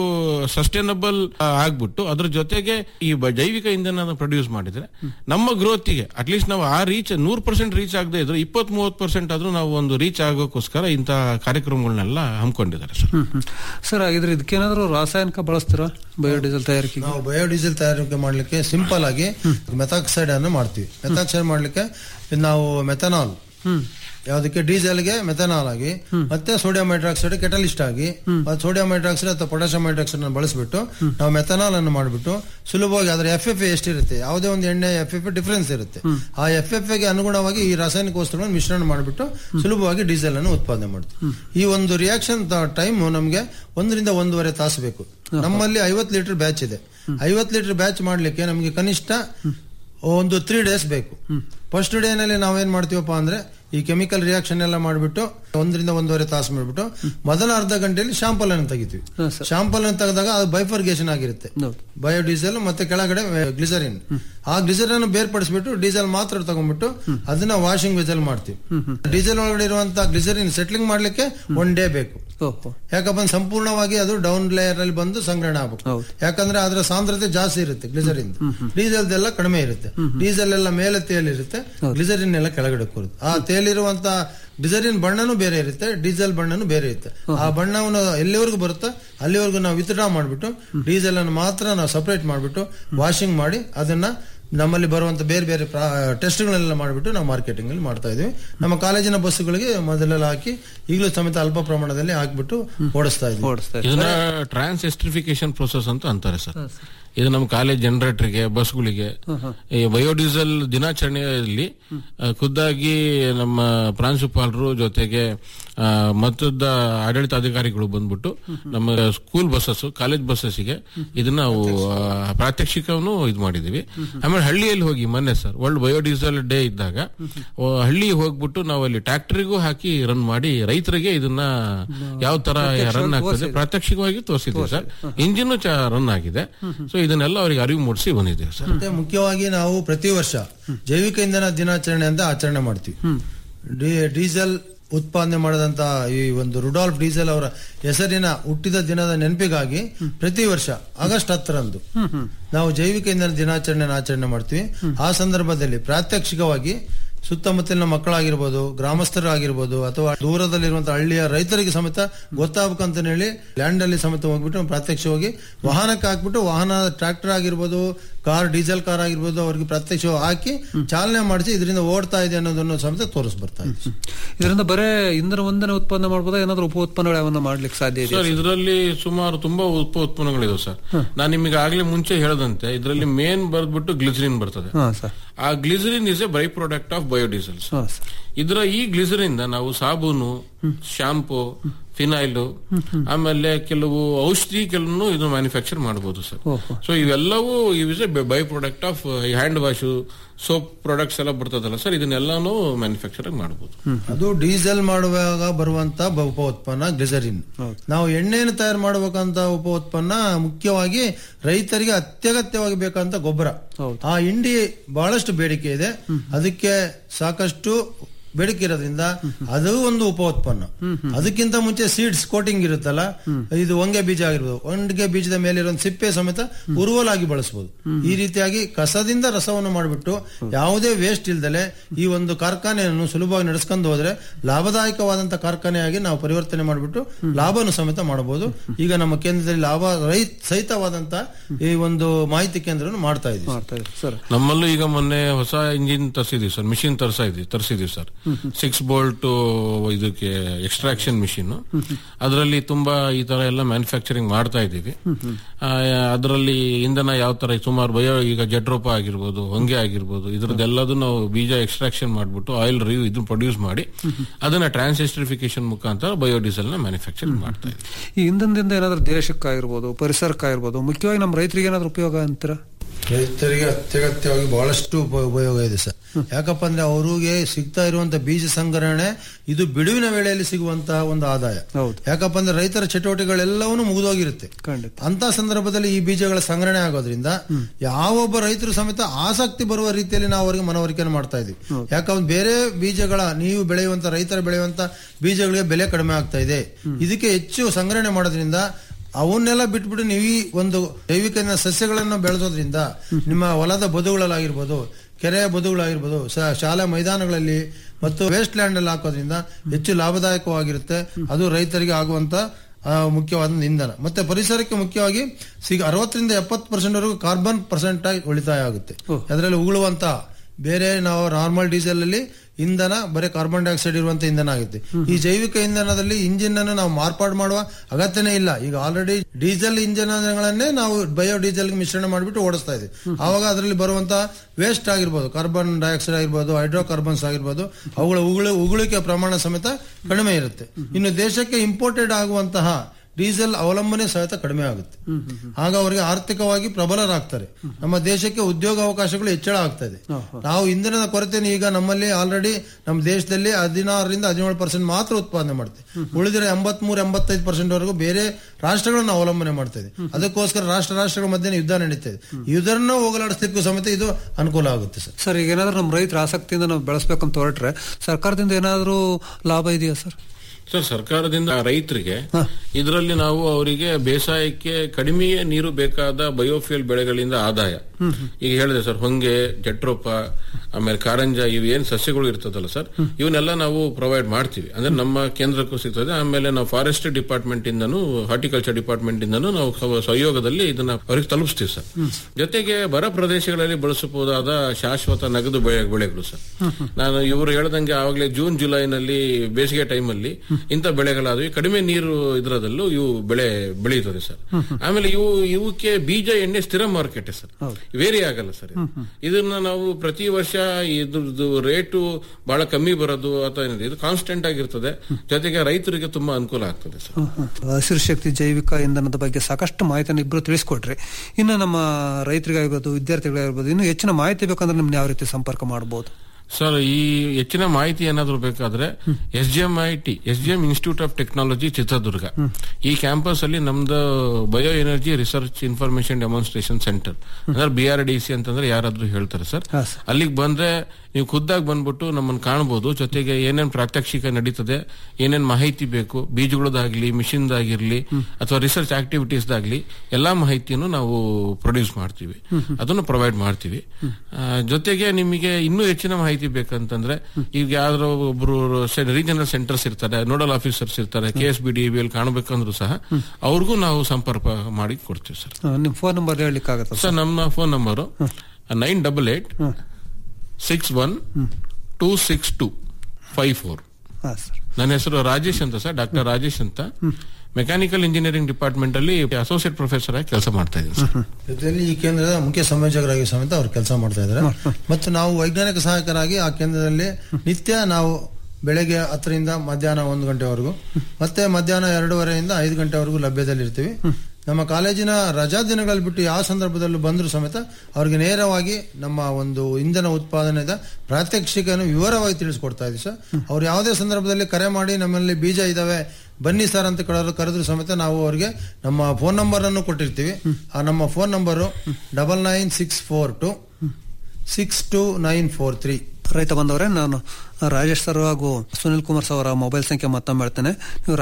ಸಸ್ಟೈನಬಲ್ ಆಗ್ಬಿಟ್ಟು ಅದ್ರ ಜೊತೆಗೆ ಈ ಬ- ಜೈವಿಕ ಇಂಧನ ಪ್ರೊಡ್ಯೂಸ್ ಮಾಡಿದ್ರೆ ನಮ್ಮ ಗ್ರೋತಿಗೆ ಅಟ್ಲೀಸ್ಟ್ ನಾವು ಆ ರೀಚ್ ನೂರ್ ಪರ್ಸೆಂಟ್ ರೀಚ್ ಆಗದೆ ಇದ್ರೆ ಇಪ್ಪತ್ ಮೂವತ್ ಪರ್ಸೆಂಟ್ ಆದ್ರೂ ನಾವು ಒಂದು ರೀಚ್ ಆಗೋಕ್ಕೋಸ್ಕರ ಇಂತ ಕಾರ್ಯಕ್ರಮಗಳನ್ನೆಲ್ಲ ಹಮ್ಮಿಕೊಂಡಿದ್ದಾರೆ ಸರ್ ಹ್ಮ್ ಹ್ಮ್. ಸರ್ ಹಾಗಿದ್ರೆ ಇದಕ್ಕೇನಾದ್ರೂ ರಾಸಾಯನಿಕ ಬಳಸ್ತೀರಾ ಬಯೋಡೀಸೆಲ್ ತಯಾರಿಕೆಗೆ ನಾವು ಬಯೋಡೀಸೆಲ್ ತಯಾರಿಕೆ ಮಾಡ್ಲಿಕ್ಕೆ ಸಿಂಪಲ್ ಆಗಿ ಮೆಥಾಕ್ಸೈಡ್ ಅನ್ನು ಮಾಡ್ತೀವಿ ಮೆಥಾಕ್ಸೈಡ್ ಮಾಡ್ಲಿಕ್ಕೆ ಇದು ನಾವು ಮೆಥನಾಲ್ ಯಾವ್ದಕ್ಕೆ ಡೀಸೆಲ್ಗೆ ಮೆಥನಾಲ್ ಆಗಿ ಮತ್ತೆ ಸೋಡಿಯಂ ಹೈಡ್ರಾಕ್ಸೈಡ್ ಕೆಟಲಿಸ್ಟ್ ಆಗಿ ಮತ್ತೆ ಸೋಡಿಯಂ ಹೈಡ್ರಾಕ್ಸೈಡ್ ಅಥವಾ ಪೊಟ್ಯಾಷಿಯಂ ಹೈಡ್ರಾಕ್ಸೈಡ್ ಅನ್ನು ಬಳಸ್ಬಿಟ್ಟು ನಾವು ಮೆಥನಾಲ್ ಅನ್ನು ಮಾಡಿಬಿಟ್ಟು ಸುಲಭವಾಗಿ ಅದರ ಎಫ್ ಎಫ್ ಎಷ್ಟಿರುತ್ತೆ ಯಾವುದೇ ಒಂದು ಎಣ್ಣೆ ಎಫ್ ಎಫ್ ಡಿಫರೆನ್ಸ್ ಇರುತ್ತೆ ಆ ಎಫ್ ಎಫ್ ಗೆ ಅನುಗುಣವಾಗಿ ಈ ರಾಸಾಯನಿಕ ವಸ್ತುಗಳನ್ನು ಮಿಶ್ರಣ ಮಾಡಿಬಿಟ್ಟು ಸುಲಭವಾಗಿ ಡೀಸೆಲ್ ಅನ್ನು ಉತ್ಪಾದನೆ ಮಾಡ್ತೀವಿ ಈ ಒಂದು ರಿಯಾಕ್ಷನ್ ಟೈಮ್ ನಮಗೆ ಒಂದರಿಂದ ಒಂದೂವರೆ ತಾಸು ಬೇಕು ನಮ್ಮಲ್ಲಿ ಐವತ್ತು ಲೀಟರ್ ಬ್ಯಾಚ್ ಇದೆ ಐವತ್ತು ಲೀಟರ್ ಬ್ಯಾಚ್ ಮಾಡ್ಲಿಕ್ಕೆ ನಮಗೆ ಕನಿಷ್ಠ ಒಂದು ತ್ರೀ ಡೇಸ್ ಬೇಕು ಫಸ್ಟ್ ಡೇನಲ್ಲಿ ನಾವೇನ್ ಮಾಡ್ತೀವಪ್ಪ ಅಂದ್ರೆ ಈ ಕೆಮಿಕಲ್ ರಿಯಾಕ್ಷನ್ ಎಲ್ಲ ಮಾಡಿಬಿಟ್ಟು ಒಂದರಿಂದ ಒಂದೂವರೆ ತಾಸು ಮಾಡಿಬಿಟ್ಟು ಮೊದಲ ಅರ್ಧ ಗಂಟೆಯಲ್ಲಿ ಶಾಂಪಲ್ ಅನ್ನು ತೆಗಿತೀವಿ ಹಾ, ಸರ್. ಶಾಂಪಲ್ ಅನ್ನು ತೆಗೆದಾಗ ಅದು ಬೈಫರ್ಗೇಷನ್ ಆಗಿರುತ್ತೆ ಹೌದು. ಬಯೋಡೀಸೆಲ್ ಮತ್ತೆ ಕೆಳಗಡೆ ಗ್ಲಿಸರಿನ್ ಆ ಗ್ಲಿಸರಿನ್ ಬೇರ್ಪಡಿಸ್ಬಿಟ್ಟು ಡೀಸೆಲ್ ಮಾತ್ರ ತಗೊಂಡ್ಬಿಟ್ಟು ಅದನ್ನ ವಾಷಿಂಗ್ ವೆಜಲ್ ಮಾಡ್ತೀವಿ ಡೀಸೆಲ್ ಒಳಗಡೆ ಇರುವಂತಹ ಗ್ಲಿಸರಿನ್ ಸೆಟ್ಲಿಂಗ್ ಮಾಡ್ಲಿಕ್ಕೆ ಒನ್ ಡೇ ಬೇಕು ಓಹೋ ಯಾಕಪ್ಪ ಅಂದ್ರೆ ಸಂಪೂರ್ಣವಾಗಿ ಅದು ಡೌನ್ ಲೇಯರ್ ಅಲ್ಲಿ ಬಂದು ಸಂಗ್ರಹಣೆ ಆಗ್ಬೇಕು ಹೌದು. ಯಾಕಂದ್ರೆ ಅದರ ಸಾಂದ್ರತೆ ಜಾಸ್ತಿ ಇರುತ್ತೆ ಗ್ಲಿಸರಿನ್ ಡೀಸೆಲ್ ಎಲ್ಲ ಕಡಿಮೆ ಇರುತ್ತೆ ಡೀಸೆಲ್ ಎಲ್ಲ ಮೇಲೆ ತೇಲಿರುತ್ತೆ ಗ್ಲಿಸರಿನ್ ಎಲ್ಲ ಕೆಳಗಡೆ ಕೂರುತ್ತೆ ಆ ತೇಲಿರುವಂತ ಗ್ಲಿಸರಿನ್ ಬಣ್ಣನೂ ಬೇರೆ ಇರುತ್ತೆ ಡೀಸೆಲ್ ಬಣ್ಣನೂ ಬೇರೆ ಇರುತ್ತೆ ಆ ಬಣ್ಣವನ್ನು ಎಲ್ಲಿವರೆಗೂ ಬರುತ್ತೋ ಅಲ್ಲಿವರೆಗೂ ನಾವು ವಿತ್ಡ್ರಾ ಮಾಡಿಬಿಟ್ಟು ಡೀಸೆಲ್ ಅನ್ನು ಮಾತ್ರ ನಾವು ಸಪರೇಟ್ ಮಾಡಿಬಿಟ್ಟು ವಾಷಿಂಗ್ ಮಾಡಿ ಅದನ್ನ ನಮ್ಮಲ್ಲಿ ಬರುವಂತ ಬೇರೆ ಬೇರೆ ಟೆಸ್ಟ್ಗಳನ್ನೆಲ್ಲ ಮಾಡಿಬಿಟ್ಟು ನಾವು ಮಾರ್ಕೆಟಿಂಗ್ ಅಲ್ಲಿ ಮಾಡ್ತಾ ಇದೀವಿ ನಮ್ಮ ಕಾಲೇಜಿನ ಬಸ್ಸುಗಳಿಗೆ ಮೊದಲೆಲ್ಲ ಹಾಕಿ ಈಗಲೂ ಸಮೇತ ಅಲ್ಪ ಪ್ರಮಾಣದಲ್ಲಿ ಹಾಕ್ಬಿಟ್ಟು ಓಡಿಸ್ತಾ ಇದೀವಿ ಓಡಿಸ್ತಾ ಇದನ್ನ ಟ್ರಾನ್ಸ್ ಎಸ್ಟ್ರಿಫಿಕೇಶನ್ ಪ್ರೊಸೆಸ್ ಅಂತ ಅಂತಾರೆ ಸರ್ ಇದು ನಮ್ಮ ಕಾಲೇಜ್ ಜನರೇಟರ್ಗೆ ಬಸ್ಗಳಿಗೆ ಈ ಬಯೋಡೀಸೆಲ್ ದಿನಾಚರಣೆಯಲ್ಲಿ ಆ, ಖುದ್ದಾಗಿ ನಮ್ಮ ಪ್ರಾಂಶುಪಾಲರು ಜೊತೆಗೆ ಆ, ಮತ್ತದ ಆಡಳಿತಾಧಿಕಾರಿಗಳು ಬಂದ್ಬಿಟ್ಟು ನಮ್ಮ ಸ್ಕೂಲ್ ಬಸ್ಸಸ್ ಕಾಲೇಜ್ ಬಸ್ಸಸ್ಗೆ ಇದನ್ನ ನಾವು ಆ, ಪ್ರಾತ್ಯಕ್ಷಿಕವನ್ನು ಇದು ಮಾಡಿದೀವಿ ಆಮೇಲೆ ಹಳ್ಳಿಯಲ್ಲಿ ಹೋಗಿ ಮೊನ್ನೆ ಸರ್ ವರ್ಲ್ಡ್ ಬಯೋಡೀಸೆಲ್ ಡೇ ಇದ್ದಾಗ ಆ, ಹಳ್ಳಿ ಹೋಗ್ಬಿಟ್ಟು ನಾವು ಅಲ್ಲಿ ಟ್ರ್ಯಾಕ್ಟರಿಗೂ ಹಾಕಿ ರನ್ ಮಾಡಿ ರೈತರಿಗೆ ಇದನ್ನ ಯಾವ ತರ ರನ್ ಆಗ್ತದೆ ಪ್ರಾತ್ಯಕ್ಷಿಕವಾಗಿ ತೋರಿಸಿದ್ವಿ ಸರ್ ಇಂಜಿನ್ ರನ್ ಆಗಿದೆ ಸೊ ಇದನ್ನೆಲ್ಲ ಅವರಿಗೆ ಅರಿವು ಮೂಡಿಸಿ ಬಂದಿದ್ದೇವೆ ಸರ್ ಮತ್ತೆ ಮುಖ್ಯವಾಗಿ ನಾವು ಪ್ರತಿ ವರ್ಷ ಜೈವಿಕ ಇಂಧನ ದಿನಾಚರಣೆ ಅಂತ ಆಚರಣೆ ಮಾಡ್ತೀವಿ ಡಿ- ಡೀಸೆಲ್ ಉತ್ಪಾದನೆ ಮಾಡದಂತ ಈ ಒಂದು ರುಡಾಲ್ಫ್ ಡೀಸೆಲ್ ಅವರ ಹೆಸರಿನ ಹುಟ್ಟಿದ ದಿನದ ನೆನಪಿಗಾಗಿ ಪ್ರತಿ ವರ್ಷ ಆಗಸ್ಟ್ ಹತ್ತರಂದು ನಾವು ಜೈವಿಕ ಇಂಧನ ದಿನಾಚರಣೆ ಆಚರಣೆ ಮಾಡ್ತೀವಿ ಆ ಸಂದರ್ಭದಲ್ಲಿ ಪ್ರಾತ್ಯಕ್ಷಿಕವಾಗಿ ಸುತ್ತಮುತ್ತಲಿನ ಮಕ್ಕಳಾಗಿರ್ಬೋದು ಗ್ರಾಮಸ್ಥರಾಗಿರ್ಬೋದು ಅಥವಾ ದೂರದಲ್ಲಿರುವಂತಹ ಹಳ್ಳಿಯ ರೈತರಿಗೆ ಸಮೇತ ಗೊತ್ತಾಗಬೇಕಂತ ಹೇಳಿ ಲ್ಯಾಂಡ್ ಅಲ್ಲಿ ಸಮೇತ ಹೋಗ್ಬಿಟ್ಟು ನಾವು ಪ್ರಾತ್ಯಕ್ಷವಾಗಿ ವಾಹನಕ್ಕೆ ಹಾಕ್ಬಿಟ್ಟು ವಾಹನ ಟ್ರಾಕ್ಟರ್ ಆಗಿರ್ಬೋದು ಕಾರ್ ಡೀಸೆಲ್ ಕಾರ್ ಆಗಿರ್ಬೋದು ಅವ್ರಿಗೆ ಪ್ರತ್ಯಕ್ಷವಾಗಿ ಹಾಕಿ ಚಾಲನೆ ಮಾಡಿಸಿ ಇದರಿಂದ ಓಡ್ತಾ ಇದೆ ಅನ್ನೋದನ್ನು ಸಮೇತ ತೋರಿಸ್ ಬರ್ತಾ ಇದೆ ಇದರಿಂದ ಬರೇ ಇಂಧನ ಒಂದನೇ ಉತ್ಪನ್ನ ಮಾಡ್ಬೋದಾ ಏನಾದ್ರು ಉಪ ಉತ್ಪನ್ನಗಳು ಯಾವನ್ನ ಮಾಡ್ಲಿಕ್ಕೆ ಸಾಧ್ಯ ಇದೆ ಸರ್ ಇದರಲ್ಲಿ ಸುಮಾರು ತುಂಬಾ ಉಪ ಉತ್ಪನ್ನಗಳಿದಾವೆ ಸರ್ ನಾನು ನಿಮಗೆ ಆಗ್ಲೇ ಮುಂಚೆ ಹೇಳದಂತೆ ಇದರಲ್ಲಿ ಮೇನ್ ಬರ್ದ್ಬಿಟ್ಟು ಗ್ಲಿಸರಿನ್ ಬರ್ತದೆ ಹಾ ಸರ್ ಆ glycerin is a by product of biodiesels ಹಾ ಸರ್ ಇದರ ಈ ಗ್ಲಿಸರಿನ್ ನಾವು ಸಾಬೂನು ಶಾಂಪೂ ಫಿನೈಲ್ ಆಮೇಲೆ ಕೆಲವು ಔಷಧಿ ಕೆಲವು ಇದು ಮ್ಯಾನುಫ್ಯಾಕ್ಚರ್ ಮಾಡಬಹುದು ಸರ್ ಸೊ ಇವೆಲ್ಲವೂ is a by product of hand wash soap products ಎಲ್ಲ ಬರ್ತದಲ್ಲ ಸರ್ ಇದನ್ನೆಲ್ಲಾನು ಮ್ಯಾನುಫ್ಯಾಕ್ಚರಿಂಗ್ ಮಾಡಬಹುದು ಅದು ಡೀಸೆಲ್ ಮಾಡುವಾಗ ಬರುವಂತ ಬ- ಉಪ ಉತ್ಪನ್ನ ಗ್ಲಿಸರಿನ್ ನಾವು ಎಣ್ಣೆಯನ್ನು ತಯಾರು ಮಾಡಬೇಕಂತ ಉಪ ಉತ್ಪನ್ನ ಮುಖ್ಯವಾಗಿ ರೈತರಿಗೆ ಅತ್ಯಗತ್ಯವಾಗಿ ಬೇಕಂತ ಗೊಬ್ಬರ ಆ ಹಿಂಡಿ ಬಹಳಷ್ಟು ಬೇಡಿಕೆ ಇದೆ ಅದಕ್ಕೆ ಸಾಕಷ್ಟು ಬೇಡಿಕೆ ಇರೋದ್ರಿಂದ ಅದು ಒಂದು ಉಪ ಉತ್ಪನ್ನ ಅದಕ್ಕಿಂತ ಮುಂಚೆ ಸೀಡ್ಸ್ ಕೋಟಿಂಗ್ ಇರುತ್ತಲ್ಲ ಇದು ಒಂಗೆ ಬೀಜ ಆಗಿರ್ಬೋದು ಒಂಗೆ ಬೀಜದ ಮೇಲೆ ಇರೋ ಸಿಪ್ಪೆ ಸಮೇತ ಉರುವಲಾಗಿ ಬಳಸಬಹುದು ಈ ರೀತಿಯಾಗಿ ಕಸದಿಂದ ರಸವನ್ನು ಮಾಡಿಬಿಟ್ಟು ಯಾವುದೇ ವೇಸ್ಟ್ ಇಲ್ದಲೆ ಈ ಒಂದು ಕಾರ್ಖಾನೆಯನ್ನು ಸುಲಭವಾಗಿ ನಡೆಸ್ಕೊಂಡು ಹೋದ್ರೆ ಲಾಭದಾಯಕವಾದಂತ ಕಾರ್ಖಾನೆಯಾಗಿ ನಾವು ಪರಿವರ್ತನೆ ಮಾಡಿಬಿಟ್ಟು ಲಾಭವನ್ನು ಸಮೇತ ಮಾಡಬಹುದು ಈಗ ನಮ್ಮ ಕೇಂದ್ರದಲ್ಲಿ ಲಾಭ ರೈತ ಸಹಿತವಾದಂತ ಈ ಒಂದು ಮಾಹಿತಿ ಕೇಂದ್ರವನ್ನು ಮಾಡ್ತಾ ಇದ್ದೀವಿ ಮಾಡ್ತಾ ಇದ್ದೀವಿ ಸರ್ ನಮ್ಮಲ್ಲೂ ಈಗ ಮೊನ್ನೆ ಹೊಸ ಇಂಜಿನ್ ತರಿಸಿದೀವಿ ಸರ್ ಮಿಷಿನ್ ತರ್ಸಾ ಇದೀವಿ ತರಿಸಿದೀವಿ ಸರ್ ಸಿಕ್ಸ್ ಬೋಲ್ಟ್ ಇದಕ್ಕೆ ಎಕ್ಸ್ಟ್ರಾಕ್ಷನ್ ಮಿಷಿನ್ ಅದರಲ್ಲಿ ತುಂಬಾ ಈ ತರ ಎಲ್ಲ ಮ್ಯಾನುಫ್ಯಾಕ್ಚರಿಂಗ್ ಮಾಡ್ತಾ ಇದ್ದೀವಿ ಅದರಲ್ಲಿ ಇಂಧನ ಯಾವ ತರ ಸುಮಾರು ಬಯೋ ಈಗ ಜಡ್ರೋಪ ಆಗಿರ್ಬೋದು ಹೊಂಗೆ ಆಗಿರ್ಬೋದು ಇದ್ರದ್ದೆಲ್ಲದು ನಾವು ಬೀಜ ಎಕ್ಸ್ಟ್ರಾಕ್ಷನ್ ಮಾಡ್ಬಿಟ್ಟು ಆಯಿಲ್ ರಿವ್ ಇದನ್ನ ಪ್ರೊಡ್ಯೂಸ್ ಮಾಡಿ ಅದನ್ನ ಟ್ರಾನ್ಸ್ಎಸ್ಟ್ರಿಫಿಕೇಶನ್ ಮುಖಾಂತರ ಬಯೋಡೀಸೆಲ್ ನ ಮ್ಯಾನುಫ್ಯಾಕ್ಚರಿಂಗ್ ಮಾಡ್ತಾ ಇದ್ದೀವಿ ಈ ಇಂಧನದಿಂದ ಏನಾದ್ರೂ ದೇಶಕ್ಕಾಗಿರ್ಬೋದು ಪರಿಸರಕ್ಕಾಗಿರ್ಬೋದು ಮುಖ್ಯವಾಗಿ ನಮ್ಮ ರೈತರಿಗೆ ಏನಾದ್ರು ಉಪಯೋಗ ಅಂತೀರಾ ರೈತರಿಗೆ ಅತ್ಯಗತ್ಯವಾಗಿ ಬಹಳಷ್ಟು ಉಪ- ಉಪಯೋಗ ಇದೆ ಸರ್ ಯಾಕಪ್ಪ ಅಂದ್ರೆ ಅವರಿಗೆ ಸಿಗ್ತಾ ಇರುವಂತ ಬೀಜ ಸಂಗ್ರಹಣೆ ಇದು ಬಿಡುವಿನ ವೇಳೆಯಲ್ಲಿ ಸಿಗುವಂತಹ ಒಂದು ಆದಾಯ ಹೌದು. ಯಾಕಪ್ಪ ಅಂದ್ರೆ ರೈತರ ಚಟುವಟಿಕೆಗಳೆಲ್ಲವೂ ಮುಗಿದೋಗಿರುತ್ತೆ ಖಂಡಿತ ಅಂತ ಸಂದರ್ಭದಲ್ಲಿ ಈ ಬೀಜಗಳ ಸಂಗ್ರಹಣೆ ಆಗೋದ್ರಿಂದ ಯಾವೊಬ್ಬ ರೈತರು ಸಮೇತ ಆಸಕ್ತಿ ಬರುವ ರೀತಿಯಲ್ಲಿ ನಾವು ಅವರಿಗೆ ಮನವರಿಕೆಯನ್ನು ಮಾಡ್ತಾ ಇದೀವಿ ಯಾಕಂದ್ರೆ ಬೇರೆ ಬೀಜಗಳ ನೀವು ಬೆಳೆಯುವಂತ ರೈತರ ಬೆಳೆಯುವಂತ ಬೀಜಗಳಿಗೆ ಬೆಲೆ ಕಡಿಮೆ ಆಗ್ತಾ ಇದೆ ಇದಕ್ಕೆ ಹೆಚ್ಚು ಸಂಗ್ರಹಣೆ ಮಾಡೋದ್ರಿಂದ ಅವನ್ನೆಲ್ಲ ಬಿಟ್ಬಿಟ್ಟು ನೀವು ಈ ಒಂದು ಜೈವಿಕ ಇಂಧನ ಸಸ್ಯಗಳನ್ನು ಬೆಳೆಸೋದ್ರಿಂದ ನಿಮ್ಮ ಹೊಲದ ಬದುಗಳಲ್ಲಾಗಿರ್ಬೋದು ಕೆರೆಯ ಬದುಗಳಾಗಿರ್ಬೋದು ಶ- ಶಾಲಾ ಮೈದಾನಗಳಲ್ಲಿ ಮತ್ತು ವೇಸ್ಟ್ ಲ್ಯಾಂಡ್ ಅಲ್ಲಿ ಹಾಕೋದ್ರಿಂದ ಹೆಚ್ಚು ಲಾಭದಾಯಕವಾಗಿರುತ್ತೆ ಅದು ರೈತರಿಗೆ ಆಗುವಂತ ಆ, ಮುಖ್ಯವಾದ ಇಂಧನ ಮತ್ತೆ ಪರಿಸರಕ್ಕೆ ಮುಖ್ಯವಾಗಿ ಸಿಗ ಅರವತ್ತರಿಂದ ಎಪ್ಪತ್ತು ಪರ್ಸೆಂಟ್ ವರೆಗೂ ಕಾರ್ಬನ್ ಪರ್ಸೆಂಟ್ ಆಗಿ ಉಳಿತಾಯ ಆಗುತ್ತೆ ಅದರಲ್ಲಿ ಉಗುಳುವಂತ ಬೇರೆ ನಾವು ನಾರ್ಮಲ್ ಡೀಸೆಲ್ ಅಲ್ಲಿ ಇಂಧನ ಬರೀ ಕಾರ್ಬನ್ ಡೈಆಕ್ಸೈಡ್ ಇರುವಂತ ಇಂಧನ ಆಗುತ್ತೆ ಈ ಜೈವಿಕ ಇಂಧನದಲ್ಲಿ ಇಂಜಿನ್ ಅನ್ನು ನಾವು ಮಾರ್ಪಾಡು ಮಾಡುವ ಅಗತ್ಯನೇ ಇಲ್ಲ ಈಗ ಆಲ್ರೆಡಿ ಡೀಸೆಲ್ ಇಂಜಿನ್ಗಳನ್ನೇ ನಾವು ಬಯೋ ಡೀಸೆಲ್ ಮಿಶ್ರಣ ಮಾಡಿಬಿಟ್ಟು ಓಡಿಸ್ತಾ ಇದ್ದೀವಿ ಆವಾಗ ಅದರಲ್ಲಿ ಬರುವಂತ ವೇಸ್ಟ್ ಆಗಿರ್ಬೋದು ಕಾರ್ಬನ್ ಡೈಆಕ್ಸೈಡ್ ಆಗಿರ್ಬೋದು ಹೈಡ್ರೋಕಾರ್ಬನ್ಸ್ ಆಗಿರ್ಬೋದು ಅವುಗಳ ಉಗುಳು ಉಗುಳಿಕೆ ಪ್ರಮಾಣ ಸಮೇತ ಕಡಿಮೆ ಇರುತ್ತೆ ಇನ್ನು ದೇಶಕ್ಕೆ ಇಂಪೋರ್ಟೆಡ್ ಆಗುವಂತಹ ಡೀಸೆಲ್ ಅವಲಂಬನೆ ಸಹಿತ ಕಡಿಮೆ ಆಗುತ್ತೆ ಆಗ ಅವರಿಗೆ ಆರ್ಥಿಕವಾಗಿ ಪ್ರಬಲರಾಗ್ತಾರೆ ನಮ್ಮ ದೇಶಕ್ಕೆ ಉದ್ಯೋಗ ಅವಕಾಶಗಳು ಹೆಚ್ಚಳ ಆಗ್ತಾ ಇದೆ ನಾವು ಇಂಧನದ ಕೊರತೆಯನ್ನು ಈಗ ನಮ್ಮಲ್ಲಿ ಆಲ್ರೆಡಿ ನಮ್ಮ ದೇಶದಲ್ಲಿ ಹದಿನಾರರಿಂದ ಹದಿನೇಳು ಪರ್ಸೆಂಟ್ ಮಾತ್ರ ಉತ್ಪಾದನೆ ಮಾಡ್ತೇವೆ ಉಳಿದಿರೋ ಎಂಬತ್ಮೂರು ಎಂಬತ್ತೈದು ಪರ್ಸೆಂಟ್ ವರೆಗೂ ಬೇರೆ ರಾಷ್ಟ್ರಗಳನ್ನು ಅವಲಂಬನೆ ಮಾಡ್ತಾ ಇದೆ ಅದಕ್ಕೋಸ್ಕರ ರಾಷ್ಟ್ರ ರಾಷ್ಟ್ರಗಳ ಮಧ್ಯೆ ಯುದ್ಧ ನಡೀತಾ ಇದೆ ಯುದ್ಧವನ್ನು ಹೋಗಲಾಡಿಸ್ಲಿಕ್ಕೂ ಸಮೇತ ಇದು ಅನುಕೂಲ ಆಗುತ್ತೆ ಸರ್ ಸರ್ ಈಗ ಏನಾದ್ರೂ ನಮ್ಮ ರೈತರ ಆಸಕ್ತಿಯಿಂದ ನಾವು ಬೆಳೆಸ್ಬೇಕಂತ ಹೊರಟ್ರೆ ಸರ್ಕಾರದಿಂದ ಏನಾದ್ರೂ ಲಾಭ ಇದೆಯಾ ಸರ್ ಸರ್ ಸರ್ಕಾರದಿಂದ ರೈತರಿಗೆ ಇದರಲ್ಲಿ ನಾವು ಅವರಿಗೆ ಬೇಸಾಯಕ್ಕೆ ಕಡಿಮೆ ನೀರು ಬೇಕಾದ ಬಯೋಫ್ಯೂಲ್ ಬೆಳೆಗಳಿಂದ ಆದಾಯ ಈಗ ಹೇಳಿದೆ ಸರ್ ಹೊಂಗೆ ಜಟ್ರೋಪ ಆಮೇಲೆ ಕಾರಂಜ ಇವು ಏನ್ ಸಸ್ಯಗಳು ಇರ್ತದಲ್ಲ ಸರ್ ಇವನ್ನೆಲ್ಲ ನಾವು ಪ್ರೊವೈಡ್ ಮಾಡ್ತೀವಿ ಅಂದ್ರೆ ನಮ್ಮ ಕೇಂದ್ರಕ್ಕೂ ಸಿಗ್ತದೆ ಆಮೇಲೆ ನಾವು ಫಾರೆಸ್ಟ್ ಡಿಪಾರ್ಟ್ಮೆಂಟ್ ಇಂದನೂ ಹಾರ್ಟಿಕಲ್ಚರ್ ಡಿಪಾರ್ಟ್ಮೆಂಟ್ ಇಂದನೂ ನಾವು ಸ- ಸಹಯೋಗದಲ್ಲಿ ಇದನ್ನ ಅವ್ರಿಗೆ ತಲುಪಿಸ್ತೀವಿ ಸರ್ ಜೊತೆಗೆ ಬರ ಪ್ರದೇಶಗಳಲ್ಲಿ ಬಳಸಬಹುದಾದ ಶಾಶ್ವತ ನಗದು ಬೆಳೆ ಬೆಳೆಗಳು ಸರ್ ನಾನು ಇವರು ಹೇಳ್ದಂಗೆ ಆವಾಗಲೇ ಜೂನ್ ಜುಲೈನಲ್ಲಿ ಬೇಸಿಗೆ ಟೈಮಲ್ಲಿ ಇಂಥ ಬೆಳೆಗಳಾದವು ಕಡಿಮೆ ನೀರು ಇದರದಲ್ಲೂ ಇವು ಬೆಳೆ ಬೆಳೆಯುತ್ತದೆ ಸರ್ ಆಮೇಲೆ ಇವು ಇವಕ್ಕೆ ಬೀಜ ಎಣ್ಣೆ ಸ್ಥಿರ ಮಾರ್ಕೆಟ್ ಸರ್ ವೇರಿ ಆಗಲ್ಲ ಸರ್ ಇದು. ಇದನ್ನ ನಾವು ಪ್ರತಿ ವರ್ಷ ಇದ್ರದ್ದು ರೇಟು ಬಹಳ ಕಮ್ಮಿ ಬರೋದು ಅಥವಾ ಏನಿದೆ ಇದು ಕಾನ್ಸ್ಟೆಂಟ್ ಆಗಿರ್ತದೆ ಜೊತೆಗೆ ರೈತರಿಗೆ ತುಂಬಾ ಅನುಕೂಲ ಆಗ್ತದೆ ಸರ್ ಹಸಿರು ಶಕ್ತಿ ಜೈವಿಕ ಇಂಧನದ ಬಗ್ಗೆ ಸಾಕಷ್ಟು ಮಾಹಿತಿಯನ್ನು ಇಬ್ಬರು ತಿಳಿಸ್ಕೊಟ್ರಿ ಇನ್ನು ನಮ್ಮ ರೈತರಿಗಾಗಿರ್ಬೋದು ವಿದ್ಯಾರ್ಥಿಗಳಿಗಾಗಿರ್ಬೋದು ಇನ್ನು ಹೆಚ್ಚಿನ ಮಾಹಿತಿ ಬೇಕಂದ್ರೆ ನಿಮ್ನ ಯಾವ ರೀತಿ ಸಂಪರ್ಕ ಮಾಡಬಹುದು ಸರ್ ಈ ಹೆಚ್ಚಿನ ಮಾಹಿತಿ ಏನಾದ್ರು ಬೇಕಾದ್ರೆ S G M I T S G M institute of technology Chitradurga ಈ ಕ್ಯಾಂಪಸ್ ಅಲ್ಲಿ ನಮ್ದು bio energy research information demonstration centre ಅಂದ್ರೆ ಬಿ ಆರ್ ಡಿ ಸಿ ಅಂತಂದ್ರೆ ಯಾರಾದ್ರೂ ಹೇಳ್ತಾರೆ ಸರ್ ಹಾ, ಸರ್. ಅಲ್ಲಿಗೆ ಬಂದ್ರೆ ನೀವು ಖುದ್ದಾಗಿ ಬಂದ್ಬಿಟ್ಟು ನಮ್ಮನ್ನು ಕಾಣಬಹುದು ಜೊತೆಗೆ ಏನೇನ್ ಪ್ರಾತ್ಯಕ್ಷಿಕ ನಡೀತದೆ ಏನೇನ್ ಮಾಹಿತಿ ಬೇಕು ಬೀಜಗಳದಾಗ್ಲಿ ಮಿಷಿನ್ದಾಗಿರ್ಲಿ ಅಥವಾ ರಿಸರ್ಚ್ ಆಕ್ಟಿವಿಟೀಸ್ ದಾಗ್ಲಿ ಎಲ್ಲಾ ಮಾಹಿತಿಯನ್ನು ನಾವು ಪ್ರೊಡ್ಯೂಸ್ ಮಾಡ್ತೀವಿ ಅದನ್ನು ಪ್ರೊವೈಡ್ ಮಾಡ್ತೀವಿ ಆ, ಜೊತೆಗೆ ನಿಮಗೆ ಇನ್ನೂ ಹೆಚ್ಚಿನ ಮಾಹಿತಿ ಬೇಕಂತಂದ್ರೆ ಈಗ ಯಾವ್ದಾರ ಒಬ್ರು ರೀಜನಲ್ ಸೆಂಟರ್ಸ್ ಇರ್ತಾರೆ ನೋಡಲ್ ಆಫೀಸರ್ಸ್ ಇರ್ತಾರೆ K S B D B ಅಲ್ಲಿ ಕಾಣಬೇಕಂದ್ರೂ ಸಹ ಅವ್ರಿಗೂ ನಾವು ಸಂಪರ್ಕ ಮಾಡಿ ಕೊಡ್ತೀವಿ ಸರ್ ನಿಮ್ ಫೋನ್ ನಂಬರ್ ಹೇಳಲಿಕ್ಕೆ ಆಗತ್ತ ಸರ್ ನಮ್ಮ phone number nine double eight six one two six two five four ಹಾ ಸರ್ ನನ್ನ ಹೆಸರು ರಾಜೇಶ್ ಅಂತ ಸರ್ ಡಾಕ್ಟರ್ ರಾಜೇಶ್ ಅಂತ ಮೆಕ್ಯಾನಿಕಲ್ ಇಂಜಿನಿಯರಿಂಗ್ ಡಿಪಾರ್ಟ್ಮೆಂಟ್ ಅಲ್ಲಿ ಅಸೋಸಿಯೇಟ್ ಪ್ರೊಫೆಸರ್ ಆಗಿ ಕೆಲಸ ಮಾಡ್ತಾ ಇದ್ದೀನಿ ಸರ್ ಜೊತೆಯಲ್ಲಿ ಈ ಕೇಂದ್ರದ ಮುಖ್ಯ ಸಂಯೋಜಕರಾಗಿ ಸಮೇತ ಅವರು ಕೆಲಸ ಮಾಡ್ತಾ ಇದ್ದಾರೆ ಮತ್ತು ನಾವು ವೈಜ್ಞಾನಿಕ ಸಹಾಯಕರಾಗಿ ಆ ಕೇಂದ್ರದಲ್ಲಿ ನಿತ್ಯ ನಾವು ಬೆಳಗ್ಗೆ ಹತ್ತರಿಂದ ಮಧ್ಯಾಹ್ನ ಒಂದು ಗಂಟೆವರೆಗೂ ಮತ್ತೆ ಮಧ್ಯಾಹ್ನ ಎರಡೂವರೆಯಿಂದ ಐದು ಗಂಟೆವರೆಗೂ ಲಭ್ಯದಲ್ಲಿ ಇರ್ತೀವಿ ನಮ್ಮ ಕಾಲೇಜಿನ ರಜಾ ದಿನಗಳಲ್ಲಿ ಬಿಟ್ಟು ಯಾವ ಸಂದರ್ಭದಲ್ಲೂ ಬಂದರೂ ಸಮೇತ ಅವರಿಗೆ ನೇರವಾಗಿ ನಮ್ಮ ಒಂದು ಇಂಧನ ಉತ್ಪಾದನೆದ ಪ್ರಾತ್ಯಕ್ಷಿಕನ್ನು ವಿವರವಾಗಿ ತಿಳಿಸ್ಕೊಡ್ತಾ ಇದ್ದೀವಿ ಸರ್ ಅವ್ರು ಯಾವುದೇ ಸಂದರ್ಭದಲ್ಲಿ ಕರೆ ಮಾಡಿ ನಮ್ಮಲ್ಲಿ ಬೀಜ ಇದಾವೆ ಬನ್ನಿ ಸರ್ ಅಂತ ಕರೆದ್ರು ಕರೆದ್ರು ಸಮೇತ ನಾವು ಅವರಿಗೆ ನಮ್ಮ ಫೋನ್ ನಂಬರ್ ಅನ್ನು ಕೊಟ್ಟಿರ್ತೀವಿ ಆ ನಮ್ಮ phone number double nine six four two six two nine four three ರೈತ ಬಂದವರೇ ನಾನು ರಾಜೇಶ್ ಸರ್ ಹಾಗೂ ಸುನಿಲ್ ಕುಮಾರ್ ಸರ್ ಅವರ ಮೊಬೈಲ್ ಸಂಖ್ಯೆ ಮತ್ತೊಮ್ಮೆ ಹೇಳ್ತೇನೆ ನೀವು